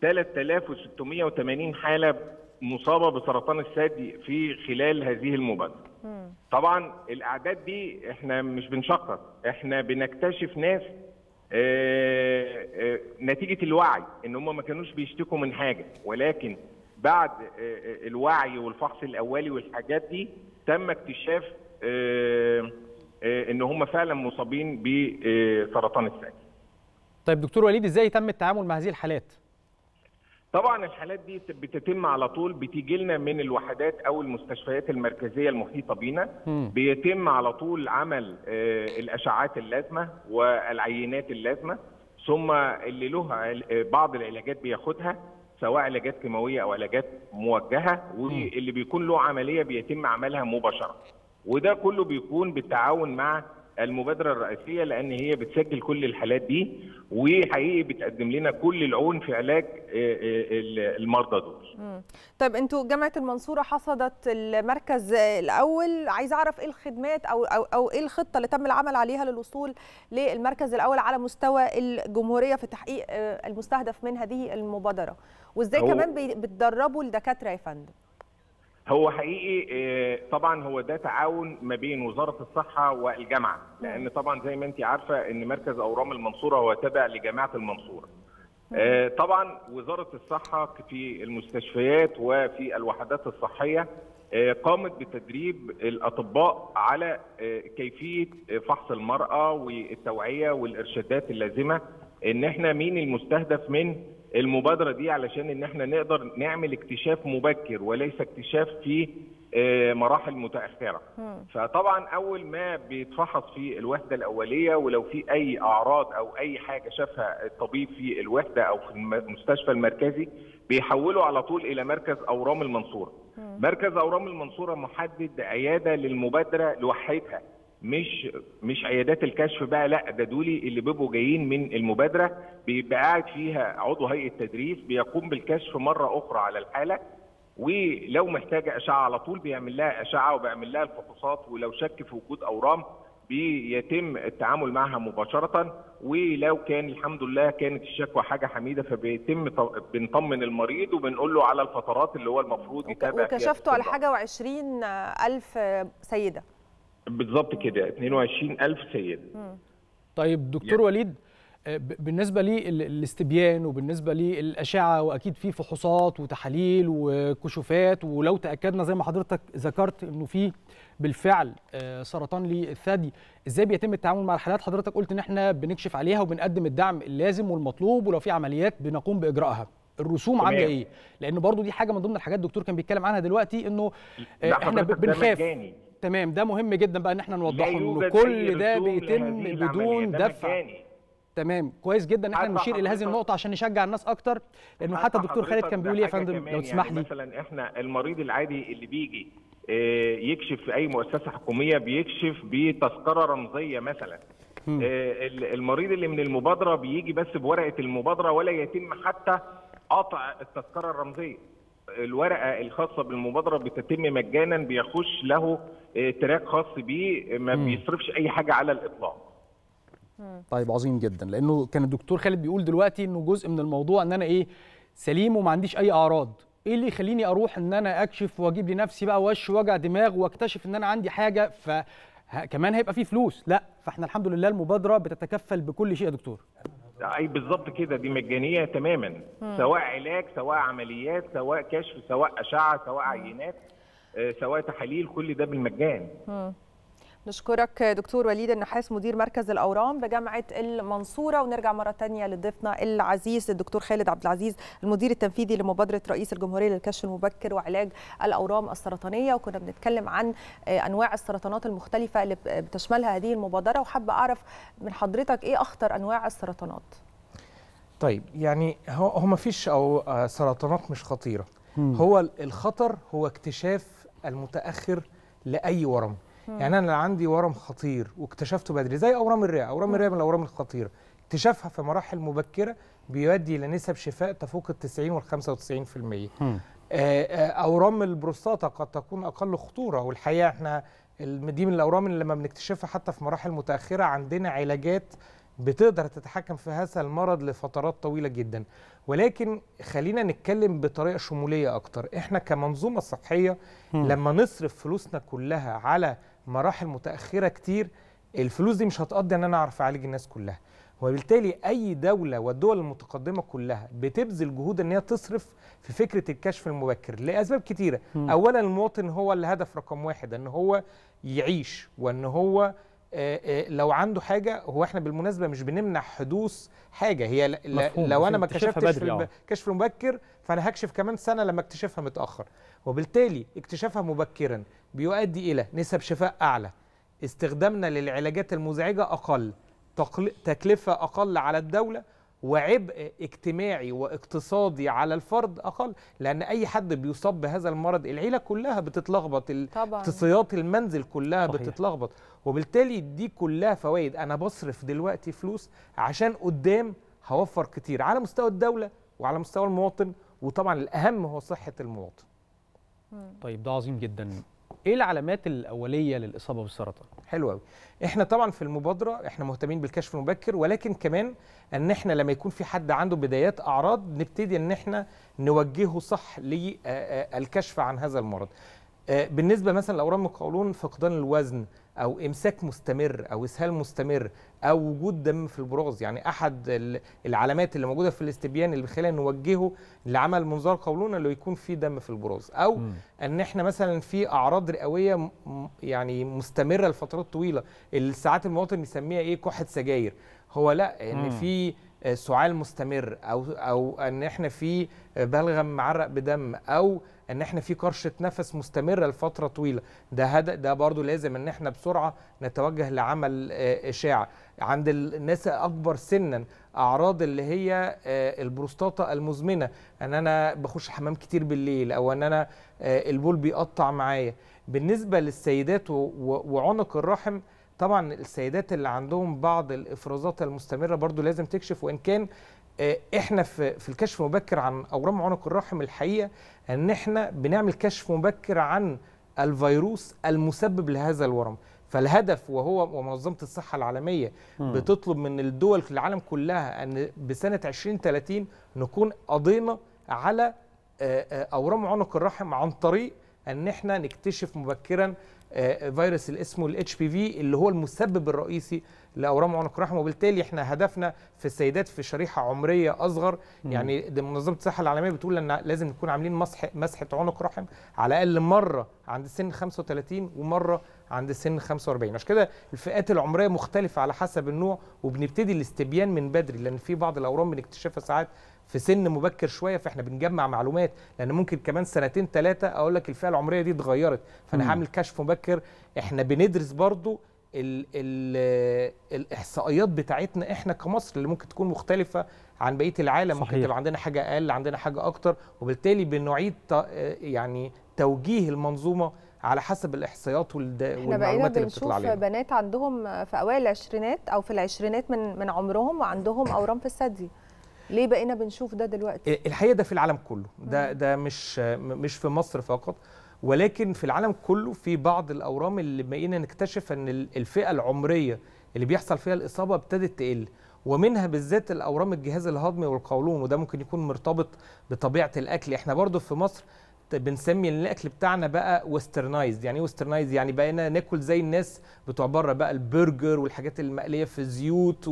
3680 حاله مصابه بسرطان الثدي في خلال هذه المبادره. طبعا الاعداد دي احنا مش بنشخص احنا بنكتشف ناس آه، آه، نتيجه الوعي ان هم ما كانوش بيشتكوا من حاجه ولكن بعد آه، آه، الوعي والفحص الاولي والحاجات دي تم اكتشاف آه، آه، ان هم فعلا مصابين بسرطان الثدي. طيب دكتور وليد ازاي تم التعامل مع هذه الحالات طبعا الحالات دي بتتم على طول بتيجي لنا من الوحدات او المستشفيات المركزيه المحيطه بينا مم. بيتم على طول عمل آه، الاشعاعات اللازمه والعينات اللازمه ثم اللي له عل- آه، بعض العلاجات بياخدها سواء علاجات كيماويه او علاجات موجهه واللي بيكون له عمليه بيتم عملها مباشره وده كله بيكون بالتعاون مع المبادره الرئيسيه لان هي بتسجل كل الحالات دي وحقيقي بتقدم لنا كل العون في علاج آه، آه، المرضى دول مم. طيب انتوا جامعه المنصوره حصدت المركز الاول عايز اعرف ايه الخدمات او او او ايه الخطه اللي تم العمل عليها للوصول للمركز الاول على مستوى الجمهوريه في تحقيق آه، المستهدف من هذه المبادره وازاي هو- كمان بي- بتدربوا الدكاتره يا فندم هو حقيقي آه، طبعا هو ده تعاون ما بين وزاره الصحه والجامعه لان طبعا زي ما انت عارفه ان مركز اورام المنصوره هو تابع لجامعه المنصوره آه، طبعا وزاره الصحه في المستشفيات وفي الوحدات الصحيه آه، قامت بتدريب الاطباء على آه، كيفيه فحص المراه والتوعيه والارشادات اللازمه ان احنا مين المستهدف من المبادره دي علشان ان احنا نقدر نعمل اكتشاف مبكر وليس اكتشاف في آه، مراحل متاخره فطبعا اول ما بيتفحص في الوحده الاوليه ولو في اي اعراض او اي حاجه شافها الطبيب في الوحده او في الم- المستشفى المركزي بيحولوا على طول الى مركز اورام المنصوره مركز اورام المنصوره محدد عياده للمبادره لوحدها مش مش عيادات الكشف بقى لا ده دولي اللي بيبقوا جايين من المبادره بيبقى قاعد فيها عضو هيئه تدريس بيقوم بالكشف مره اخرى على الحاله ولو محتاجه اشعه على طول بيعمل لها اشعه وبيعمل لها الفحوصات ولو شك في وجود اورام بيتم التعامل معها مباشره ولو كان الحمد لله كانت الشكوى حاجه حميده فبيتم ط- بنطمن المريض وبنقول له على الفترات اللي هو المفروض وك- يتابع فيها وكشفتوا على باستمرار. حاجه و20 الف سيده بالظبط كده 22000 سيد طيب دكتور وليد آه، ب- بالنسبه للاستبيان وبالنسبه للاشعه واكيد في فحوصات وتحاليل وكشوفات ولو تاكدنا زي ما حضرتك ذكرت انه في بالفعل آه، سرطان للثدي ازاي بيتم التعامل مع الحالات حضرتك قلت ان احنا بنكشف عليها وبنقدم الدعم اللازم والمطلوب ولو في عمليات بنقوم باجرائها الرسوم تمام. عامله ايه لان برضو دي حاجه من ضمن الحاجات الدكتور كان بيتكلم عنها دلوقتي انه آه، ده احنا ب- حضرتك ده بنخاف مجاني. تمام ده مهم جدا بقى ان احنا نوضحه انه يوجد أي كل ده رسوم بيتم لهذه بدون العملية، ده دفع مجاني. تمام كويس جدا ان احنا حتى نشير الى هذه حضرتك- النقطه عشان نشجع الناس اكتر لانه حتى الدكتور خالد حضرتك كان ده بيقول لي يا حاجة فندم كمان لو تسمح يعني لي مثلا احنا المريض العادي اللي بيجي آه، يكشف في اي مؤسسه حكوميه بيكشف بتذكره رمزيه مثلا آه، ال- المريض اللي من المبادره بيجي بس بورقه المبادره ولا يتم حتى قطع التذكره الرمزيه الورقه الخاصه بالمبادره بتتم مجانا بيخش له آه، تراك خاص بيه ما بيصرفش اي حاجه على الاطلاق طيب عظيم جدا لانه كان الدكتور خالد بيقول دلوقتي انه جزء من الموضوع ان انا ايه سليم وما عنديش اي اعراض ايه اللي يخليني اروح ان انا اكشف واجيب لنفسي بقى وش وجع دماغ واكتشف ان انا عندي حاجه ف ه- كمان هيبقى فيه فلوس لا فاحنا الحمد لله المبادره بتتكفل بكل شيء يا دكتور اي بالظبط كده دي مجانيه تماما سواء علاج سواء عمليات سواء كشف سواء اشعه سواء عينات آه، سواء تحاليل كل ده بالمجان نشكرك دكتور وليد النحاس مدير مركز الاورام بجامعه المنصوره ونرجع مره تانية لضيفنا العزيز الدكتور خالد عبد العزيز المدير التنفيذي لمبادره رئيس الجمهوريه للكشف المبكر وعلاج الاورام السرطانيه وكنا بنتكلم عن آه، انواع السرطانات المختلفه اللي ب- بتشملها هذه المبادره وحابه اعرف من حضرتك ايه اخطر انواع السرطانات طيب يعني هو هو ما فيش او آه، سرطانات مش خطيره هو ال- الخطر هو اكتشاف المتاخر لاي ورم يعني انا لو عندي ورم خطير واكتشفته بدري زي اورام الرئه اورام الرئه من الاورام الخطيره اكتشافها في مراحل مبكره بيؤدي الى نسب شفاء تفوق ال 90 وال 95% آه، آه، اورام البروستاتا قد تكون اقل خطوره والحقيقه احنا الم- دي من الاورام اللي لما بنكتشفها حتى في مراحل متاخره عندنا علاجات بتقدر تتحكم في هذا المرض لفترات طويله جدا ولكن خلينا نتكلم بطريقه شموليه اكتر احنا كمنظومه صحيه لما نصرف فلوسنا كلها على مراحل متاخره كتير الفلوس دي مش هتقضي ان انا اعرف اعالج الناس كلها وبالتالي اي دوله والدول المتقدمه كلها بتبذل جهود ان هي تصرف في فكره الكشف المبكر لاسباب كتيره مم. اولا المواطن هو الهدف رقم واحد ان هو يعيش وان هو آه، آه، لو عنده حاجه هو احنا بالمناسبه مش بنمنع حدوث حاجه هي ل- ل- مفهوم، لو بس انا ما اكتشافها اكتشفتش في بدري، آه. الكشف المبكر فانا هكشف كمان سنه لما اكتشفها متاخر وبالتالي اكتشافها مبكرا بيؤدي الى نسب شفاء اعلى استخدامنا للعلاجات المزعجه اقل تقل- تكلفه اقل على الدوله وعبء اجتماعي واقتصادي على الفرد اقل لان اي حد بيصاب بهذا المرض العيله كلها بتتلخبط ال- طبعا اقتصاديات المنزل كلها صحيح. بتتلخبط وبالتالي دي كلها فوائد انا بصرف دلوقتي فلوس عشان قدام هوفر كتير على مستوى الدوله وعلى مستوى المواطن وطبعا الاهم هو صحه المواطن طيب ده عظيم جدا ايه العلامات الاوليه للاصابه بالسرطان حلو قوي احنا طبعا في المبادره احنا مهتمين بالكشف المبكر ولكن كمان ان احنا لما يكون في حد عنده بدايات اعراض نبتدي ان احنا نوجهه صح للكشف عن هذا المرض آه، بالنسبه مثلا لاورام القولون فقدان الوزن او امساك مستمر او اسهال مستمر او وجود دم في البراز يعني احد ال- العلامات اللي موجوده في الاستبيان اللي بيخلينا نوجهه لعمل منظار قولون اللي يكون فيه دم في البراز او مم. ان احنا مثلا في اعراض رئويه م- م- يعني مستمره لفترات طويله اللي ساعات المواطن يسميها ايه كحه سجاير هو لا ان مم. في آه، سعال مستمر او او ان احنا في آه، بلغم معرق بدم او ان احنا في قرشه نفس مستمره لفتره طويله ده هذا ده برضو لازم ان احنا بسرعه نتوجه لعمل آه، اشاعه عند الناس اكبر سنا اعراض اللي هي آه، البروستاتا المزمنه ان انا بخش حمام كتير بالليل او ان انا آه، البول بيقطع معايا بالنسبه للسيدات و- و- وعنق الرحم طبعا السيدات اللي عندهم بعض الافرازات المستمره برضو لازم تكشف وان كان آه، احنا في في الكشف المبكر عن اورام عنق الرحم الحقيقه ان احنا بنعمل كشف مبكر عن الفيروس المسبب لهذا الورم فالهدف وهو ومنظمه الصحه العالميه مم. بتطلب من الدول في العالم كلها ان بسنه 2030 نكون قضينا على آه، آه، اورام عنق الرحم عن طريق ان احنا نكتشف مبكرا آه، فيروس اللي اسمه الاتش بي في اللي هو المسبب الرئيسي لاورام عنق الرحم وبالتالي احنا هدفنا في السيدات في شريحه عمريه اصغر مم. يعني ده منظمه الصحه العالميه بتقول ان لازم نكون عاملين مسح مسحه عنق رحم على الاقل مره عند سن 35 ومره عند سن 45 عشان كده الفئات العمريه مختلفه على حسب النوع وبنبتدي الاستبيان من بدري لان في بعض الاورام بنكتشفها ساعات في سن مبكر شويه فاحنا بنجمع معلومات لان ممكن كمان سنتين ثلاثه اقول لك الفئه العمريه دي اتغيرت فانا مم. هعمل كشف مبكر احنا بندرس برضو ال ال الاحصائيات بتاعتنا احنا كمصر اللي ممكن تكون مختلفه عن بقيه العالم ممكن صحيح. تبقى عندنا حاجه اقل عندنا حاجه اكتر وبالتالي بنعيد ت- يعني توجيه المنظومه على حسب الاحصائيات والد- احنا بقينا والمعلومات اللي بنشوف بتطلع لنا بنات عندهم في اوائل العشرينات او في العشرينات من من عمرهم وعندهم اورام في الثدي ليه بقينا بنشوف ده دلوقتي الحقيقه ده في العالم كله ده ده مش مش في مصر فقط ولكن في العالم كله في بعض الاورام اللي بقينا نكتشف ان ال- الفئه العمريه اللي بيحصل فيها الاصابه ابتدت تقل ومنها بالذات الاورام الجهاز الهضمي والقولون وده ممكن يكون مرتبط بطبيعه الاكل احنا برضو في مصر ت- بنسمي ان الاكل بتاعنا بقى ويسترنايزد يعني ايه ويسترنايزد يعني بقينا ناكل زي الناس بتوع بره بقى البرجر والحاجات المقليه في زيوت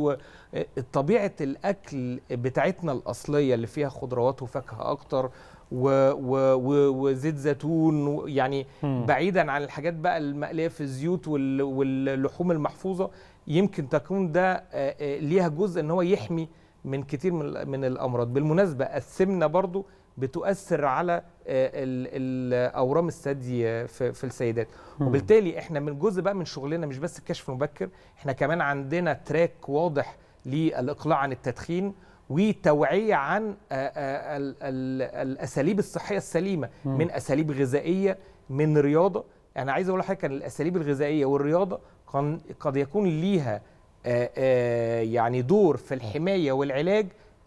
وطبيعه الاكل بتاعتنا الاصليه اللي فيها خضروات وفاكهه اكتر و و و وزيت زيتون و- يعني مم. بعيدا عن الحاجات بقى المقليه في الزيوت وال- واللحوم المحفوظه يمكن تكون ده آه، آه، ليها جزء ان هو يحمي من كتير من ال- من الامراض بالمناسبه السمنه برضو بتؤثر على آه، ال- ال- اورام الثدي آه، في في السيدات مم. وبالتالي احنا من جزء بقى من شغلنا مش بس الكشف المبكر احنا كمان عندنا تراك واضح للاقلاع عن التدخين وتوعيه عن آه، آه، ال- ال- الاساليب الصحيه السليمه مم. من اساليب غذائيه من رياضه انا عايز اقول لحضرتك ان الاساليب الغذائيه والرياضه قن- قد يكون ليها آه، آه، يعني دور في الحمايه والعلاج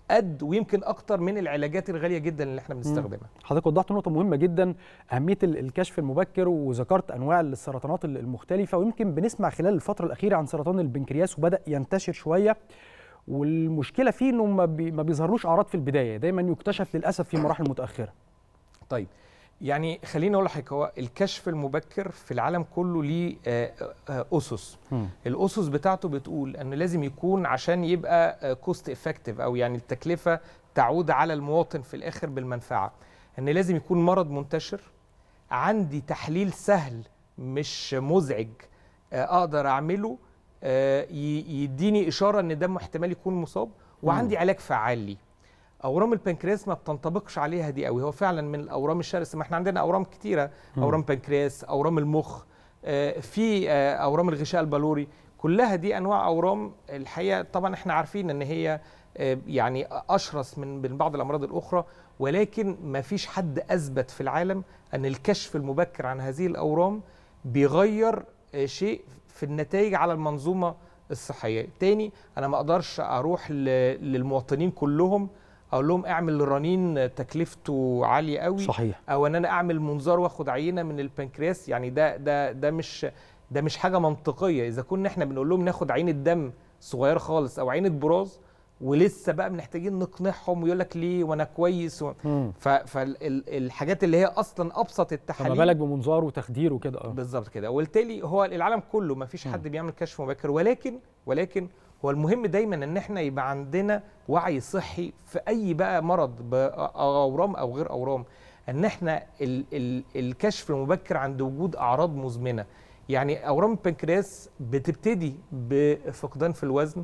قد ويمكن اكتر من العلاجات الغاليه جدا اللي احنا بنستخدمها حضرتك وضحت نقطة مهمة جدا أهمية ال- الكشف المبكر وذكرت أنواع السرطانات ال- المختلفة ويمكن بنسمع خلال الفترة الأخيرة عن سرطان البنكرياس وبدأ ينتشر شوية والمشكلة فيه إنه ما, بي ما بيظهرلوش أعراض في البداية دايما يكتشف للأسف في مراحل متأخرة طيب يعني خليني اقول لحضرتك هو الكشف المبكر في العالم كله ليه آه، آه، اسس الاسس بتاعته بتقول ان لازم يكون عشان يبقى كوست افكتيف او يعني التكلفه تعود على المواطن في الاخر بالمنفعه ان لازم يكون مرض منتشر عندي تحليل سهل مش مزعج آه، اقدر اعمله آه، ي- يديني اشاره ان ده احتمال يكون مصاب وعندي علاج فعال ليه اورام البنكرياس ما بتنطبقش عليها دي قوي هو فعلا من الاورام الشرسه ما احنا عندنا اورام كتيره مم. اورام بنكرياس اورام المخ آه، في آه، اورام الغشاء البلوري كلها دي انواع اورام الحقيقه طبعا احنا عارفين ان هي آه، يعني اشرس من من بعض الامراض الاخرى ولكن ما فيش حد اثبت في العالم ان الكشف المبكر عن هذه الاورام بيغير آه، شيء في النتائج على المنظومه الصحيه تاني انا ما اقدرش اروح ل- للمواطنين كلهم اقول لهم اعمل رنين تكلفته عاليه قوي صحيح او ان انا اعمل منظار واخد عينه من البنكرياس يعني ده ده ده مش ده مش حاجه منطقيه اذا كنا احنا بنقول لهم ناخد عينه دم صغيره خالص او عينه براز ولسه بقى محتاجين نقنعهم ويقول لك ليه وانا كويس و... مم. فالحاجات اللي هي اصلا ابسط فما التحاليل بالك بمنظار وتخدير وكده اه بالظبط كده وبالتالي هو العالم كله ما فيش حد بيعمل كشف مبكر ولكن ولكن هو المهم دايما ان احنا يبقى عندنا وعي صحي في اي بقى مرض باورام او غير اورام ان احنا ال ال الكشف المبكر عند وجود اعراض مزمنه يعني اورام البنكرياس بتبتدي بفقدان في الوزن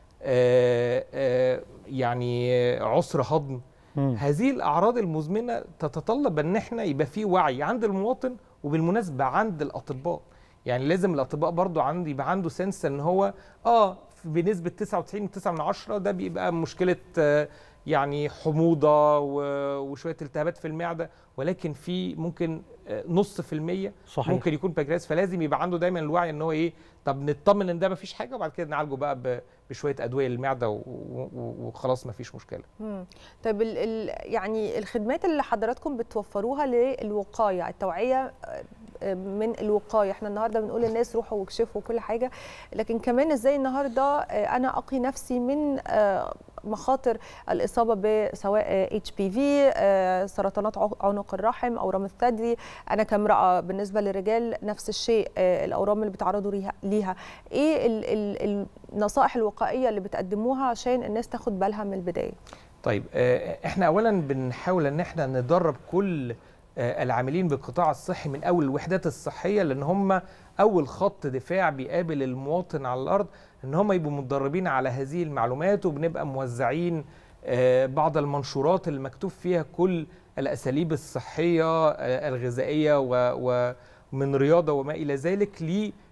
آه آه يعني عسر هضم مم. هذه الاعراض المزمنه تتطلب ان احنا يبقى في وعي عند المواطن وبالمناسبه عند الاطباء يعني لازم الاطباء برضو عندي يبقى عنده سنس ان هو اه بنسبه 99.9 من عشرة ده بيبقى مشكله آه، يعني حموضه و- وشويه التهابات في المعده ولكن في ممكن آه، نص في المية صحيح ممكن يكون بنكرياس فلازم يبقى عنده دايما الوعي ان هو ايه طب نطمن ان ده مفيش حاجه وبعد كده نعالجه بقى ب- بشويه ادويه للمعده و- و- وخلاص مفيش مشكله مم. طيب ال ال يعني الخدمات اللي حضراتكم بتوفروها للوقايه التوعيه آه، من الوقايه احنا النهارده بنقول للناس روحوا واكشفوا وكل حاجه لكن كمان ازاي النهارده آه، انا اقي نفسي من آه، مخاطر الاصابه بسواء اتش بي في سرطانات عق- عنق الرحم اورام الثدي انا كامراه بالنسبه للرجال نفس الشيء آه، الاورام اللي بيتعرضوا ليها- ليها ايه ال ال النصائح الوقائيه اللي بتقدموها عشان الناس تاخد بالها من البدايه طيب آه، احنا اولا بنحاول ان احنا ندرب كل آه، العاملين بالقطاع الصحي من اول الوحدات الصحيه لان هم اول خط دفاع بيقابل المواطن على الارض ان هم يبقوا متدربين على هذه المعلومات وبنبقى موزعين آه، بعض المنشورات اللي مكتوب فيها كل الاساليب الصحيه آه، الغذائيه و- ومن رياضه وما الى ذلك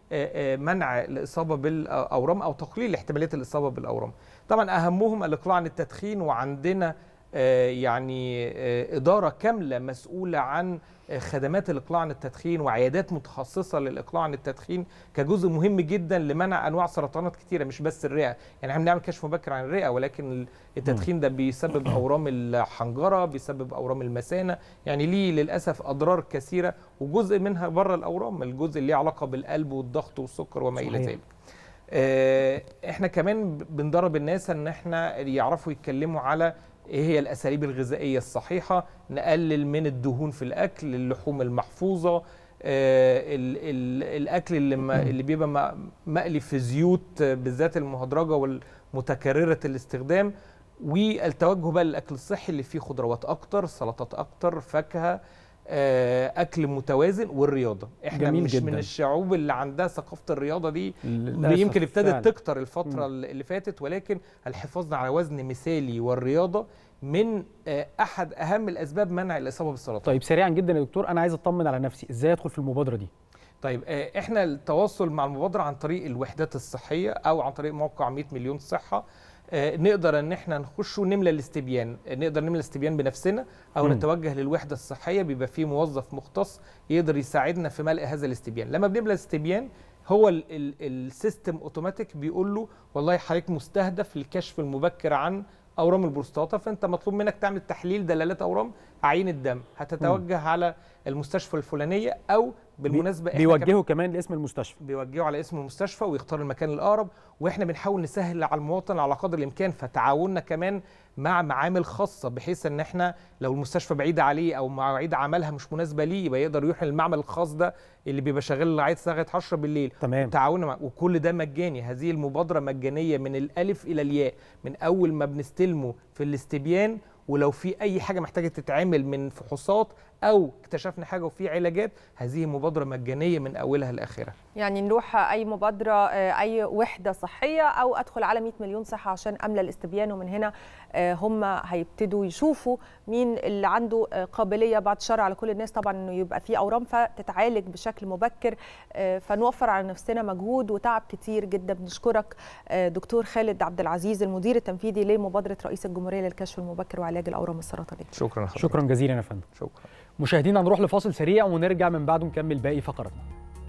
لمنع الاصابه بالاورام او تقليل احتماليه الاصابه بالاورام. طبعا اهمهم الاقلاع عن التدخين وعندنا آه، يعني آه، اداره كامله مسؤوله عن آه، خدمات الاقلاع عن التدخين وعيادات متخصصه للاقلاع عن التدخين كجزء مهم جدا لمنع انواع سرطانات كتيره مش بس الرئه يعني احنا بنعمل كشف مبكر عن الرئه ولكن التدخين ده بيسبب اورام الحنجره بيسبب اورام المثانه يعني ليه للاسف اضرار كثيره وجزء منها بره الاورام الجزء اللي ليه علاقه بالقلب والضغط والسكر وما الى صحيح. ذلك آه، احنا كمان بندرب الناس ان احنا يعرفوا يتكلموا على ايه هي الاساليب الغذائيه الصحيحه نقلل من الدهون في الاكل اللحوم المحفوظه آه، ال- ال- الاكل اللي, ما اللي بيبقى م- مقلي في زيوت آه، بالذات المهدرجه والمتكرره الاستخدام والتوجه بقى للاكل الصحي اللي فيه خضروات اكتر سلطات اكتر فاكهه آه، اكل متوازن والرياضه احنا جميل مش جداً. من الشعوب اللي عندها ثقافه الرياضه دي للأسف يمكن ابتدت فعلاً. تكتر الفتره اللي فاتت ولكن الحفاظ على وزن مثالي والرياضه من آه، احد اهم الاسباب منع الاصابه بالسرطان طيب سريعا جدا يا دكتور انا عايز اطمن على نفسي ازاي ادخل في المبادره دي طيب آه، احنا التواصل مع المبادره عن طريق الوحدات الصحيه او عن طريق موقع 100 مليون صحه آه، نقدر ان احنا نخش ونملى الاستبيان آه، نقدر نملى الاستبيان بنفسنا او مم. نتوجه للوحده الصحيه بيبقى فيه موظف مختص يقدر يساعدنا في ملء هذا الاستبيان لما بنملى الاستبيان هو ال- ال- السيستم اوتوماتيك بيقول له والله حضرتك مستهدف للكشف المبكر عن اورام البروستاتا فانت مطلوب منك تعمل تحليل دلالات اورام عين الدم هتتوجه على المستشفى الفلانيه او بالمناسبه إحنا كمان- بيوجهوا كمان لاسم المستشفى بيوجهوا على اسم المستشفى ويختار المكان الاقرب واحنا بنحاول نسهل على المواطن على قدر الامكان فتعاوننا كمان مع معامل خاصه بحيث ان احنا لو المستشفى بعيده عليه او مواعيد عملها مش مناسبه ليه يبقى يقدر يروح للمعمل الخاص ده اللي بيبقى شغال لغايه لغايه 10 بالليل تمام تعاوننا مع وكل ده مجاني هذه المبادره مجانيه من الالف الى الياء من اول ما بنستلمه في الاستبيان ولو في اي حاجه محتاجه تتعمل من فحوصات او اكتشفنا حاجه وفي علاجات هذه مبادره مجانيه من اولها لاخرها يعني نروح اي مبادره آه، اي وحده صحيه او ادخل على 100 مليون صحه عشان املى الاستبيان ومن هنا آه، هم هيبتدوا يشوفوا مين اللي عنده آه، قابليه بعد الشر على كل الناس طبعا انه يبقى في اورام فتتعالج بشكل مبكر آه، فنوفر على نفسنا مجهود وتعب كتير جدا بنشكرك آه، دكتور خالد عبد العزيز المدير التنفيذي لمبادره رئيس الجمهوريه للكشف المبكر وعلاج الاورام السرطانيه شكرا حضرتك. شكرا جزيلا يا فندم شكرا مشاهدينا نروح لفاصل سريع ونرجع من بعده نكمل باقي فقراتنا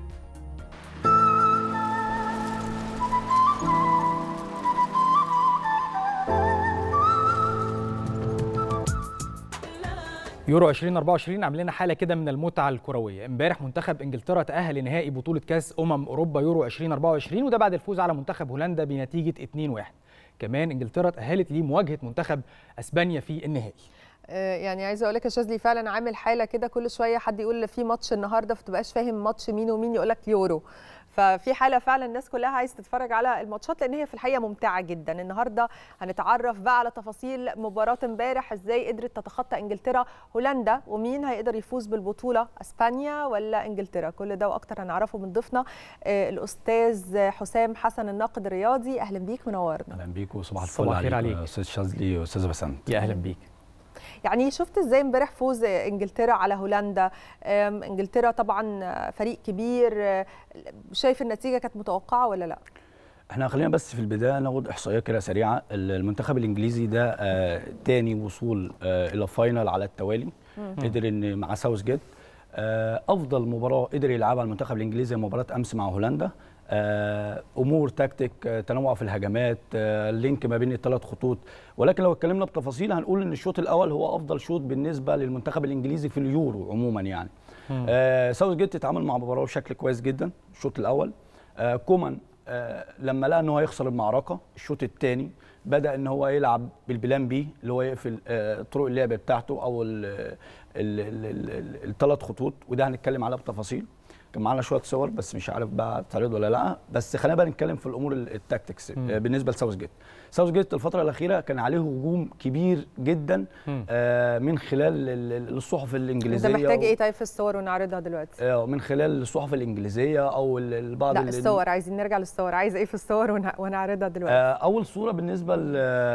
يورو 2024 عامل لنا حاله كده من المتعه الكرويه امبارح منتخب انجلترا تاهل لنهائي بطوله كاس امم اوروبا يورو 2024 وده بعد الفوز على منتخب هولندا بنتيجه 2-1 كمان انجلترا تاهلت لمواجهه منتخب اسبانيا في النهائي آه، يعني عايزه اقول لك يا شاذلي فعلا عامل حاله كده كل شويه حد يقول في ماتش النهارده فتبقاش فاهم ماتش مين ومين يقول لك يورو ففي حاله فعلا الناس كلها عايزه تتفرج على الماتشات لان هي في الحقيقه ممتعه جدا النهارده هنتعرف بقى على تفاصيل مباراه امبارح ازاي قدرت تتخطى انجلترا هولندا ومين هيقدر يفوز بالبطوله اسبانيا ولا انجلترا كل ده واكتر هنعرفه من ضيفنا آه، الاستاذ حسام حسن الناقد الرياضي اهلا بيك منورنا اهلا بيك وصباح الفل صباح الخير عليك عليك. استاذ شاذلي واستاذ بسنت يا اهلا بيك يعني شفت ازاي امبارح فوز انجلترا على هولندا أم، انجلترا طبعا فريق كبير أه، شايف النتيجه كانت متوقعه ولا لا احنا خلينا بس في البدايه ناخد احصائيه كده سريعه المنتخب الانجليزي ده آه تاني وصول آه الى فاينل على التوالي قدر ان مع ساوث جيت آه افضل مباراه قدر يلعبها المنتخب الانجليزي هي مباراه امس مع هولندا آه امور تكتيك آه تنوع في الهجمات آه اللينك ما بين الثلاث خطوط ولكن لو اتكلمنا بتفاصيل هنقول ان الشوط الاول هو افضل شوط بالنسبه للمنتخب الانجليزي في اليورو عموما يعني آه ساوث جيت اتعامل مع المباراه بشكل كويس جدا الشوط الاول آه كومان آه لما لقى ان هو هيخسر المعركه الشوط الثاني بدا ان هو يلعب بالبلان بي اللي هو يقفل آه طرق اللعب بتاعته او الثلاث خطوط وده هنتكلم عليها بتفاصيل كان معانا شويه صور بس مش عارف بقى تعرض ولا لا بس خلينا بقى نتكلم في الامور ال- التاكتكس آه، بالنسبه لساوث جيت ساوث جيت الفتره الاخيره كان عليه هجوم كبير جدا مم. آه من خلال ال- ال- الصحف انت الانجليزيه محتاج و- ايه طيب في الصور ونعرضها دلوقتي آه، من خلال الصحف الانجليزيه او ال- البعض لا ال- الصور عايزين نرجع للصور عايزه ايه في الصور ون- ونعرضها دلوقتي آه، اول صوره بالنسبه ل-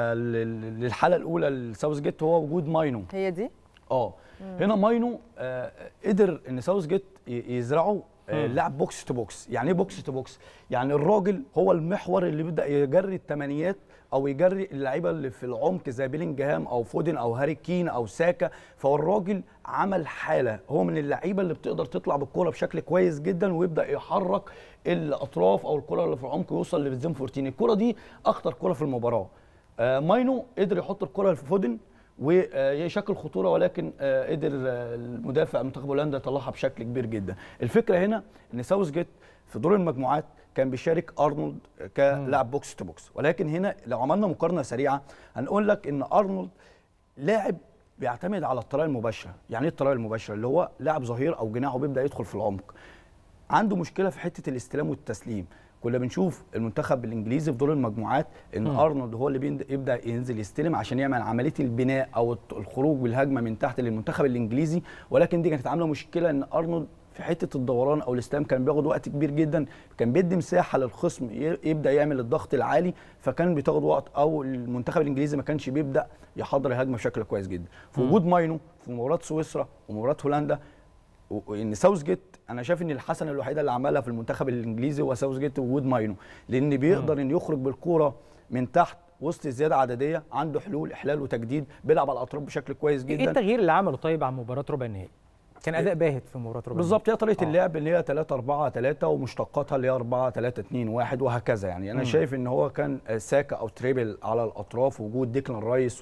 ل- للحاله الاولى لساوث جيت هو وجود ماينو هي دي اه هنا ماينو آه قدر ان ساوث جيت ي- يزرعه آه لعب بوكس تو بوكس يعني ايه بوكس تو بوكس يعني الراجل هو المحور اللي بيبدا يجري الثمانيات او يجري اللعيبه اللي في العمق زي بيلينجهام او فودن او هاري كين او ساكا فهو الراجل عمل حاله هو من اللعيبه اللي بتقدر تطلع بالكوره بشكل كويس جدا ويبدا يحرك الاطراف او الكره اللي في العمق يوصل لبنزين فورتين الكره دي اخطر كره في المباراه آه ماينو قدر يحط الكره في فودن ويشكل خطوره ولكن آه، قدر آه، المدافع منتخب هولندا يطلعها بشكل كبير جدا الفكره هنا ان ساوث جيت في دور المجموعات كان بيشارك ارنولد كلاعب بوكس تو بوكس ولكن هنا لو عملنا مقارنه سريعه هنقول لك ان ارنولد لاعب بيعتمد على الطريقه المباشره يعني ايه الطريقه المباشره اللي هو لاعب ظهير او جناح وبيبدا يدخل في العمق عنده مشكله في حته الاستلام والتسليم كنا بنشوف المنتخب الانجليزي في دور المجموعات ان مم. ارنولد هو اللي بيند- يبدا ينزل يستلم عشان يعمل عمليه البناء او الت- الخروج بالهجمه من تحت للمنتخب الانجليزي ولكن دي كانت عامله مشكله ان ارنولد في حته الدوران او الاستلام كان بياخد وقت كبير جدا كان بيدي مساحه للخصم ي- يبدا يعمل الضغط العالي فكان بيتاخد وقت او المنتخب الانجليزي ما كانش بيبدا يحضر الهجمه بشكل كويس جدا في وجود ماينو في مباراه سويسرا ومباراه هولندا و- وان ساوث جيت انا شايف ان الحسنه الوحيده اللي عملها في المنتخب الانجليزي هو ساوث جيت وجود ماينو لان بيقدر ان يخرج بالكوره من تحت وسط زياده عدديه عنده حلول احلال وتجديد بيلعب على الاطراف بشكل كويس ايه جدا التغيير اللي عمله طيب عن مباراه ربع النهائي كان اداء باهت في مباراه ربع بالظبط هي طريقه آه. اللعب اللي هي 3 4 3 ومشتقاتها اللي هي 4 3 2 1 وهكذا يعني انا مم. شايف ان هو كان آه، ساكا او تريبل على الاطراف وجود ديكلان رايس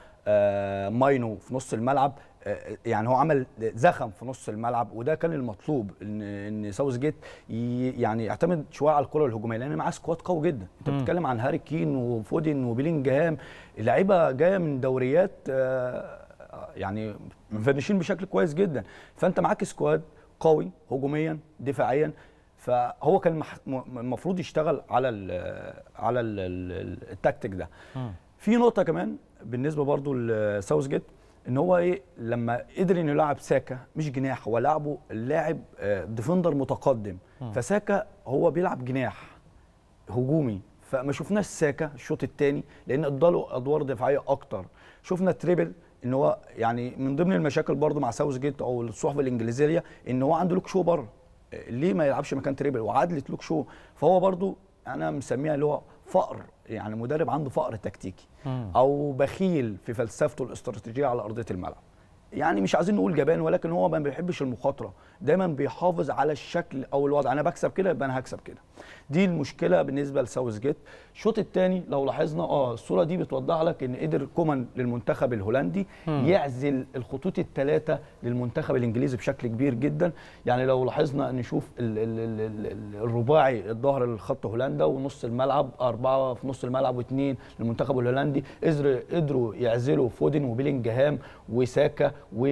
وماينو في نص الملعب آه، يعني هو عمل زخم في نص الملعب وده كان المطلوب ان ان ساوث جيت ي- يعني يعتمد شويه على الكره الهجوميه لان معاه سكواد قوي جدا انت مم. بتتكلم عن هاري كين وفودن وبيلينجهام لعيبه جايه من دوريات آه، يعني مفنشين بشكل كويس جدا فانت معاك سكواد قوي هجوميا دفاعيا فهو كان مح- م- المفروض يشتغل على ال على ال ال التكتيك ده مم. في نقطه كمان بالنسبه برضو لساوث جيت ان هو ايه لما قدر انه يلعب ساكا مش جناح هو لعبه اللاعب آه، ديفندر متقدم مم. فساكا هو بيلعب جناح هجومي فما شفناش ساكا الشوط الثاني لان اداله ادوار دفاعيه اكتر شفنا تريبل ان هو يعني من ضمن المشاكل برضه مع ساوث جيت او الصحف الانجليزيه ان هو عنده لوك شو بره ليه ما يلعبش مكان تريبل وعدلت لوك شو فهو برضه انا مسميها اللي هو فقر يعني مدرب عنده فقر تكتيكي مم. او بخيل في فلسفته الاستراتيجيه على ارضيه الملعب يعني مش عايزين نقول جبان ولكن هو ما بيحبش المخاطره دايما بيحافظ على الشكل او الوضع انا بكسب كده يبقى انا هكسب كده دي المشكله بالنسبه لساوث جيت الشوط الثاني لو لاحظنا اه الصوره دي بتوضح لك ان قدر كومان للمنتخب الهولندي مم. يعزل الخطوط الثلاثه للمنتخب الانجليزي بشكل كبير جدا يعني لو لاحظنا نشوف ال ال ال ال ال الرباعي الظهر للخط هولندا ونص الملعب اربعه في نص الملعب واثنين للمنتخب الهولندي قدر قدروا يعزلوا فودن وبيلينجهام وساكا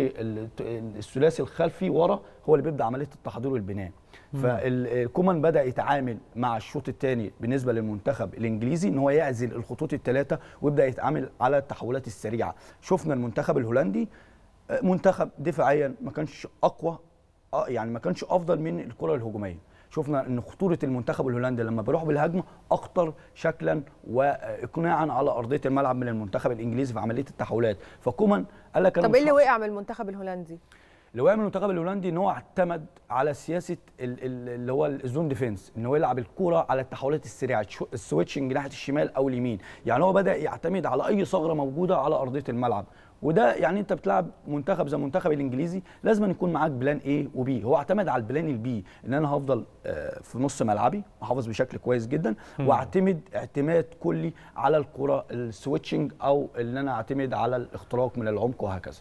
والثلاثي الخلفي ورا هو اللي بيبدا عمليه التحضير والبناء فالكومان بدا يتعامل مع الشوط الثاني بالنسبه للمنتخب الانجليزي ان هو يعزل الخطوط الثلاثه ويبدا يتعامل على التحولات السريعه شفنا المنتخب الهولندي آه، منتخب دفاعيا ما كانش اقوى آه، يعني ما كانش افضل من الكره الهجوميه شفنا ان خطوره المنتخب الهولندي لما بيروح بالهجمه اخطر شكلا واقناعا على ارضيه الملعب من المنتخب الانجليزي في عمليه التحولات فكومان قال لك أنا طب ايه مش اللي هخسر. وقع من المنتخب الهولندي اللي وقع من المنتخب الهولندي ان هو اعتمد على سياسه ال- ال- اللي هو الزون ديفense ان هو يلعب الكوره على التحولات السريعه الشو- السويتشنج ناحيه الشمال او اليمين يعني هو بدا يعتمد على اي ثغره موجوده على ارضيه الملعب وده يعني انت بتلعب منتخب زي المنتخب الانجليزي لازم يكون معاك بلان ايه وبي هو اعتمد على البلان البي ان انا هفضل آه، في نص ملعبي احافظ بشكل كويس جدا واعتمد اعتماد كلي على الكره السويتشنج او ان انا اعتمد على الاختراق من العمق وهكذا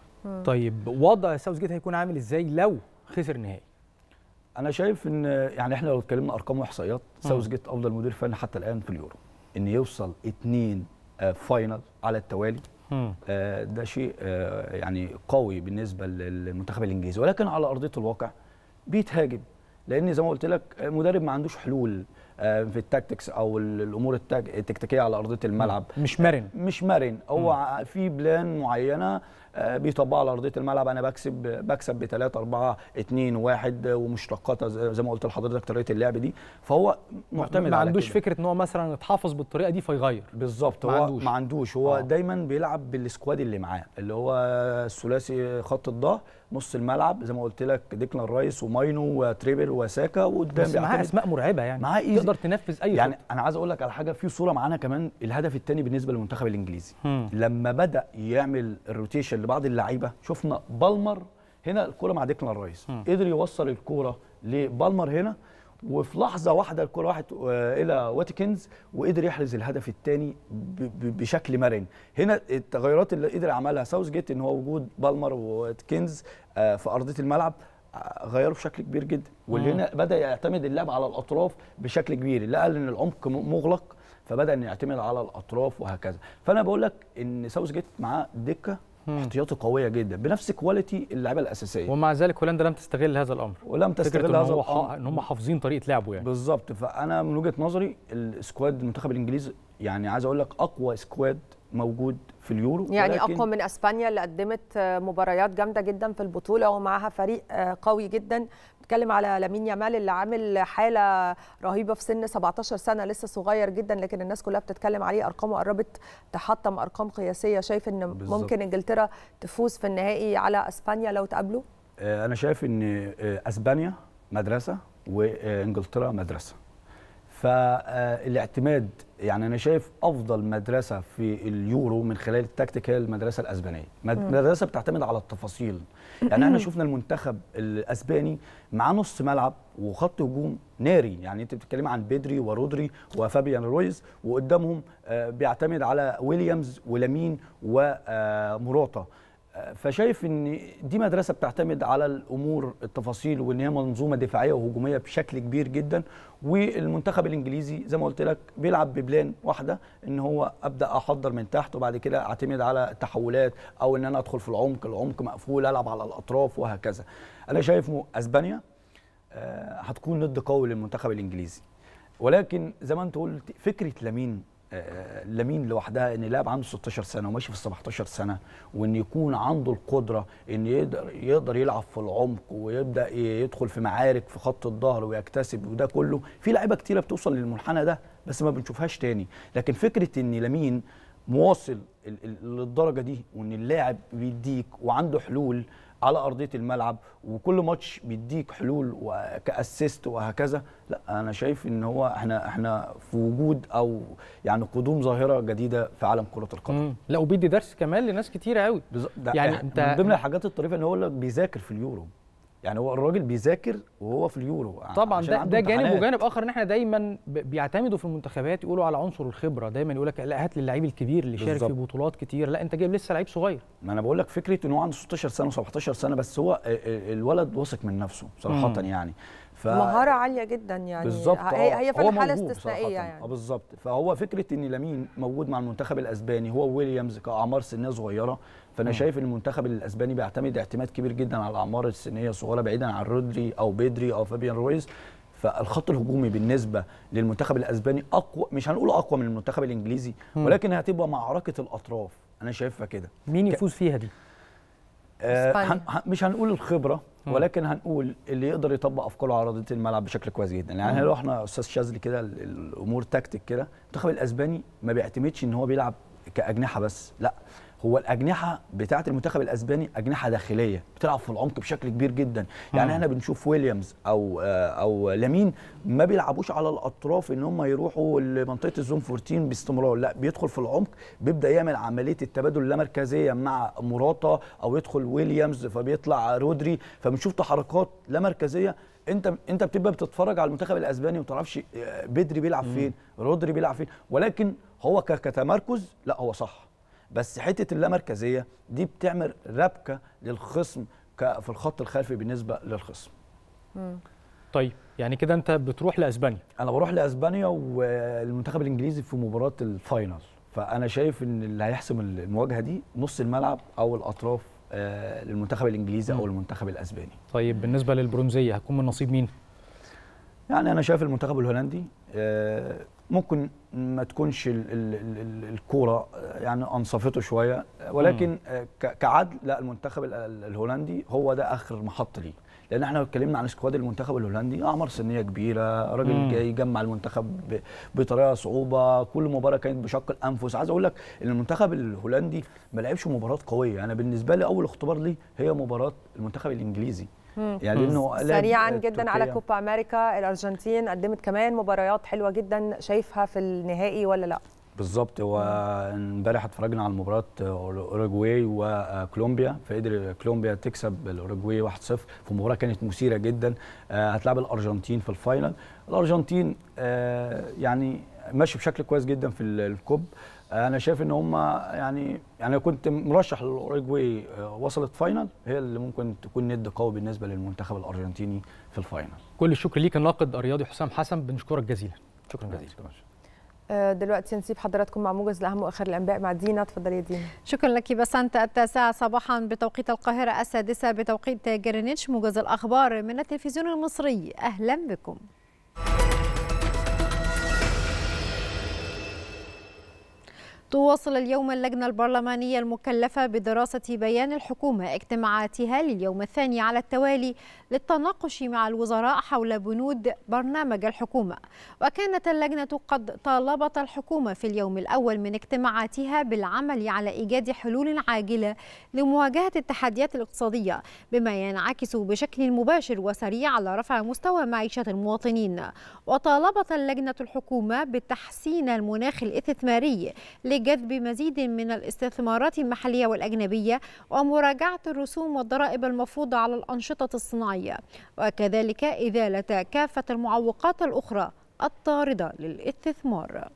طيب وضع ساوث جيت هيكون عامل ازاي لو خسر النهائي انا شايف ان يعني احنا لو اتكلمنا ارقام واحصائيات ساوث جيت افضل مدير فني حتى الان في اليورو ان يوصل اتنين آه، فاينل على التوالي مم. آه، ده شيء آه، يعني قوي بالنسبه للمنتخب الانجليزي ولكن على ارضيه الواقع بيتهاجم لان زي ما قلت لك المدرب ما عندوش حلول آه، في التاكتكس او ال- الامور التك- التكتيكيه على ارضيه الملعب مش مرن مش مرن هو ع- في بلان معينه آه، بيطبقها على ارضيه الملعب انا بكسب بكسب ب 3 4 2 1 ومشتقاتها زي زي ما قلت لحضرتك طريقه اللعب دي فهو معتمد ما على عندوش كده. فكره ان هو مثلا يتحافظ بالطريقه دي فيغير بالظبط ما هو عندوش. ما عندوش هو آه. آه. دايما بيلعب بالسكواد اللي معاه اللي هو الثلاثي خط الظهر نص الملعب زي ما قلت لك ديكلان رايس وماينو وتريبل وساكا وقدام بس معاه بيعتمد- اسماء مرعبه يعني معاه إيزي. تقدر تنفذ اي يعني خطة. انا عايز اقول لك على حاجه في صوره معانا كمان الهدف الثاني بالنسبه للمنتخب الانجليزي مم. لما بدا يعمل الروتيشن لبعض اللعيبه شفنا بالمر هنا الكره مع ديكلان رايس مم. قدر يوصل الكره لبالمر هنا وفي لحظه واحده الكره راحت آه، الى واتكنز وقدر يحرز الهدف الثاني بشكل مرن هنا التغيرات اللي قدر عملها ساوث جيت ان هو وجود بالمر وواتكنز آه، في ارضيه الملعب آه، غيروا بشكل كبير جدا واللي مم. هنا بدا يعتمد اللعب على الاطراف بشكل كبير لقى ان العمق م- مغلق فبدا انه يعتمد على الاطراف وهكذا فانا بقول لك ان ساوث جيت معاه دكه مم. احتياطي قويه جدا بنفس كواليتي اللعيبه الاساسيه ومع ذلك هولندا لم تستغل هذا الامر ولم فكره تستغل ان هذا هو ح... الأمر. ان هم حافظين طريقه لعبه يعني بالظبط فانا من وجهه نظري السكواد المنتخب الانجليزي يعني عايز اقول لك اقوى سكواد موجود في اليورو يعني ولكن اقوى من اسبانيا اللي قدمت آه، مباريات جامده جدا في البطوله ومعاها فريق آه، قوي جدا بتكلم على لامين يامال اللي عامل حاله رهيبه في سن 17 سنه لسه صغير جدا لكن الناس كلها بتتكلم عليه ارقامه قربت تحطم ارقام قياسيه شايف ان بالظبط. ممكن انجلترا تفوز في النهائي على اسبانيا لو تقابلوا آه، انا شايف ان آه، اسبانيا مدرسه وانجلترا مدرسه فالاعتماد يعني انا شايف افضل مدرسه في اليورو من خلال التكتيك هي المدرسه الاسبانيه مدرسه بتعتمد على التفاصيل يعني احنا شفنا المنتخب الاسباني معاه نص ملعب وخط هجوم ناري يعني انت بتتكلم عن بدري ورودري وفابيان رويز وقدامهم بيعتمد على ويليامز ولامين وموراتا فشايف ان دي مدرسه بتعتمد على الامور التفاصيل وان هي منظومه دفاعيه وهجوميه بشكل كبير جدا والمنتخب الانجليزي زي ما قلت لك بيلعب ببلان واحده ان هو ابدا احضر من تحت وبعد كده اعتمد على التحولات او ان انا ادخل في العمق العمق مقفول العب على الاطراف وهكذا انا شايف اسبانيا هتكون ضد قوي للمنتخب الانجليزي ولكن زي ما انت قلت فكره لامين لامين لوحدها ان لاعب عنده 16 سنه وماشي في 17 سنه وان يكون عنده القدره ان يقدر يقدر يلعب في العمق ويبدا يدخل في معارك في خط الظهر ويكتسب وده كله في لعيبه كتيره بتوصل للمنحنى ده بس ما بنشوفهاش تاني لكن فكره ان لامين مواصل للدرجه دي وان اللاعب بيديك وعنده حلول على ارضيه الملعب وكل ماتش بيديك حلول كاسيست وهكذا لا انا شايف ان هو احنا احنا في وجود او يعني قدوم ظاهره جديده في عالم كره القدم لا وبيدي درس كمان لناس كتيره قوي يعني انت من ضمن الحاجات الطريفه ان هو بيذاكر في اليورو يعني هو الراجل بيذاكر وهو في اليورو طبعا ده, ده جانب وجانب اخر ان احنا دايما بيعتمدوا في المنتخبات يقولوا على عنصر الخبره دايما يقول لك لا هات لي اللعيب الكبير اللي شارك في بطولات كتير لا انت جايب لسه لعيب صغير ما انا بقول لك فكره ان هو عنده 16 سنه و17 سنه بس هو الولد واثق من نفسه صراحه مم. يعني ف... مهاره عاليه جدا يعني بالظبط هي هي فعلا حاله استثنائيه يعني اه بالظبط فهو فكره ان لامين موجود مع المنتخب الاسباني هو ويليامز كاعمار سنيه صغيره فانا م. شايف ان المنتخب الاسباني بيعتمد اعتماد كبير جدا على الاعمار السنيه الصغيره بعيدا عن رودري او بيدري او فابيان رويز فالخط الهجومي بالنسبه للمنتخب الاسباني اقوى مش هنقول اقوى من المنتخب الانجليزي م. ولكن هتبقى معركه الاطراف انا شايفها كده مين يفوز فيها دي آه هن مش هنقول الخبره ولكن هنقول اللي يقدر يطبق افكاره على ارضيه الملعب بشكل كويس جدا يعني لو احنا استاذ شاذلي كده الامور تكتيك كده المنتخب الاسباني ما بيعتمدش ان هو بيلعب كاجنحه بس لا هو الاجنحه بتاعه المنتخب الاسباني اجنحه داخليه بتلعب في العمق بشكل كبير جدا يعني احنا بنشوف ويليامز او او لامين ما بيلعبوش على الاطراف ان هم يروحوا لمنطقه الزون 14 باستمرار لا بيدخل في العمق بيبدا يعمل عمليه التبادل اللامركزيه مع موراتا او يدخل ويليامز فبيطلع رودري فبنشوف تحركات لا مركزيه انت انت بتبقى بتتفرج على المنتخب الاسباني وما تعرفش بدري بيلعب فين رودري بيلعب فين ولكن هو كتمركز لا هو صح بس حته اللامركزيه دي بتعمل ربكه للخصم في الخط الخلفي بالنسبه للخصم. طيب يعني كده انت بتروح لاسبانيا انا بروح لاسبانيا والمنتخب الانجليزي في مباراه الفاينل فانا شايف ان اللي هيحسم المواجهه دي نص الملعب او الاطراف للمنتخب الانجليزي او المنتخب الاسباني. طيب بالنسبه للبرونزيه هتكون من نصيب مين؟ يعني انا شايف المنتخب الهولندي ممكن ما تكونش الكوره يعني انصفته شويه ولكن كعدل لا المنتخب الهولندي هو ده اخر محط ليه لان احنا اتكلمنا عن سكواد المنتخب الهولندي اعمار سنيه كبيره راجل جاي يجمع المنتخب بطريقه صعوبه كل مباراه كانت بشق الانفس عايز اقول لك ان المنتخب الهولندي ما لعبش مباراه قويه انا بالنسبه لي اول اختبار ليه هي مباراه المنتخب الانجليزي يعني انه سريعا جدا على كوبا امريكا الارجنتين قدمت كمان مباريات حلوه جدا شايفها في النهائي ولا لا بالظبط هو امبارح اتفرجنا على مباراه اوروجواي وكولومبيا فقدر كولومبيا تكسب الاوروجواي 1-0 في مباراه كانت مثيره جدا هتلعب الارجنتين في الفاينل الارجنتين يعني ماشي بشكل كويس جدا في الكوب انا شايف ان هم يعني يعني كنت مرشح للاوروجواي وصلت فاينل هي اللي ممكن تكون ند قوي بالنسبه للمنتخب الارجنتيني في الفاينل كل الشكر ليك الناقد الرياضي حسام حسن بنشكرك جزيلا شكرا جزيلا دلوقتي نسيب حضراتكم مع موجز لاهم واخر الانباء مع دينا اتفضلي يا دينا شكرا لك بسنت التاسعه صباحا بتوقيت القاهره السادسه بتوقيت جرينتش موجز الاخبار من التلفزيون المصري اهلا بكم تواصل اليوم اللجنة البرلمانية المكلفة بدراسة بيان الحكومة اجتماعاتها لليوم الثاني على التوالي للتناقش مع الوزراء حول بنود برنامج الحكومة وكانت اللجنة قد طالبت الحكومة في اليوم الأول من اجتماعاتها بالعمل على إيجاد حلول عاجلة لمواجهة التحديات الاقتصادية بما ينعكس بشكل مباشر وسريع على رفع مستوى معيشة المواطنين وطالبت اللجنة الحكومة بتحسين المناخ الاستثماري لجذب مزيد من الاستثمارات المحلية والأجنبية ومراجعة الرسوم والضرائب المفروضة على الأنشطة الصناعية وكذلك إزالة كافة المعوقات الأخرى الطاردة للاستثمار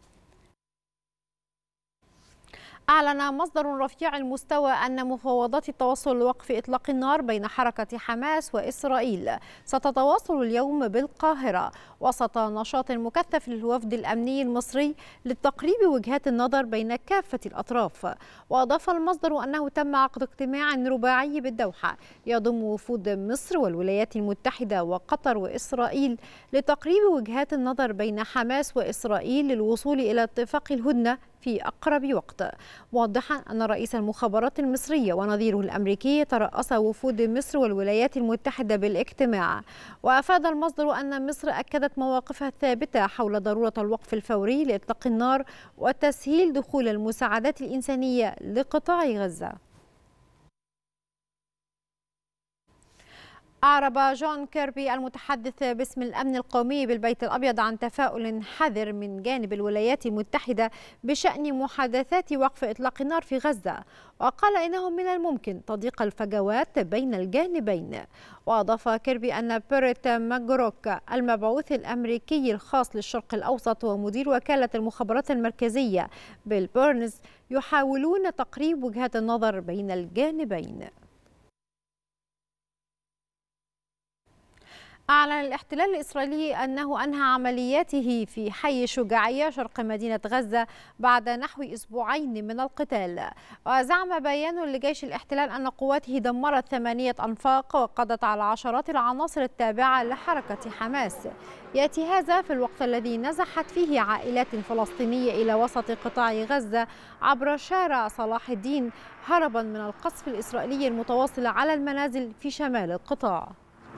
أعلن مصدر رفيع المستوى أن مفاوضات التوصل لوقف إطلاق النار بين حركة حماس وإسرائيل ستتواصل اليوم بالقاهرة وسط نشاط مكثف للوفد الأمني المصري لتقريب وجهات النظر بين كافة الأطراف وأضاف المصدر أنه تم عقد اجتماع رباعي بالدوحة يضم وفود مصر والولايات المتحدة وقطر وإسرائيل لتقريب وجهات النظر بين حماس وإسرائيل للوصول إلى اتفاق الهدنة في أقرب وقت موضحا أن رئيس المخابرات المصرية ونظيره الأمريكي ترأس وفود مصر والولايات المتحدة بالاجتماع وأفاد المصدر أن مصر أكدت مواقفها الثابتة حول ضرورة الوقف الفوري لإطلاق النار وتسهيل دخول المساعدات الإنسانية لقطاع غزة أعرب جون كيربي المتحدث باسم الأمن القومي بالبيت الأبيض عن تفاؤل حذر من جانب الولايات المتحدة بشأن محادثات وقف إطلاق النار في غزة وقال إنه من الممكن تضييق الفجوات بين الجانبين وأضاف كيربي أن بيريت ماجروك المبعوث الأمريكي الخاص للشرق الأوسط ومدير وكالة المخابرات المركزية بالبيرنز يحاولون تقريب وجهات النظر بين الجانبين أعلن الاحتلال الإسرائيلي أنه أنهى عملياته في حي شجاعية شرق مدينة غزة بعد نحو أسبوعين من القتال وزعم بيان لجيش الاحتلال أن قواته دمرت ثمانية أنفاق وقضت على عشرات العناصر التابعة لحركة حماس يأتي هذا في الوقت الذي نزحت فيه عائلات فلسطينية إلى وسط قطاع غزة عبر شارع صلاح الدين هربا من القصف الإسرائيلي المتواصل على المنازل في شمال القطاع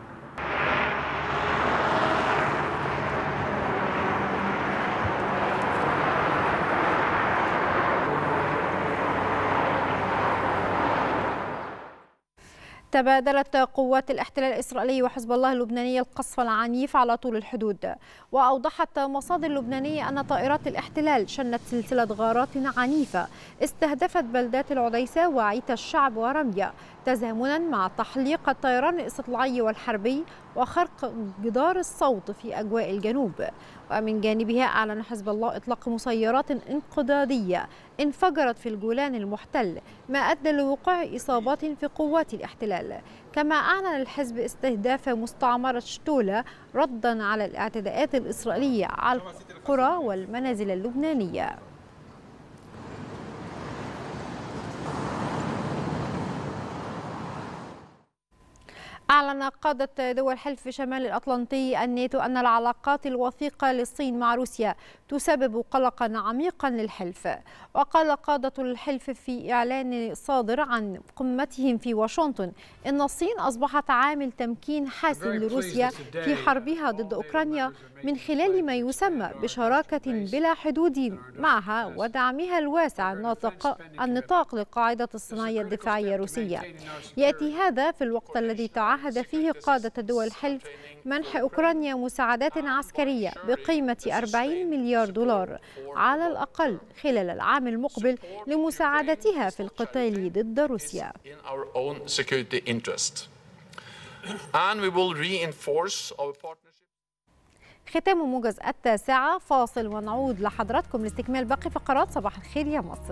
تبادلت قوات الاحتلال الإسرائيلي وحزب الله اللبناني القصف العنيف على طول الحدود وأوضحت مصادر لبنانية أن طائرات الاحتلال شنت سلسلة غارات عنيفة استهدفت بلدات العديسة وعيت الشعب ورمية تزامنا مع تحليق الطيران الاستطلاعي والحربي وخرق جدار الصوت في أجواء الجنوب ومن جانبها أعلن حزب الله إطلاق مسيرات انقضاضية انفجرت في الجولان المحتل ما أدى لوقوع إصابات في قوات الاحتلال كما أعلن الحزب استهداف مستعمرة شتولة ردا على الاعتداءات الإسرائيلية على القرى والمنازل اللبنانية أعلن قادة دول حلف شمال الأطلنطي الناتو أن العلاقات الوثيقة للصين مع روسيا تسبب قلقا عميقا للحلف وقال قادة الحلف في إعلان صادر عن قمتهم في واشنطن إن الصين أصبحت عامل تمكين حاسم لروسيا في حربها ضد أوكرانيا من خلال ما يسمى بشراكة بلا حدود معها ودعمها الواسع النطاق, النطاق لقاعدة الصناعية الدفاعية الروسية يأتي هذا في الوقت الذي تعهد فيه قادة دول الحلف منح أوكرانيا مساعدات عسكرية بقيمة 40 مليار دولار على الأقل خلال العام المقبل لمساعدتها في القتال ضد روسيا. ختام موجز التاسعة فاصل ونعود لحضراتكم لاستكمال باقي فقرات صباح الخير يا مصر.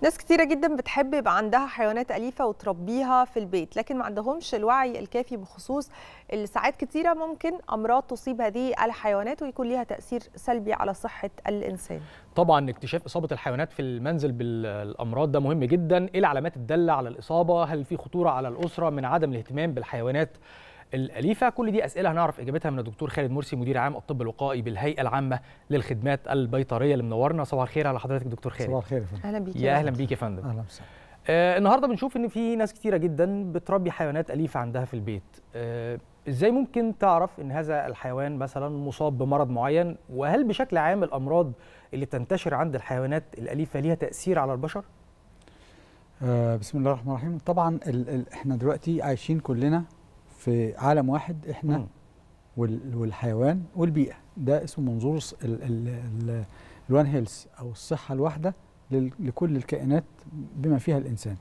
ناس كتيرة جدا بتحب يبقى عندها حيوانات أليفة وتربيها في البيت لكن ما عندهمش الوعي الكافي بخصوص اللي ساعات كتيرة ممكن أمراض تصيب هذه الحيوانات ويكون ليها تأثير سلبي على صحة الإنسان طبعا اكتشاف اصابه الحيوانات في المنزل بالامراض ده مهم جدا ايه العلامات الداله على الاصابه هل في خطوره على الاسره من عدم الاهتمام بالحيوانات الأليفة كل دي أسئلة هنعرف إجابتها من الدكتور خالد مرسي مدير عام الطب الوقائي بالهيئة العامة للخدمات البيطرية اللي منورنا صباح الخير على حضرتك دكتور خالد صباح الخير يا فندم أهلا بيك يا أهلا بيك يا فندم اهلا وسهلا آه النهارده بنشوف ان في ناس كتيره جدا بتربي حيوانات اليفه عندها في البيت آه ازاي ممكن تعرف ان هذا الحيوان مثلا مصاب بمرض معين وهل بشكل عام الامراض اللي بتنتشر عند الحيوانات الاليفه ليها تاثير على البشر آه بسم الله الرحمن الرحيم طبعا ال ال احنا دلوقتي عايشين كلنا في عالم واحد احنا مم. وال والحيوان والبيئه ده اسمه منظور الص- ال ال ال الوان هيلث او الصحه الواحده لل- لكل الكائنات بما فيها الانسان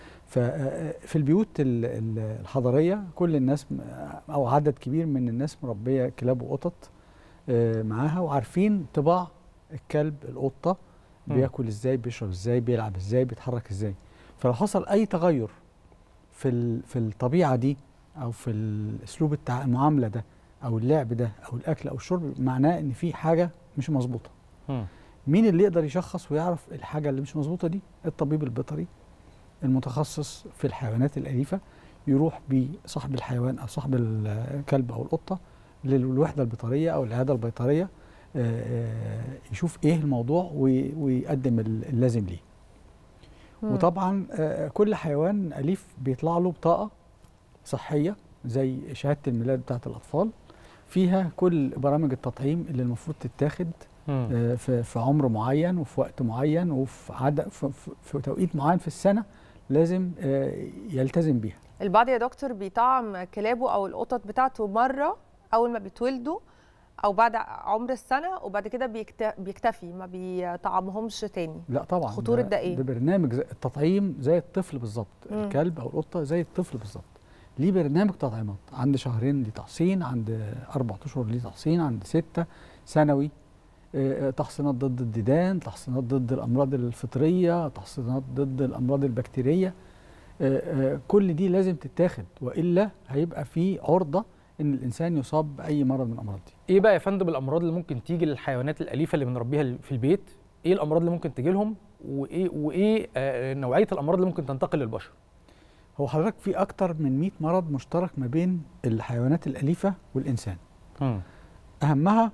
ففي البيوت ال- ال- الحضريه كل الناس م- او عدد كبير من الناس مربيه كلاب وقطط آه، معاها وعارفين طباع الكلب القطه مم. بياكل ازاي بيشرب ازاي بيلعب ازاي بيتحرك ازاي فلو حصل اي تغير في ال- في الطبيعه دي او في الاسلوب التع- المعامله ده او اللعب ده او الاكل او الشرب معناه ان في حاجه مش مظبوطه مم. مين اللي يقدر يشخص ويعرف الحاجه اللي مش مظبوطه دي الطبيب البيطري المتخصص في الحيوانات الاليفه يروح بصاحب الحيوان او صاحب الكلب او القطه للوحده البيطريه او العياده البيطريه آه، آه، يشوف ايه الموضوع وي- ويقدم ال- اللازم ليه مم. وطبعا آه، كل حيوان اليف بيطلع له بطاقه صحيه زي شهاده الميلاد بتاعه الاطفال فيها كل برامج التطعيم اللي المفروض تتاخد مم. آه، في في عمر معين وفي وقت معين وفي عدد في, في, في توقيت معين في السنه لازم آه، يلتزم بيها البعض يا دكتور بيطعم كلابه أو القطط بتاعته مرة أول ما بيتولدوا أو بعد عمر السنة وبعد كده بيكت- بيكتفي ما بيطعمهمش تاني لا طبعا خطورة ده إيه؟ ده برنامج زي التطعيم زي الطفل بالظبط مم. الكلب او القطه زي الطفل بالظبط ليه برنامج تطعيمات عند شهرين ليه تحصين عند اربع اشهر ليه تحصين عند سته سنوي آه، آه، تحصينات ضد الديدان تحصينات ضد الامراض الفطريه تحصينات ضد الامراض البكتيريه آه، آه، كل دي لازم تتاخد والا هيبقى في عرضه ان الانسان يصاب باي مرض من الامراض دي ايه بقى يا فندم الامراض اللي ممكن تيجي للحيوانات الاليفه اللي بنربيها في البيت ايه الامراض اللي ممكن تجي لهم وايه وايه آه نوعيه الامراض اللي ممكن تنتقل للبشر هو حضرتك في اكتر من 100 مرض مشترك ما بين الحيوانات الاليفه والانسان مم. اهمها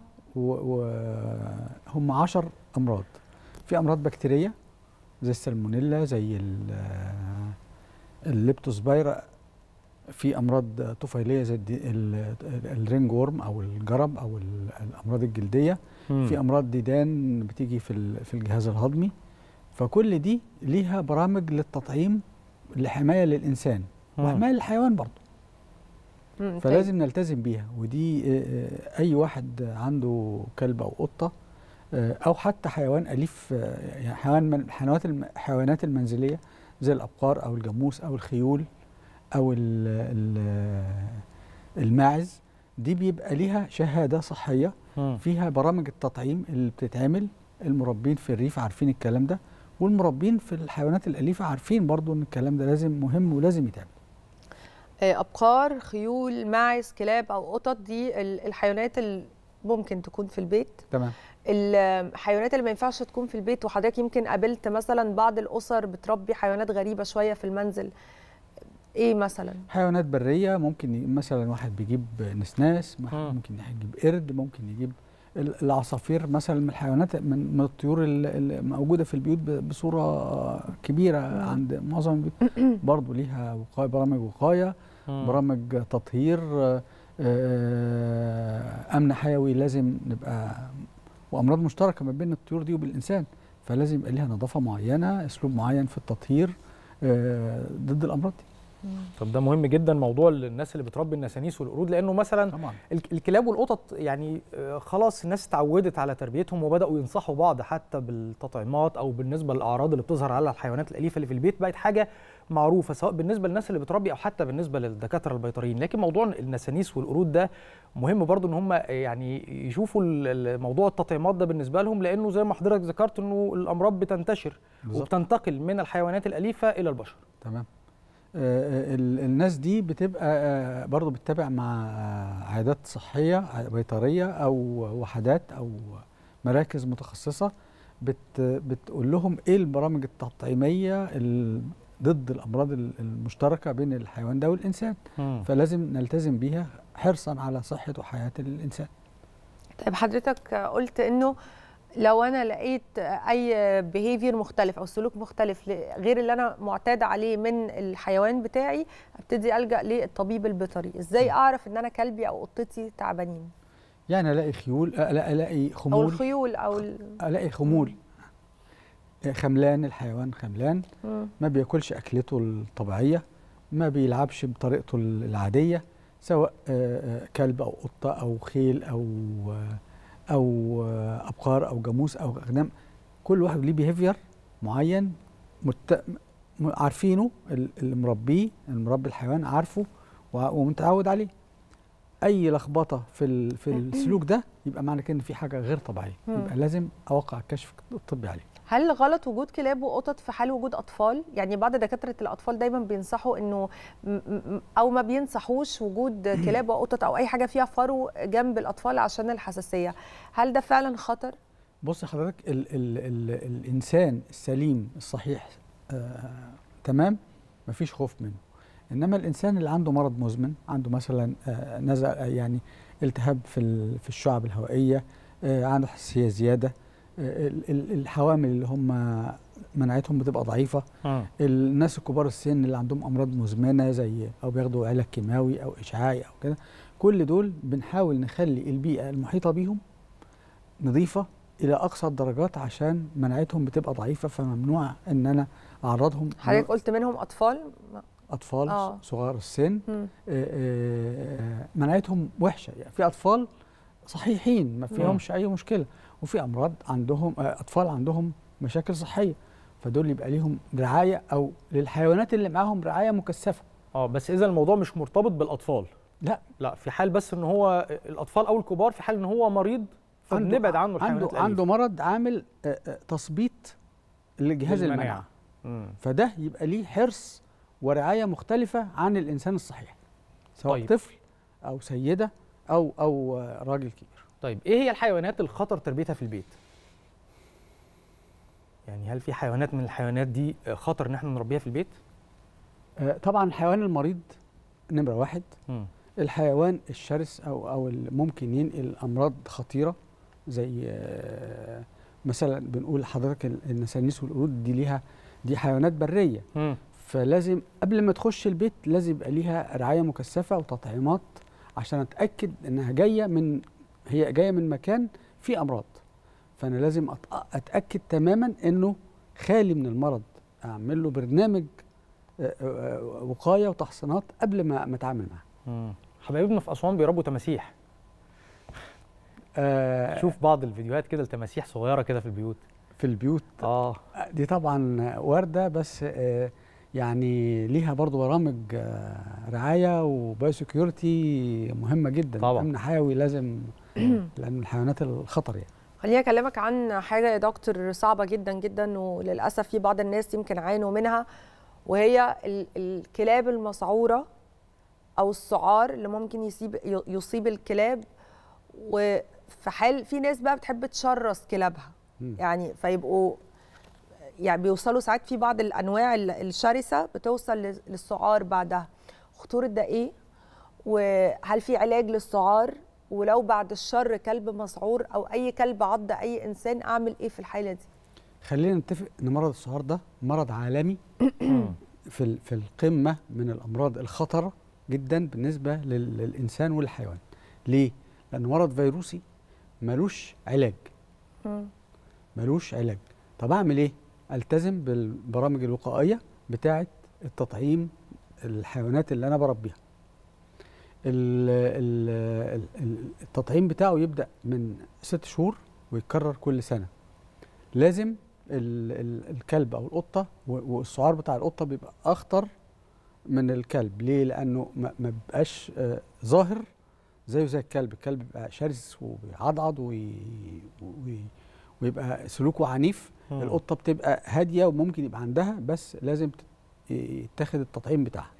وهم 10 امراض في امراض بكتيريه زي السالمونيلا زي ال- الليبتوسبايرا في امراض طفيليه زي الدي- ال- الرينج وورم او الجرب او ال- الامراض الجلديه مم. في امراض ديدان بتيجي في ال- في الجهاز الهضمي فكل دي ليها برامج للتطعيم لحمايه للانسان مم. وحمايه للحيوان برضه مم، فلازم نلتزم بيها ودي آه، آه، اي واحد عنده كلب او قطه آه، او حتى حيوان اليف آه، يعني حيوان من الحيوانات الم- الحيوانات المنزليه زي الابقار او الجاموس او الخيول او ال ال الماعز دي بيبقى ليها شهاده صحيه مم. فيها برامج التطعيم اللي بتتعمل المربين في الريف عارفين الكلام ده والمربين في الحيوانات الاليفه عارفين برضو ان الكلام ده لازم مهم ولازم يتعمل آه، أبقار خيول ماعز كلاب أو قطط دي ال- الحيوانات اللي ممكن تكون في البيت تمام الحيوانات اللي ما ينفعش تكون في البيت وحضرتك يمكن قابلت مثلا بعض الأسر بتربي حيوانات غريبة شوية في المنزل إيه مثلا؟ حيوانات بريه ممكن ي- مثلا واحد بيجيب نسناس واحد مم. ممكن يجيب قرد ممكن يجيب ال- العصافير مثلا من الحيوانات من, من الطيور ال- الموجوده في البيوت ب- بصوره كبيره عند معظم البيوت برضه ليها وقايه برامج وقايه مم. برامج تطهير آه، آه، امن حيوي لازم نبقى وامراض مشتركه ما بين الطيور دي وبالانسان فلازم يبقى ليها نظافه معينه اسلوب معين في التطهير آه، ضد الامراض دي طب ده مهم جدا موضوع الناس اللي بتربي النسانيس والقرود لانه مثلا طبعا الك- الكلاب والقطط يعني آه، خلاص الناس اتعودت على تربيتهم وبداوا ينصحوا بعض حتى بالتطعيمات او بالنسبه للاعراض اللي بتظهر على الحيوانات الاليفه اللي في البيت بقت حاجه معروفه سواء بالنسبه للناس اللي بتربي او حتى بالنسبه للدكاتره البيطريين لكن موضوع النسانيس والقرود ده مهم برضو ان هم يعني يشوفوا ال- ال- موضوع التطعيمات ده بالنسبه لهم لانه زي ما حضرتك ذكرت انه الامراض بتنتشر بالظبط. وبتنتقل من الحيوانات الاليفه الى البشر تمام آه، ال- الناس دي بتبقى آه، برضو بتتابع مع آه، عيادات صحية ع- بيطرية أو وحدات أو مراكز متخصصة بت بتقول لهم إيه البرامج التطعيمية ال- ضد الأمراض ال- المشتركة بين الحيوان ده والإنسان فلازم نلتزم بيها حرصا على صحة وحياة الإنسان طيب حضرتك قلت انه لو انا لقيت اي بيهيفير مختلف او سلوك مختلف ل- غير اللي انا معتاده عليه من الحيوان بتاعي ابتدي الجا للطبيب البيطري ازاي اعرف ان انا كلبي او قطتي تعبانين يعني ألاقي خيول ألاقي, ألاقي او خمول الخيول او ال... ألاقي خمول خملان الحيوان خملان مم. ما بياكلش اكلته الطبيعيه ما بيلعبش بطريقته العاديه سواء آه، آه، كلب او قطه او خيل او آه، او آه، ابقار او جاموس او اغنام كل واحد ليه بيهيفير معين مت... م- عارفينه ال- اللي مربيه المربي الحيوان عارفه وع- ومتعود عليه اي لخبطه في ال... في السلوك ده يبقى معنى كده ان في حاجه غير طبيعيه مم. يبقى لازم اوقع الكشف الطبي عليه هل غلط وجود كلاب وقطط في حال وجود اطفال يعني بعض دكاتره الاطفال دايما بينصحوا انه م- م- او ما بينصحوش وجود كلاب وقطط او اي حاجه فيها فرو جنب الاطفال عشان الحساسيه هل ده فعلا خطر بص حضرتك ال ال ال الانسان السليم الصحيح آه تمام مفيش خوف منه انما الانسان اللي عنده مرض مزمن عنده مثلا آه نزع آه، يعني التهاب في ال- في الشعب الهوائيه آه عنده حساسيه زياده آه ال- ال- الحوامل اللي هم مناعتهم بتبقى ضعيفه الناس الكبار السن اللي عندهم امراض مزمنه زي او بياخدوا علاج كيماوي او اشعاعي او كده كل دول بنحاول نخلي البيئه المحيطه بيهم نظيفه الى اقصى الدرجات عشان مناعتهم بتبقى ضعيفه فممنوع ان انا اعرضهم حضرتك قلت منهم اطفال اطفال آه. صغار السن مم. آه، آه، مناعتهم وحشه يعني في اطفال صحيحين ما فيهمش اي مشكله وفي امراض عندهم آه، اطفال عندهم مشاكل صحيه فدول يبقى ليهم رعايه او للحيوانات اللي معاهم رعايه مكثفه اه بس اذا الموضوع مش مرتبط بالاطفال لا لا في حال بس ان هو الاطفال او الكبار في حال ان هو مريض فبنبعد عنه الحيوانات عنده عنده مرض عامل آه، آه، تثبيط لجهاز للمناعة. المناعه مم. فده يبقى ليه حرص ورعايه مختلفه عن الانسان الصحيح سواء طيب. طيب. طفل او سيده او او آه، راجل كبير طيب ايه هي الحيوانات الخطر تربيتها في البيت يعني هل في حيوانات من الحيوانات دي خطر ان احنا نربيها في البيت آه، طبعا الحيوان المريض نمره واحد مم. الحيوان الشرس او او اللي ممكن ينقل امراض خطيره زي آه، مثلا بنقول لحضرتك ال- النسانيس والقرود دي ليها دي حيوانات بريه مم. فلازم قبل ما تخش البيت لازم يبقى ليها رعايه مكثفه وتطعيمات عشان اتاكد انها جايه من هي جايه من مكان فيه امراض فانا لازم أت- اتاكد تماما انه خالي من المرض اعمل له برنامج آه، آه، وقايه وتحصينات قبل ما ما اتعامل معاه مم. حبايبنا في اسوان بيربوا تماسيح آه، شوف بعض الفيديوهات كده لتماسيح صغيره كده في البيوت في البيوت اه دي طبعا وارده بس آه، يعني ليها برضو برامج آه، رعايه وبايو سكيورتي مهمه جدا طبعاً. امن حيوي لازم لان الحيوانات الخطر يعني خليني اكلمك عن حاجه يا دكتور صعبه جدا جدا وللاسف في بعض الناس يمكن عانوا منها وهي ال- الكلاب المسعوره او السعار اللي ممكن يصيب يصيب الكلاب وفي حال في ناس بقى بتحب تشرس كلابها مم. يعني فيبقوا يعني بيوصلوا ساعات في بعض الانواع ال- الشرسه بتوصل لل- للسعار بعدها خطوره ده ايه وهل في علاج للسعار ولو بعد الشر كلب مسعور او اي كلب عض اي انسان اعمل ايه في الحاله دي خلينا نتفق ان مرض السعار ده مرض عالمي في ال- في القمه من الامراض الخطره جدا بالنسبه لل- للانسان والحيوان ليه لانه مرض فيروسي ملوش علاج ملوش علاج طب اعمل ايه التزم بالبرامج الوقائيه بتاعه التطعيم الحيوانات اللي انا بربيها ال- ال- ال- ال- التطعيم بتاعه يبدا من ست شهور ويتكرر كل سنه لازم ال- ال- الكلب او القطه و- والسعار بتاع القطه بيبقى اخطر من الكلب ليه لانه ما ما بيبقاش آه، ظاهر زيه زي الكلب الكلب بيبقى شرس وبيعضعض وي- وي- ويبقى سلوكه عنيف مم. القطه بتبقى هاديه وممكن يبقى عندها بس لازم تت- يتاخد التطعيم بتاعها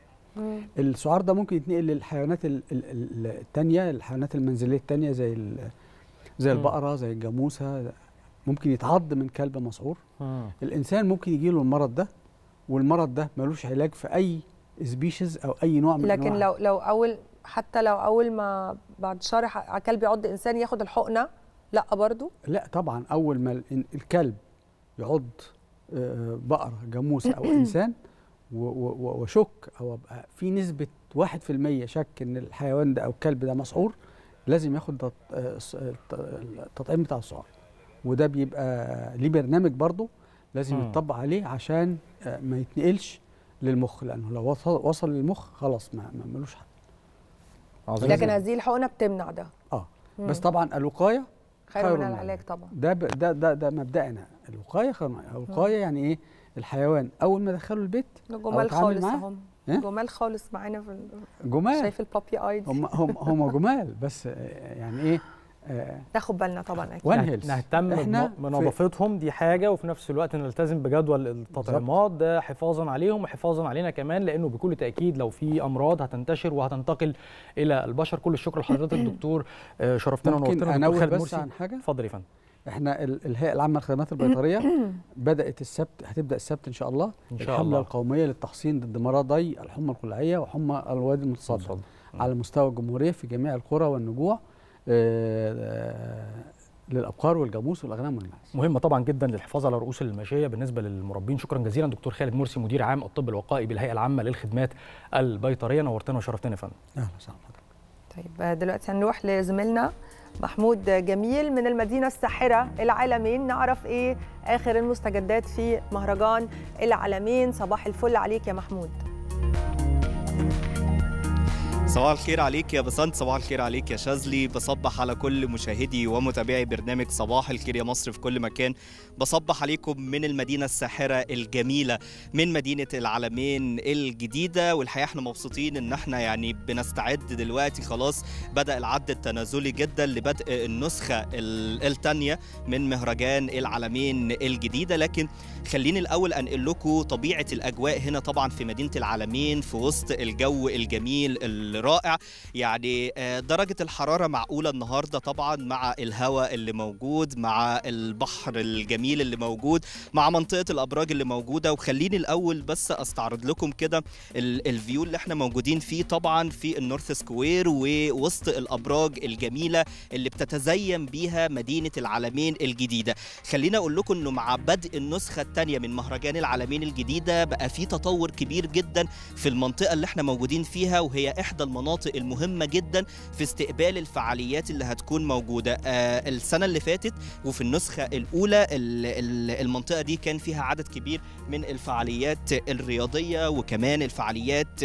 السعار ده ممكن يتنقل للحيوانات ال- ال- ال- التانية الحيوانات المنزلية التانية زي ال- زي مم. البقرة زي الجاموسة ممكن يتعض من كلب مسعور مم. الإنسان ممكن يجيله المرض ده والمرض ده ملوش علاج في أي سبيشيز أو أي نوع من لكن أنواع لو لو اول حتى لو اول ما بعد شهر ح- كلب يعض انسان ياخد الحقنه لا برضو لا طبعا أول ما ال- الكلب يعض آه، بقرة جاموسة أو إنسان و- و- و- وشك أو أبقى في نسبة واحد في المية شك إن الحيوان ده أو الكلب ده مسعور لازم ياخد تط- آه، الص- الت- التطعيم بتاع السعار وده بيبقى ليه برنامج برضه لازم مم. يتطبق عليه عشان آه، ما يتنقلش للمخ لأنه لو وصل, وصل للمخ خلاص ما ما- ملوش حل عظيم. لكن هذه الحقنه بتمنع ده اه مم. بس طبعا الوقاية خير خير من من العلاج طبعا ده ب... ده ده ده مبدأنا الوقايه خير من العلاج. الوقايه يعني ايه الحيوان اول ما دخله البيت أو جمال أتعامل خالص معاه. هم إيه؟ جمال خالص معانا في ال- جمال شايف البابي ايز هم هم هم جمال بس آه، يعني ايه آه، ناخد بالنا طبعا اكيد وان نهت- هيلث نهتم إحنا بن- في- بنظافتهم دي حاجه وفي نفس الوقت نلتزم بجدول التطعيمات ده حفاظا عليهم وحفاظا علينا كمان لانه بكل تاكيد لو في امراض هتنتشر وهتنتقل الى البشر كل الشكر لحضرتك دكتور آه، شرفتنا ممكن ونورتنا انوه دكتور خالد بس مرسي عن حاجه اتفضل يا فندم احنا ال- الهيئه العامه للخدمات البيطريه بدات السبت هتبدا السبت ان شاء الله ان شاء الحمله الله القوميه للتحصين ضد مرضي الحمى القلعيه وحمى الوادي المتصدر اتفضل. على مستوى الجمهوريه في جميع القرى والنجوع آه، آه، للابقار والجاموس والاغنام والماعز مهمة طبعا جدا للحفاظ على رؤوس الماشية بالنسبة للمربين شكرا جزيلا دكتور خالد مرسي مدير عام الطب الوقائي بالهيئة العامة للخدمات البيطرية نورتنا وشرفتنا يا فندم اهلا وسهلا طيب دلوقتي هنروح لزميلنا محمود جميل من المدينة الساحرة العالمين نعرف ايه اخر المستجدات في مهرجان العالمين صباح الفل عليك يا محمود صباح الخير عليك يا بسنت صباح الخير عليك يا شاذلي بصبح على كل مشاهدي ومتابعي برنامج صباح الخير يا مصر في كل مكان بصبح عليكم من المدينة الساحرة الجميلة من مدينة العالمين الجديدة والحقيقة احنا مبسوطين ان احنا يعني بنستعد دلوقتي خلاص بدأ العد التنازلي جدا لبدء النسخة الثانية من مهرجان العالمين الجديدة لكن خليني الأول أنقل لكم طبيعة الأجواء هنا طبعا في مدينة العالمين في وسط الجو الجميل الرائع يعني آه، درجة الحرارة معقولة النهاردة طبعا مع الهواء اللي موجود مع البحر الجميل اللي موجود مع منطقة الأبراج اللي موجودة وخليني الأول بس أستعرض لكم كده ال- الفيو اللي احنا موجودين فيه طبعا في النورث سكوير ووسط الأبراج الجميلة اللي بتتزين بيها مدينة العالمين الجديدة خلينا أقول لكم أنه مع بدء النسخة الثانية من مهرجان العالمين الجديدة بقى في تطور كبير جدا في المنطقة اللي احنا موجودين فيها وهي إحدى المناطق المهمة جدا في استقبال الفعاليات اللي هتكون موجودة آه السنة اللي فاتت وفي النسخة الأولى ال- ال- المنطقة دي كان فيها عدد كبير من الفعاليات الرياضية وكمان الفعاليات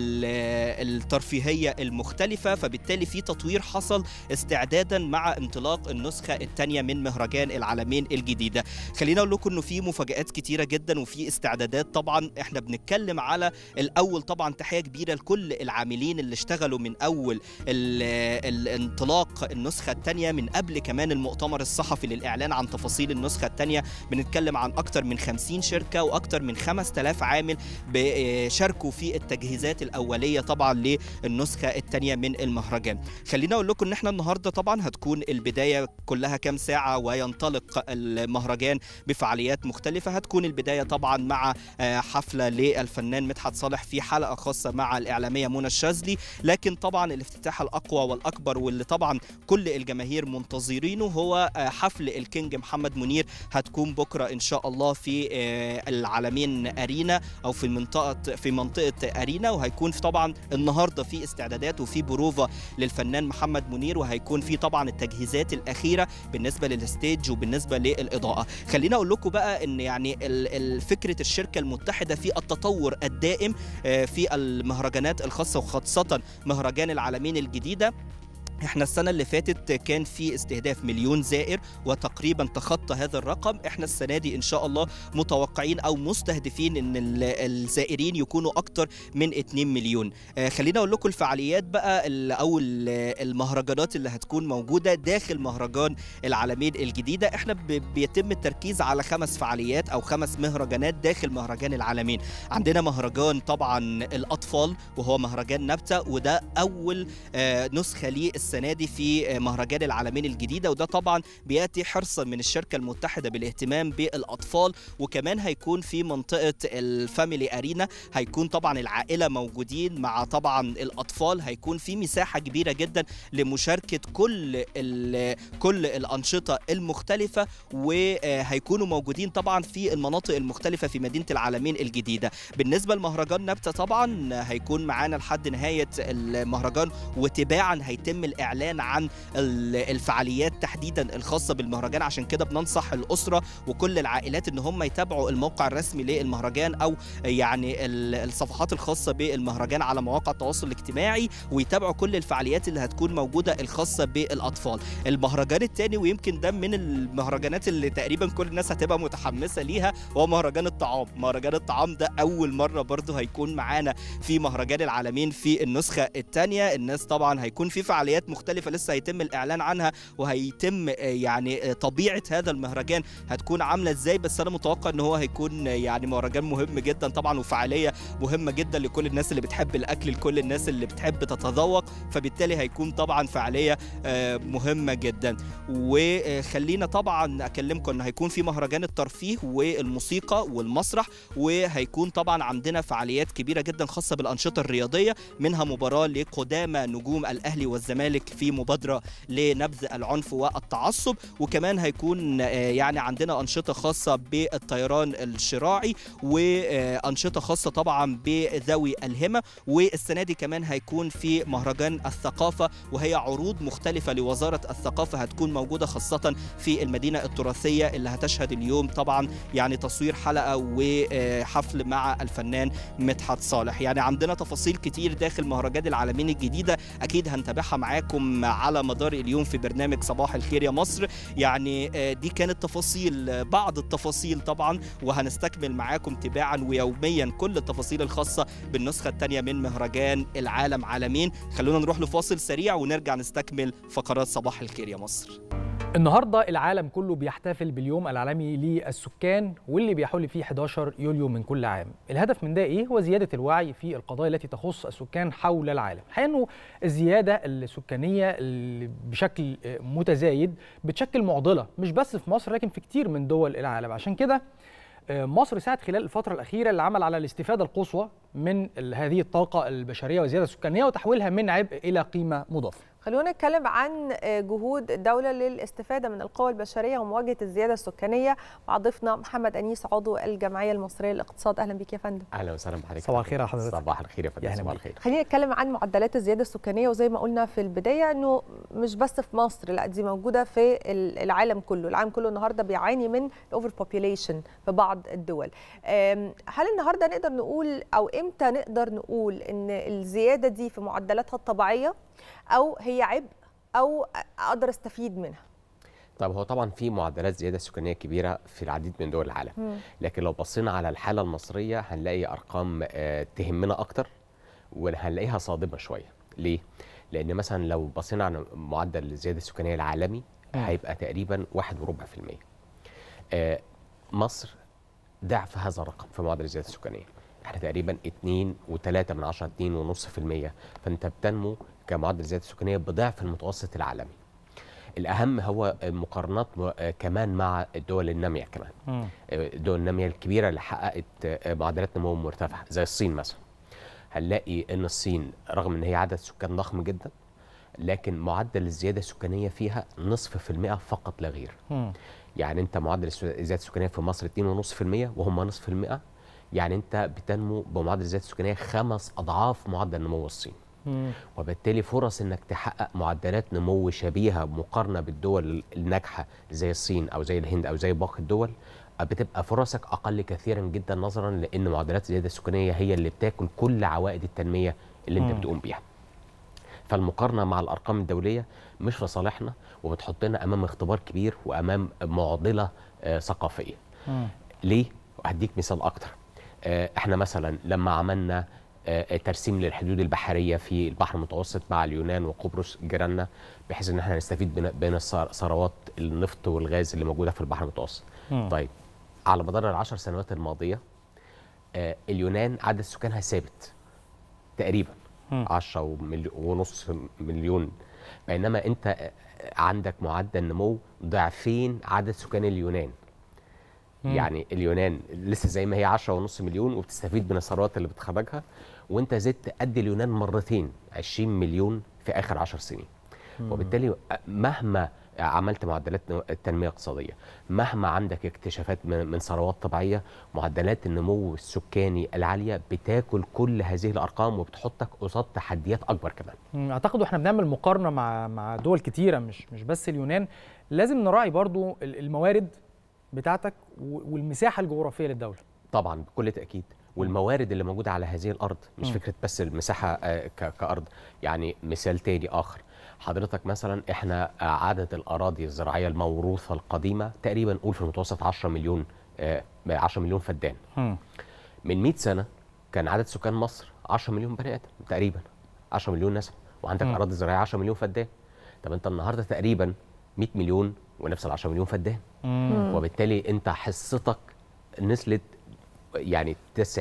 ال- الترفيهية المختلفة فبالتالي في تطوير حصل استعدادا مع انطلاق النسخة الثانية من مهرجان العالمين الجديدة خلينا أقول لكم أنه في مفاجآت كتيرة جدا وفي استعدادات طبعا احنا بنتكلم على الأول طبعا تحية كبيرة لكل العاملين اللي اشتغلوا من أول ال- الانطلاق النسخة الثانية من قبل كمان المؤتمر الصحفي للإعلان عن تفاصيل النسخة الثانية بنتكلم عن أكتر من 50 شركة وأكتر من 5000 عامل ب- شاركوا في التجهيزات الأولية طبعا للنسخة الثانية من المهرجان خلينا أقول لكم إن احنا النهاردة طبعا هتكون البداية كلها كام ساعة وينطلق المهرجان بفعاليات مختلفة هتكون البداية طبعا مع آه، حفلة للفنان مدحت صالح في حلقة خاصة مع الإعلامية منى الشاذلي لكن طبعا الافتتاح الاقوى والاكبر واللي طبعا كل الجماهير منتظرينه هو آه، حفل الكينج محمد منير هتكون بكره ان شاء الله في آه، العالمين ارينا او في منطقه في منطقه ارينا وهيكون في طبعا النهارده في استعدادات وفي بروفا للفنان محمد منير وهيكون في طبعا التجهيزات الاخيره بالنسبه للستيج وبالنسبه للاضاءه خلينا اقول لكم بقى ان يعني ال- ال- فكره الشركه المتحده في التطور الدائم آه، في المهرجانات الخاصه وخاصه مهرجان العالمين الجديده احنا السنة اللي فاتت كان في استهداف مليون زائر وتقريبا تخطى هذا الرقم احنا السنة دي ان شاء الله متوقعين او مستهدفين ان ال- الزائرين يكونوا اكتر من 2 مليون آه خلينا اقول لكم الفعاليات بقى ال- او ال- المهرجانات اللي هتكون موجودة داخل مهرجان العالمين الجديدة احنا ب- بيتم التركيز على خمس فعاليات او خمس مهرجانات داخل مهرجان العالمين عندنا مهرجان طبعا الاطفال وهو مهرجان نبتة وده اول آه، نسخه ليه السنه دي في آه، مهرجان العالمين الجديده وده طبعا بياتي حرصا من الشركه المتحده بالاهتمام بالاطفال وكمان هيكون في منطقه الفاميلي ارينا هيكون طبعا العائله موجودين مع طبعا الاطفال هيكون في مساحه كبيره جدا لمشاركه كل ال- كل الانشطه المختلفه وهيكونوا موجودين طبعا في المناطق المختلفه في مدينه العالمين الجديده بالنسبه لمهرجان نبته طبعا هيكون معانا لحد نهايه المهرجان وتباعا هيتم الاعلان عن ال- الفعاليات تحديدا الخاصه بالمهرجان عشان كده بننصح الاسره وكل العائلات ان هم يتابعوا الموقع الرسمي للمهرجان او يعني ال- الصفحات الخاصه بالمهرجان على مواقع التواصل الاجتماعي ويتابعوا كل الفعاليات اللي هتكون موجوده الخاصه بالاطفال المهرجان الثاني ويمكن ده من المهرجانات اللي تقريبا كل الناس هتبقى متحمسه ليها هو مهرجان الطعام مهرجان الطعام ده اول مره برضه هيكون معانا في مهرجان العالمين في النسخه الثانيه الناس طبعا هيكون في فعاليات مختلفه لسه هيتم الاعلان عنها وهيتم آه، يعني آه، طبيعه هذا المهرجان هتكون عامله ازاي بس انا متوقع ان هو هيكون آه، يعني مهرجان مهم جدا طبعا وفعاليه مهمه جدا لكل الناس اللي بتحب الاكل لكل الناس اللي بتحب تتذوق فبالتالي هيكون طبعا فعاليه آه، مهمه جدا وخلينا طبعا اكلمكم ان هيكون في مهرجان الترفيه والموسيقى والمسرح وهيكون طبعا عندنا فعاليات كبيره جدا خاصه بالانشطه الرياضيه منها مباراه لقدامى نجوم الاهلي والزمالك في مبادره لنبذ العنف والتعصب وكمان هيكون آه، يعني عندنا انشطه خاصه بالطيران الشراعي وانشطه خاصه طبعا بذوي الهمه والسنه دي كمان هيكون في مهرجان الثقافه وهي عروض مختلفه لوزاره الثقافه هتكون موجوده خاصه في المدينه التراثيه اللي هتشهد اليوم طبعا يعني تصوير حلقه وحفل مع الفنان مدحت صالح يعني عندنا تفاصيل كتير داخل مهرجان العالمين الجديده اكيد هنتابعها معاكم على مدار اليوم في برنامج صباح الخير يا مصر يعني آه، دي كانت تفاصيل آه، بعض التفاصيل طبعا وهنستكمل معاكم تباعا ويوميا كل التفاصيل الخاصه بالنسخه الثانيه من مهرجان العالم عالمين خلونا نروح لفاصل سريع ونرجع نستكمل فقرات صباح الخير يا مصر النهارده العالم كله بيحتفل باليوم العالمي للسكان واللي بيحول فيه 11 يوليو من كل عام. الهدف من ده ايه؟ هو زياده الوعي في القضايا التي تخص السكان حول العالم. الحقيقه انه الزياده السكانيه اللي بشكل متزايد بتشكل معضله مش بس في مصر لكن في كتير من دول العالم، عشان كده مصر سعت خلال الفترة الأخيرة العمل على الاستفادة القصوى من هذه الطاقة البشرية والزيادة السكانية وتحويلها من عبء إلى قيمة مضافة. خلونا نتكلم عن جهود الدولة للاستفادة من القوى البشرية ومواجهة الزيادة السكانية مع ضيفنا محمد أنيس عضو الجمعية المصرية للاقتصاد أهلا بك يا فندم اهلا وسهلا بحضرتك صباح الخير على حضرتك صباح الخير يا يا فندم أهلا صباح بيك. الخير خلينا نتكلم عن معدلات الزيادة السكانية وزي ما قلنا في البداية أنه مش بس في مصر لا دي موجودة في العالم كله العالم كله النهاردة بيعاني من الأوفر بوبيوليشن في بعض الدول أم، هل النهاردة نقدر نقول أو إمتى نقدر نقول أن الزيادة دي في معدلاتها الطبيعية أو هي عبء أو أقدر أستفيد منها طب هو طبعا في معدلات زياده سكانيه كبيره في العديد من دول العالم مم. لكن لو بصينا على الحاله المصريه هنلاقي ارقام آه، تهمنا اكتر وهنلاقيها صادمه شويه ليه لان مثلا لو بصينا على معدل الزياده السكانيه العالمي هيبقى تقريبا واحد وربع في المية آه، مصر ضعف هذا الرقم في معدل الزياده السكانيه احنا تقريبا 2 و3 من 10 2 ونص في المية فانت بتنمو كمعدل الزياده السكانيه بضعف المتوسط العالمي الاهم هو مقارنات م- آه، كمان مع الدول الناميه كمان مم. الدول الناميه الكبيره اللي حققت آه، معدلات نمو مرتفعه زي الصين مثلا هنلاقي ان الصين رغم ان هي عدد سكان ضخم جدا لكن معدل الزياده السكانيه فيها نصف في المئه فقط لا غير مم. يعني انت معدل الس- الزياده السكانيه في مصر 2.5% وهم نصف المئه يعني انت بتنمو بمعدل الزياده السكانيه خمس اضعاف معدل نمو الصين مم. وبالتالي فرص انك تحقق معدلات نمو شبيهه مقارنه بالدول الناجحه زي الصين او زي الهند او زي باقي الدول بتبقى فرصك اقل كثيرا جدا نظرا لان معدلات الزياده السكانيه هي اللي بتاكل كل عوائد التنميه اللي انت مم. بتقوم بيها. فالمقارنه مع الارقام الدوليه مش في صالحنا وبتحطنا امام اختبار كبير وامام معضله آه، ثقافيه. مم. ليه؟ هديك مثال اكتر آه، احنا مثلا لما عملنا آه، ترسيم للحدود البحريه في البحر المتوسط مع اليونان وقبرص جيراننا بحيث ان احنا نستفيد بين- بين الثر- ثروات النفط والغاز اللي موجوده في البحر المتوسط. مم. طيب على مدار العشر سنوات الماضيه آه، اليونان عدد سكانها ثابت تقريبا مم. 10 وملي- ونص مليون بينما انت آه، عندك معدل نمو ضعفين عدد سكان اليونان مم. يعني اليونان لسه زي ما هي 10 ونص مليون وبتستفيد من الثروات اللي بتخرجها وانت زدت قد اليونان مرتين 20 مليون في اخر 10 سنين مم. وبالتالي مهما عملت معدلات نمو- التنميه الاقتصاديه مهما عندك اكتشافات من من ثروات طبيعيه معدلات النمو السكاني العاليه بتاكل كل هذه الارقام وبتحطك قصاد تحديات اكبر كمان مم، اعتقد واحنا بنعمل مقارنه مع مع دول كتيره مش مش بس اليونان لازم نراعي برضو ال- الموارد بتاعتك و- والمساحه الجغرافيه للدوله طبعا بكل تاكيد والموارد اللي موجوده على هذه الارض مش مم. فكره بس المساحه آه، ك- كارض يعني مثال تاني اخر حضرتك مثلا احنا آه، عدد الاراضي الزراعيه الموروثه القديمه تقريبا نقول في المتوسط 10 مليون آه، 10 مليون فدان مم. من 100 سنه كان عدد سكان مصر 10 مليون بني ادم تقريبا 10 مليون نسمه وعندك مم. اراضي زراعيه 10 مليون فدان طب انت النهارده تقريبا 100 مليون ونفس ال 10 مليون فدان مم. وبالتالي انت حصتك نزلت يعني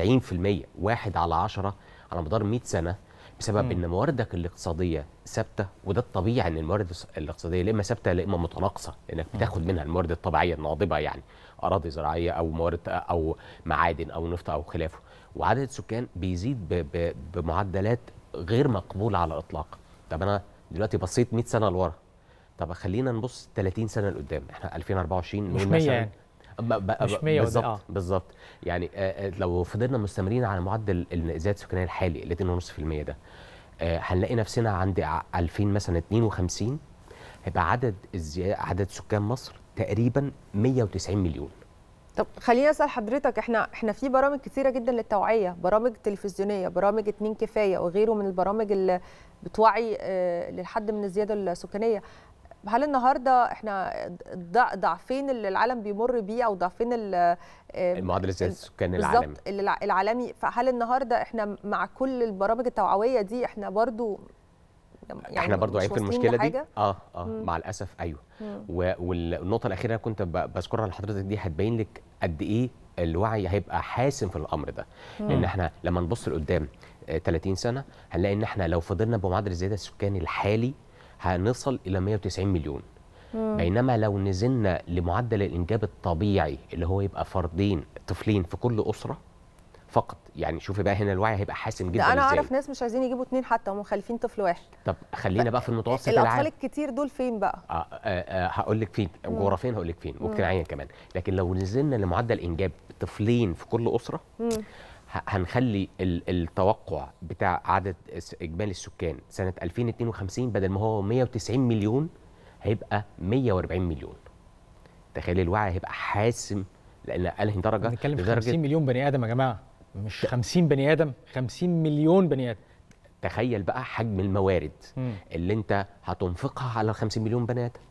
90% واحد على عشرة على مدار 100 سنه بسبب مم. ان مواردك الاقتصاديه ثابته وده الطبيعي ان الموارد الاقتصاديه لا اما ثابته لا اما متناقصه لانك بتاخد منها الموارد الطبيعيه الناضبه يعني اراضي زراعيه او موارد او معادن او نفط او خلافه وعدد السكان بيزيد ب- ب- بمعدلات غير مقبوله على الاطلاق طب انا دلوقتي بصيت 100 سنه لورا طب خلينا نبص 30 سنه لقدام احنا 2024 مش نقول 100 مثلاً- يعني. ب- ب- مش 100 وده- بالظبط آه. بالظبط يعني آه، آه، لو فضلنا مستمرين على معدل الزياده السكانيه الحالي ال 2.5% ده آه، هنلاقي نفسنا عند ع- 2000 مثلا 52 هيبقى عدد الزيا... عدد سكان مصر تقريبا 190 مليون طب خليني اسال حضرتك احنا احنا في برامج كثيره جدا للتوعيه برامج تلفزيونيه برامج اتنين كفايه وغيره من البرامج اللي بتوعي آه، للحد من الزياده السكانيه هل النهارده احنا ضع- ضعفين اللي العالم بيمر بيه او ضعفين ال- آه، المعدل الزياده السكاني العالمي بالظبط اللي الع- العالمي فهل النهارده احنا مع كل البرامج التوعويه دي احنا برضو يعني احنا برضو مش عيب في واصلين المشكله دي لحاجة؟ اه اه مم. مع الاسف ايوه مم. و- والنقطه الاخيره اللي كنت ب- بذكرها لحضرتك دي هتبين لك قد ايه الوعي هيبقى حاسم في الامر ده مم. لان احنا لما نبص لقدام آه، 30 سنه هنلاقي ان احنا لو فضلنا بمعدل الزياده السكاني الحالي هنصل الى 190 مليون مم. بينما لو نزلنا لمعدل الانجاب الطبيعي اللي هو يبقى فردين طفلين في كل اسره فقط يعني شوفي بقى هنا الوعي هيبقى حاسم جدا ده انا إزاي. اعرف ناس مش عايزين يجيبوا اتنين حتى هم مخلفين طفل واحد طب خلينا بقى في المتوسط الاطفال العام الكتير دول فين بقى آه آه آه هقول لك فين مم. جغرافيا هقول لك فين مم. واجتماعيا كمان لكن لو نزلنا لمعدل انجاب طفلين في كل اسره مم. ه- هنخلي ال- التوقع بتاع عدد الس- اجمالي السكان سنه 2052 بدل ما هو 190 مليون هيبقى 140 مليون تخيل الوعي هيبقى حاسم لان انهي درجه بنتكلم في لدرجة 50 مليون بني ادم يا جماعه مش 50 بني ادم 50 مليون بني ادم تخيل بقى حجم الموارد مم. اللي انت هتنفقها على ال 50 مليون بني ادم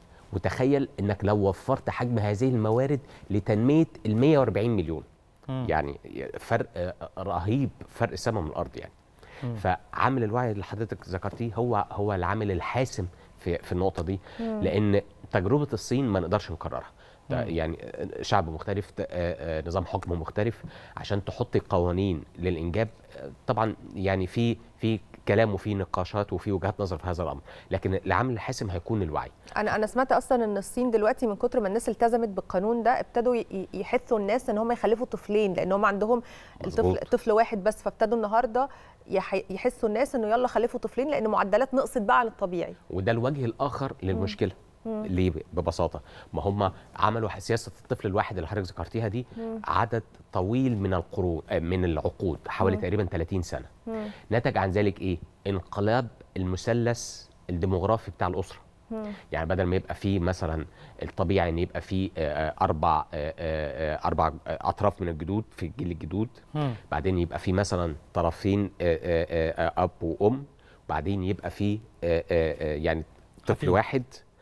وتخيل انك لو وفرت حجم هذه الموارد لتنميه ال 140 مليون مم. يعني فرق آه، رهيب فرق السماء من الارض يعني مم. فعامل الوعي اللي حضرتك ذكرتيه هو هو العامل الحاسم في في النقطه دي مم. لان تجربه الصين ما نقدرش نكررها ده مم. يعني شعب مختلف آه، آه، نظام حكم مختلف عشان تحطي قوانين للانجاب آه، طبعا يعني في في كلام وفي نقاشات وفي وجهات نظر في هذا الامر لكن العامل الحاسم هيكون الوعي انا انا سمعت اصلا ان الصين دلوقتي من كتر ما الناس التزمت بالقانون ده ابتدوا ي- يحثوا الناس ان هم يخلفوا طفلين لان هم عندهم الطفل مظبوط. طفل واحد بس فابتدوا النهارده يح- يحسوا الناس انه يلا خلفوا طفلين لان معدلات نقصت بقى عن الطبيعي وده الوجه الاخر للمشكله مم. ليه ببساطه ما هم عملوا سياسه الطفل الواحد اللي حضرتك ذكرتيها دي مم. عدد طويل من القرون آه، من العقود حوالي مم. تقريبا 30 سنه مم. نتج عن ذلك ايه انقلاب المثلث الديموغرافي بتاع الاسره مم. يعني بدل ما يبقى فيه مثلا الطبيعي ان يبقى فيه آه، آه، اربع آه، آه، آه، اربع آه، اطراف من الجدود في جيل الجدود مم. بعدين يبقى فيه مثلا طرفين آه، آه، آه، اب وام وبعدين يبقى فيه آه، آه، آه، يعني طفل خفيف. واحد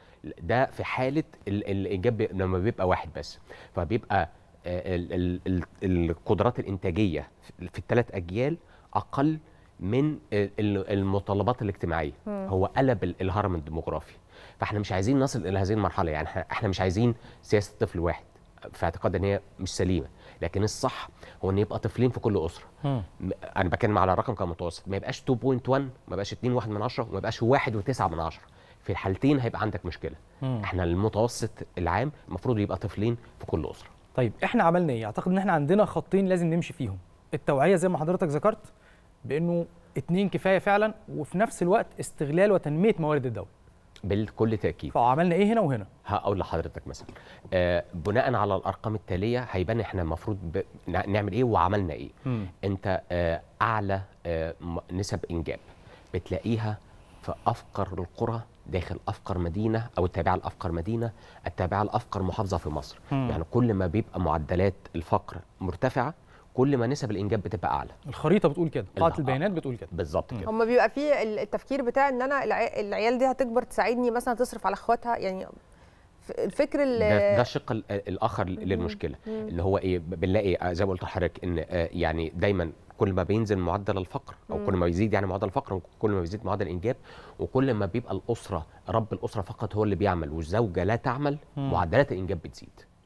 ده في حاله ال- الانجاب بي- لما بيبقى واحد بس فبيبقى آه، ال- ال- ال- القدرات الانتاجيه في- في الثلاث اجيال اقل من ال- ال- المتطلبات الاجتماعيه مم. هو قلب ال- الهرم الديموغرافي فاحنا مش عايزين نصل الى هذه المرحله يعني احنا احنا مش عايزين سياسه طفل واحد في اعتقاد ان هي مش سليمه لكن الصح هو ان يبقى طفلين في كل اسره مم. م- انا بتكلم على الرقم كمتوسط ما يبقاش 2.1 ما يبقاش 2 1 من 10 وما يبقاش 1 و9 من 10 في الحالتين هيبقى عندك مشكله مم. احنا المتوسط العام المفروض يبقى طفلين في كل اسره طيب احنا عملنا ايه اعتقد ان احنا عندنا خطين لازم نمشي فيهم التوعيه زي ما حضرتك ذكرت بانه اتنين كفايه فعلا وفي نفس الوقت استغلال وتنميه موارد الدوله بكل تاكيد فعملنا ايه هنا وهنا هقول لحضرتك مثلا آه بناء على الارقام التاليه هيبان احنا المفروض ب... نع- نعمل ايه وعملنا ايه مم. انت آه اعلى آه م- نسب انجاب بتلاقيها في افقر القرى داخل افقر مدينه او التابعه لافقر مدينه التابعه لافقر محافظه في مصر مم. يعني كل ما بيبقى معدلات الفقر مرتفعه كل ما نسب الانجاب بتبقى اعلى الخريطه بتقول كده قاعده الع- البيانات بتقول كده بالظبط كده هم بيبقى فيه التفكير بتاع ان انا الع- العيال دي هتكبر تساعدني مثلا تصرف على اخواتها يعني ف- الفكر ال- ده, ده الشق ال- الاخر للمشكله مم. اللي هو ايه بنلاقي آه، زي ما قلت لحضرتك ان آه، يعني دايما كل ما بينزل معدل الفقر او مم. كل ما بيزيد يعني معدل الفقر كل ما بيزيد معدل الانجاب وكل ما بيبقى الاسره رب الاسره فقط هو اللي بيعمل والزوجه لا تعمل مم. معدلات الانجاب بتزيد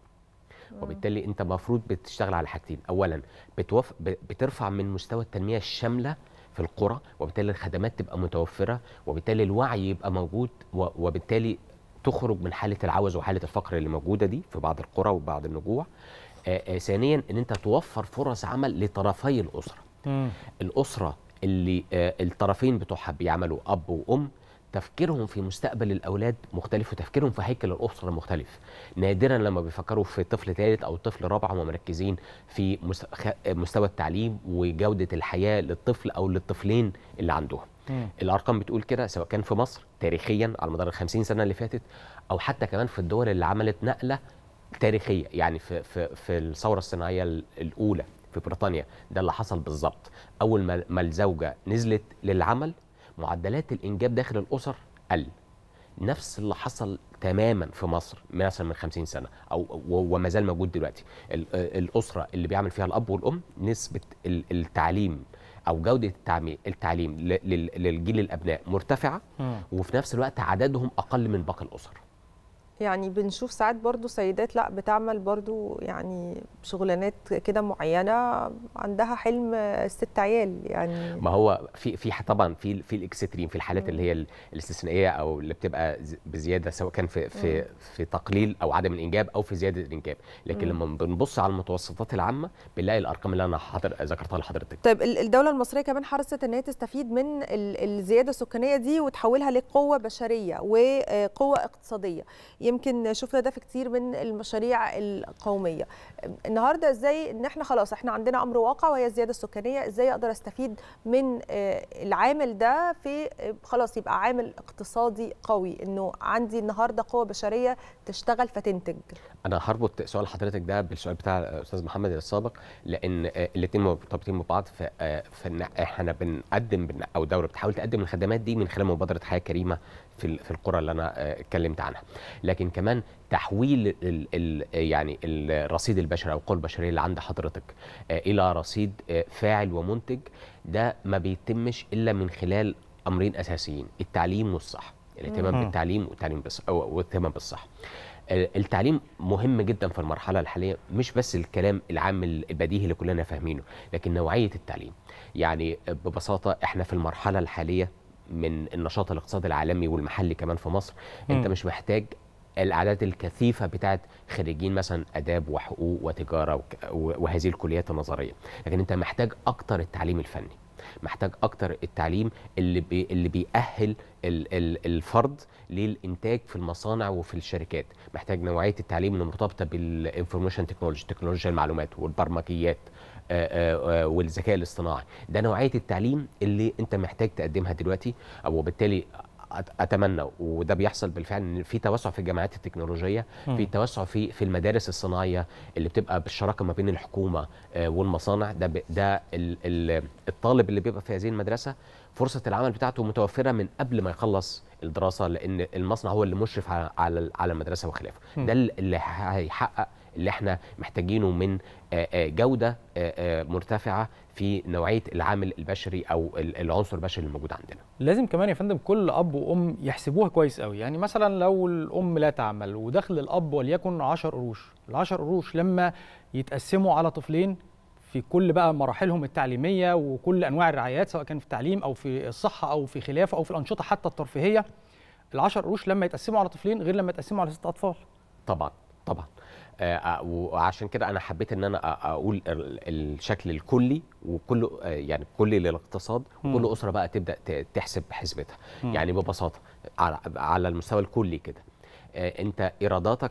وبالتالي انت المفروض بتشتغل على حاجتين اولا بتوف... ب- بترفع من مستوى التنميه الشامله في القرى وبالتالي الخدمات تبقى متوفره وبالتالي الوعي يبقى موجود و... وبالتالي تخرج من حاله العوز وحاله الفقر اللي موجوده دي في بعض القرى وبعض النجوع آه، آه، ثانيا ان انت توفر فرص عمل لطرفي الاسره مم. الاسره اللي آه، الطرفين بتوعها بيعملوا اب وام تفكيرهم في مستقبل الاولاد مختلف وتفكيرهم في هيكل الاسره مختلف نادرا لما بيفكروا في طفل ثالث او طفل رابع هم مركزين في مست- خ- مستوى التعليم وجوده الحياه للطفل او للطفلين اللي عندهم مم. الارقام بتقول كده سواء كان في مصر تاريخيا على مدار ال 50 سنه اللي فاتت او حتى كمان في الدول اللي عملت نقله تاريخيه يعني في في في الثوره الصناعيه ال- الاولى في بريطانيا ده اللي حصل بالظبط اول ما ما الزوجه نزلت للعمل معدلات الانجاب داخل الاسر قل نفس اللي حصل تماما في مصر مثلا من 50 سنه او و- وما زال موجود دلوقتي ال- الاسره اللي بيعمل فيها الاب والام نسبه ال- التعليم او جوده التعليم التعليم ل- لل- للجيل الابناء مرتفعه مم. وفي نفس الوقت عددهم اقل من باقي الاسر يعني بنشوف ساعات برضو سيدات لا بتعمل برضو يعني شغلانات كده معينة عندها حلم ست عيال يعني ما هو في في طبعا في في الاكستريم في الحالات اللي هي ال- الاستثنائيه او اللي بتبقى ز- بزياده سواء كان في في في تقليل او عدم الانجاب او في زياده الانجاب لكن مم. لما بنبص على المتوسطات العامه بنلاقي الارقام اللي انا حاضر ذكرتها لحضرتك طيب ال- الدولة المصرية كمان حرصت ان هي تستفيد من ال- الزيادة السكانية دي وتحولها لقوة بشرية وقوة اقتصادية يمكن شفنا ده في كتير من المشاريع القومية النهاردة ازاي ان احنا خلاص احنا عندنا امر واقع وهي الزيادة السكانية ازاي اقدر استفيد من آه، العامل ده في آه، خلاص يبقى عامل اقتصادي قوي انه عندي النهاردة قوة بشرية تشتغل فتنتج انا هربط سؤال حضرتك ده بالسؤال بتاع الاستاذ محمد السابق لان الاثنين مرتبطين ببعض ف آه، فإن احنا بنقدم بن- او الدوله بتحاول تقدم الخدمات دي من خلال مبادره حياه كريمه في ال- في القرى اللي انا آه، اتكلمت عنها لكن كمان تحويل ال ال يعني الرصيد البشري او القوى البشريه اللي عند حضرتك آه، الى رصيد آه، فاعل ومنتج ده ما بيتمش الا من خلال امرين اساسيين التعليم والصحه الاهتمام مم. بالتعليم والتعليم بالصحه والاهتمام بالصحه التعليم مهم جدا في المرحله الحاليه مش بس الكلام العام البديهي اللي كلنا فاهمينه لكن نوعيه التعليم يعني ببساطه احنا في المرحله الحاليه من النشاط الاقتصادي العالمي والمحلي كمان في مصر م. انت مش محتاج الاعداد الكثيفه بتاعت خريجين مثلا اداب وحقوق وتجاره وهذه الكليات النظريه لكن انت محتاج اكتر التعليم الفني محتاج اكتر التعليم اللي بي اللي بيأهل ال ال الفرد للانتاج في المصانع وفي الشركات محتاج نوعيه التعليم اللي مرتبطه بالانفورميشن تكنولوجي تكنولوجيا المعلومات والبرمجيات آآ آآ والذكاء الاصطناعي ده نوعيه التعليم اللي انت محتاج تقدمها دلوقتي وبالتالي اتمنى وده بيحصل بالفعل ان في توسع في الجامعات التكنولوجيه في توسع في في المدارس الصناعيه اللي بتبقى بالشراكه ما بين الحكومه والمصانع ده ده الطالب اللي بيبقى في هذه المدرسه فرصه العمل بتاعته متوفره من قبل ما يخلص الدراسه لان المصنع هو اللي مشرف على على المدرسه وخلافه ده اللي هيحقق اللي احنا محتاجينه من جوده مرتفعه في نوعيه العامل البشري او العنصر البشري اللي موجود عندنا. لازم كمان يا فندم كل اب وام يحسبوها كويس قوي، يعني مثلا لو الام لا تعمل ودخل الاب وليكن 10 قروش، ال 10 قروش لما يتقسموا على طفلين في كل بقى مراحلهم التعليميه وكل انواع الرعايات سواء كان في التعليم او في الصحه او في خلافه او في الانشطه حتى الترفيهيه ال 10 قروش لما يتقسموا على طفلين غير لما يتقسموا على ست اطفال. طبعا طبعا آه وعشان كده انا حبيت ان انا اقول الشكل الكلي وكل يعني كلي للاقتصاد وكل اسره بقى تبدا تحسب حسبتها م. يعني ببساطه على, على المستوى الكلي كده آه انت ايراداتك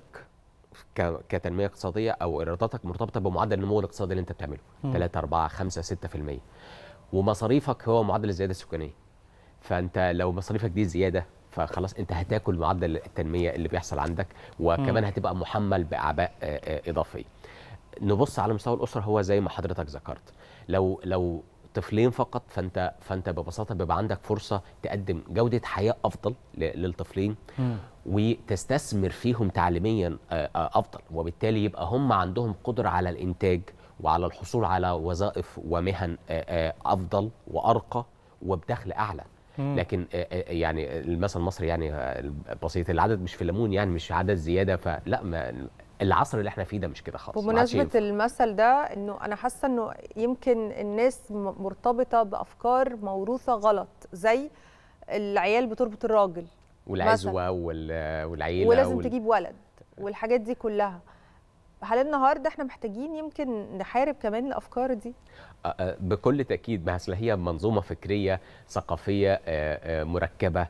كتنميه اقتصاديه او ايراداتك مرتبطه بمعدل النمو الاقتصادي اللي انت بتعمله 3 4 5 6% ومصاريفك هو معدل الزياده السكانيه فانت لو مصاريفك دي زياده فخلاص انت هتاكل معدل التنميه اللي بيحصل عندك وكمان م. هتبقى محمل باعباء اضافيه. نبص على مستوى الاسره هو زي ما حضرتك ذكرت لو لو طفلين فقط فانت فانت ببساطه بيبقى عندك فرصه تقدم جوده حياه افضل للطفلين م. وتستثمر فيهم تعليميا افضل وبالتالي يبقى هم عندهم قدره على الانتاج وعلى الحصول على وظائف ومهن افضل وارقى وبدخل اعلى لكن يعني المثل المصري يعني بسيط العدد مش في الليمون يعني مش عدد زياده فلا ما العصر اللي احنا فيه ده مش كده خالص بمناسبه المثل ده انه انا حاسه انه يمكن الناس مرتبطه بافكار موروثه غلط زي العيال بتربط الراجل والعزوه والعيله ولازم وال... تجيب ولد والحاجات دي كلها هل النهارده احنا محتاجين يمكن نحارب كمان الافكار دي بكل تاكيد ما اصل هي منظومه فكريه ثقافيه مركبه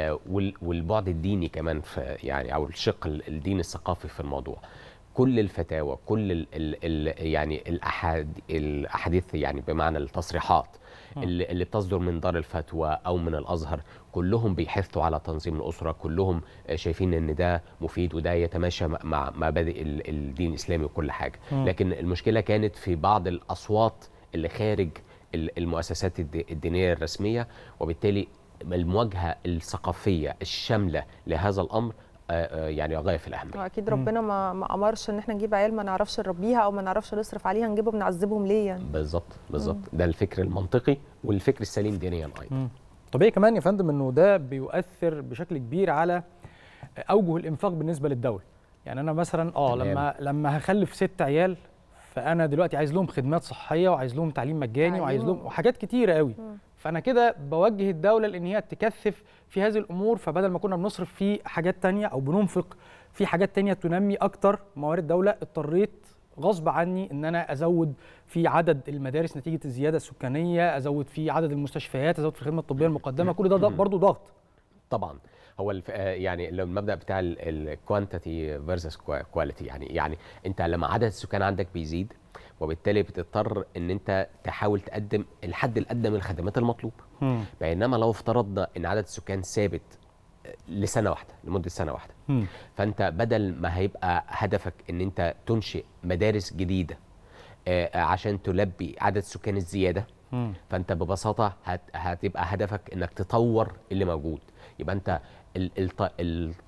والبعد الديني كمان في يعني او الشق الديني الثقافي في الموضوع كل الفتاوى كل ال ال يعني الأحاد الاحاديث يعني بمعنى التصريحات اللي, اللي بتصدر من دار الفتوى او من الازهر كلهم بيحثوا على تنظيم الاسره كلهم شايفين ان ده مفيد وده يتماشى مع مبادئ الدين الاسلامي وكل حاجه لكن المشكله كانت في بعض الاصوات اللي خارج المؤسسات الدينيه الرسميه وبالتالي المواجهه الثقافيه الشامله لهذا الامر يعني غايه في الاهميه. واكيد ربنا ما ما امرش ان احنا نجيب عيال ما نعرفش نربيها او ما نعرفش نصرف عليها نجيبهم نعذبهم ليه يعني. بالظبط بالظبط ده الفكر المنطقي والفكر السليم دينيا ايضا. طبيعي كمان يا فندم انه ده بيؤثر بشكل كبير على اوجه الانفاق بالنسبه للدوله. يعني انا مثلا اه لما لما هخلف ست عيال فانا دلوقتي عايز لهم خدمات صحيه وعايز لهم تعليم مجاني وعايز لهم وحاجات كتيره قوي. م. فانا كده بوجه الدوله لان هي تكثف في هذه الامور فبدل ما كنا بنصرف في حاجات تانية او بننفق في حاجات تانية تنمي اكتر موارد الدوله اضطريت غصب عني ان انا ازود في عدد المدارس نتيجه الزياده السكانيه ازود في عدد المستشفيات ازود في الخدمه الطبيه المقدمه كل ده, ده برضه ضغط طبعا هو الف... يعني المبدا بتاع الكوانتيتي فيرسس كواليتي يعني يعني انت لما عدد السكان عندك بيزيد وبالتالي بتضطر ان انت تحاول تقدم الحد الادنى من الخدمات المطلوب بينما لو افترضنا ان عدد السكان ثابت لسنه واحده لمده سنه واحده مم. فانت بدل ما هيبقى هدفك ان انت تنشئ مدارس جديده آه عشان تلبي عدد السكان الزياده مم. فانت ببساطه هت هتبقى هدفك انك تطور اللي موجود يبقى انت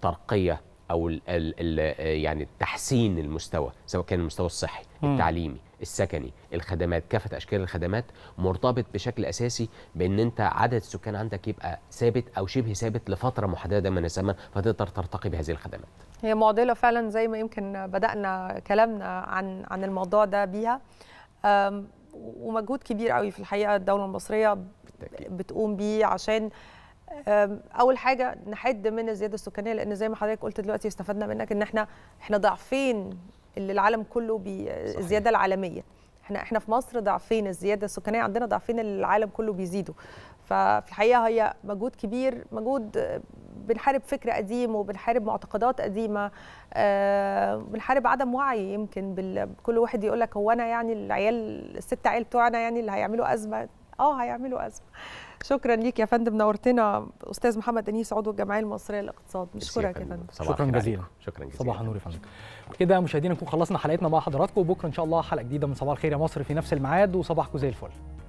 الترقيه او ال ال ال يعني تحسين المستوى سواء كان المستوى الصحي مم. التعليمي السكني الخدمات كافه اشكال الخدمات مرتبط بشكل اساسي بان انت عدد السكان عندك يبقى ثابت او شبه ثابت لفتره محدده من الزمن فتقدر ترتقي بهذه الخدمات هي معضله فعلا زي ما يمكن بدانا كلامنا عن عن الموضوع ده بيها أم، ومجهود كبير قوي في الحقيقه الدوله المصريه بتقوم بيه عشان أم، اول حاجه نحد من الزياده السكانيه لان زي ما حضرتك قلت دلوقتي استفدنا منك ان احنا احنا ضعفين اللي العالم كله بي الزياده العالميه احنا احنا في مصر ضعفين الزياده السكانيه عندنا ضعفين اللي العالم كله بيزيدوا ففي الحقيقه هي مجهود كبير مجهود آه، بنحارب فكر قديم وبنحارب معتقدات قديمه آه، بنحارب عدم وعي يمكن بال... كل واحد يقول لك هو انا يعني العيال الست عيال بتوعنا يعني اللي هيعملوا ازمه اه هيعملوا ازمه شكرا ليك يا فندم نورتنا استاذ محمد انيس عضو الجمعيه المصريه للاقتصاد بشكرك يا فندم شكرا جزيلا شكرا جزيلا صباح النور يا فندم كده مشاهدينا نكون خلصنا حلقتنا مع حضراتكم وبكره ان شاء الله حلقه جديده من صباح الخير يا مصر في نفس الميعاد وصباحكم زي الفل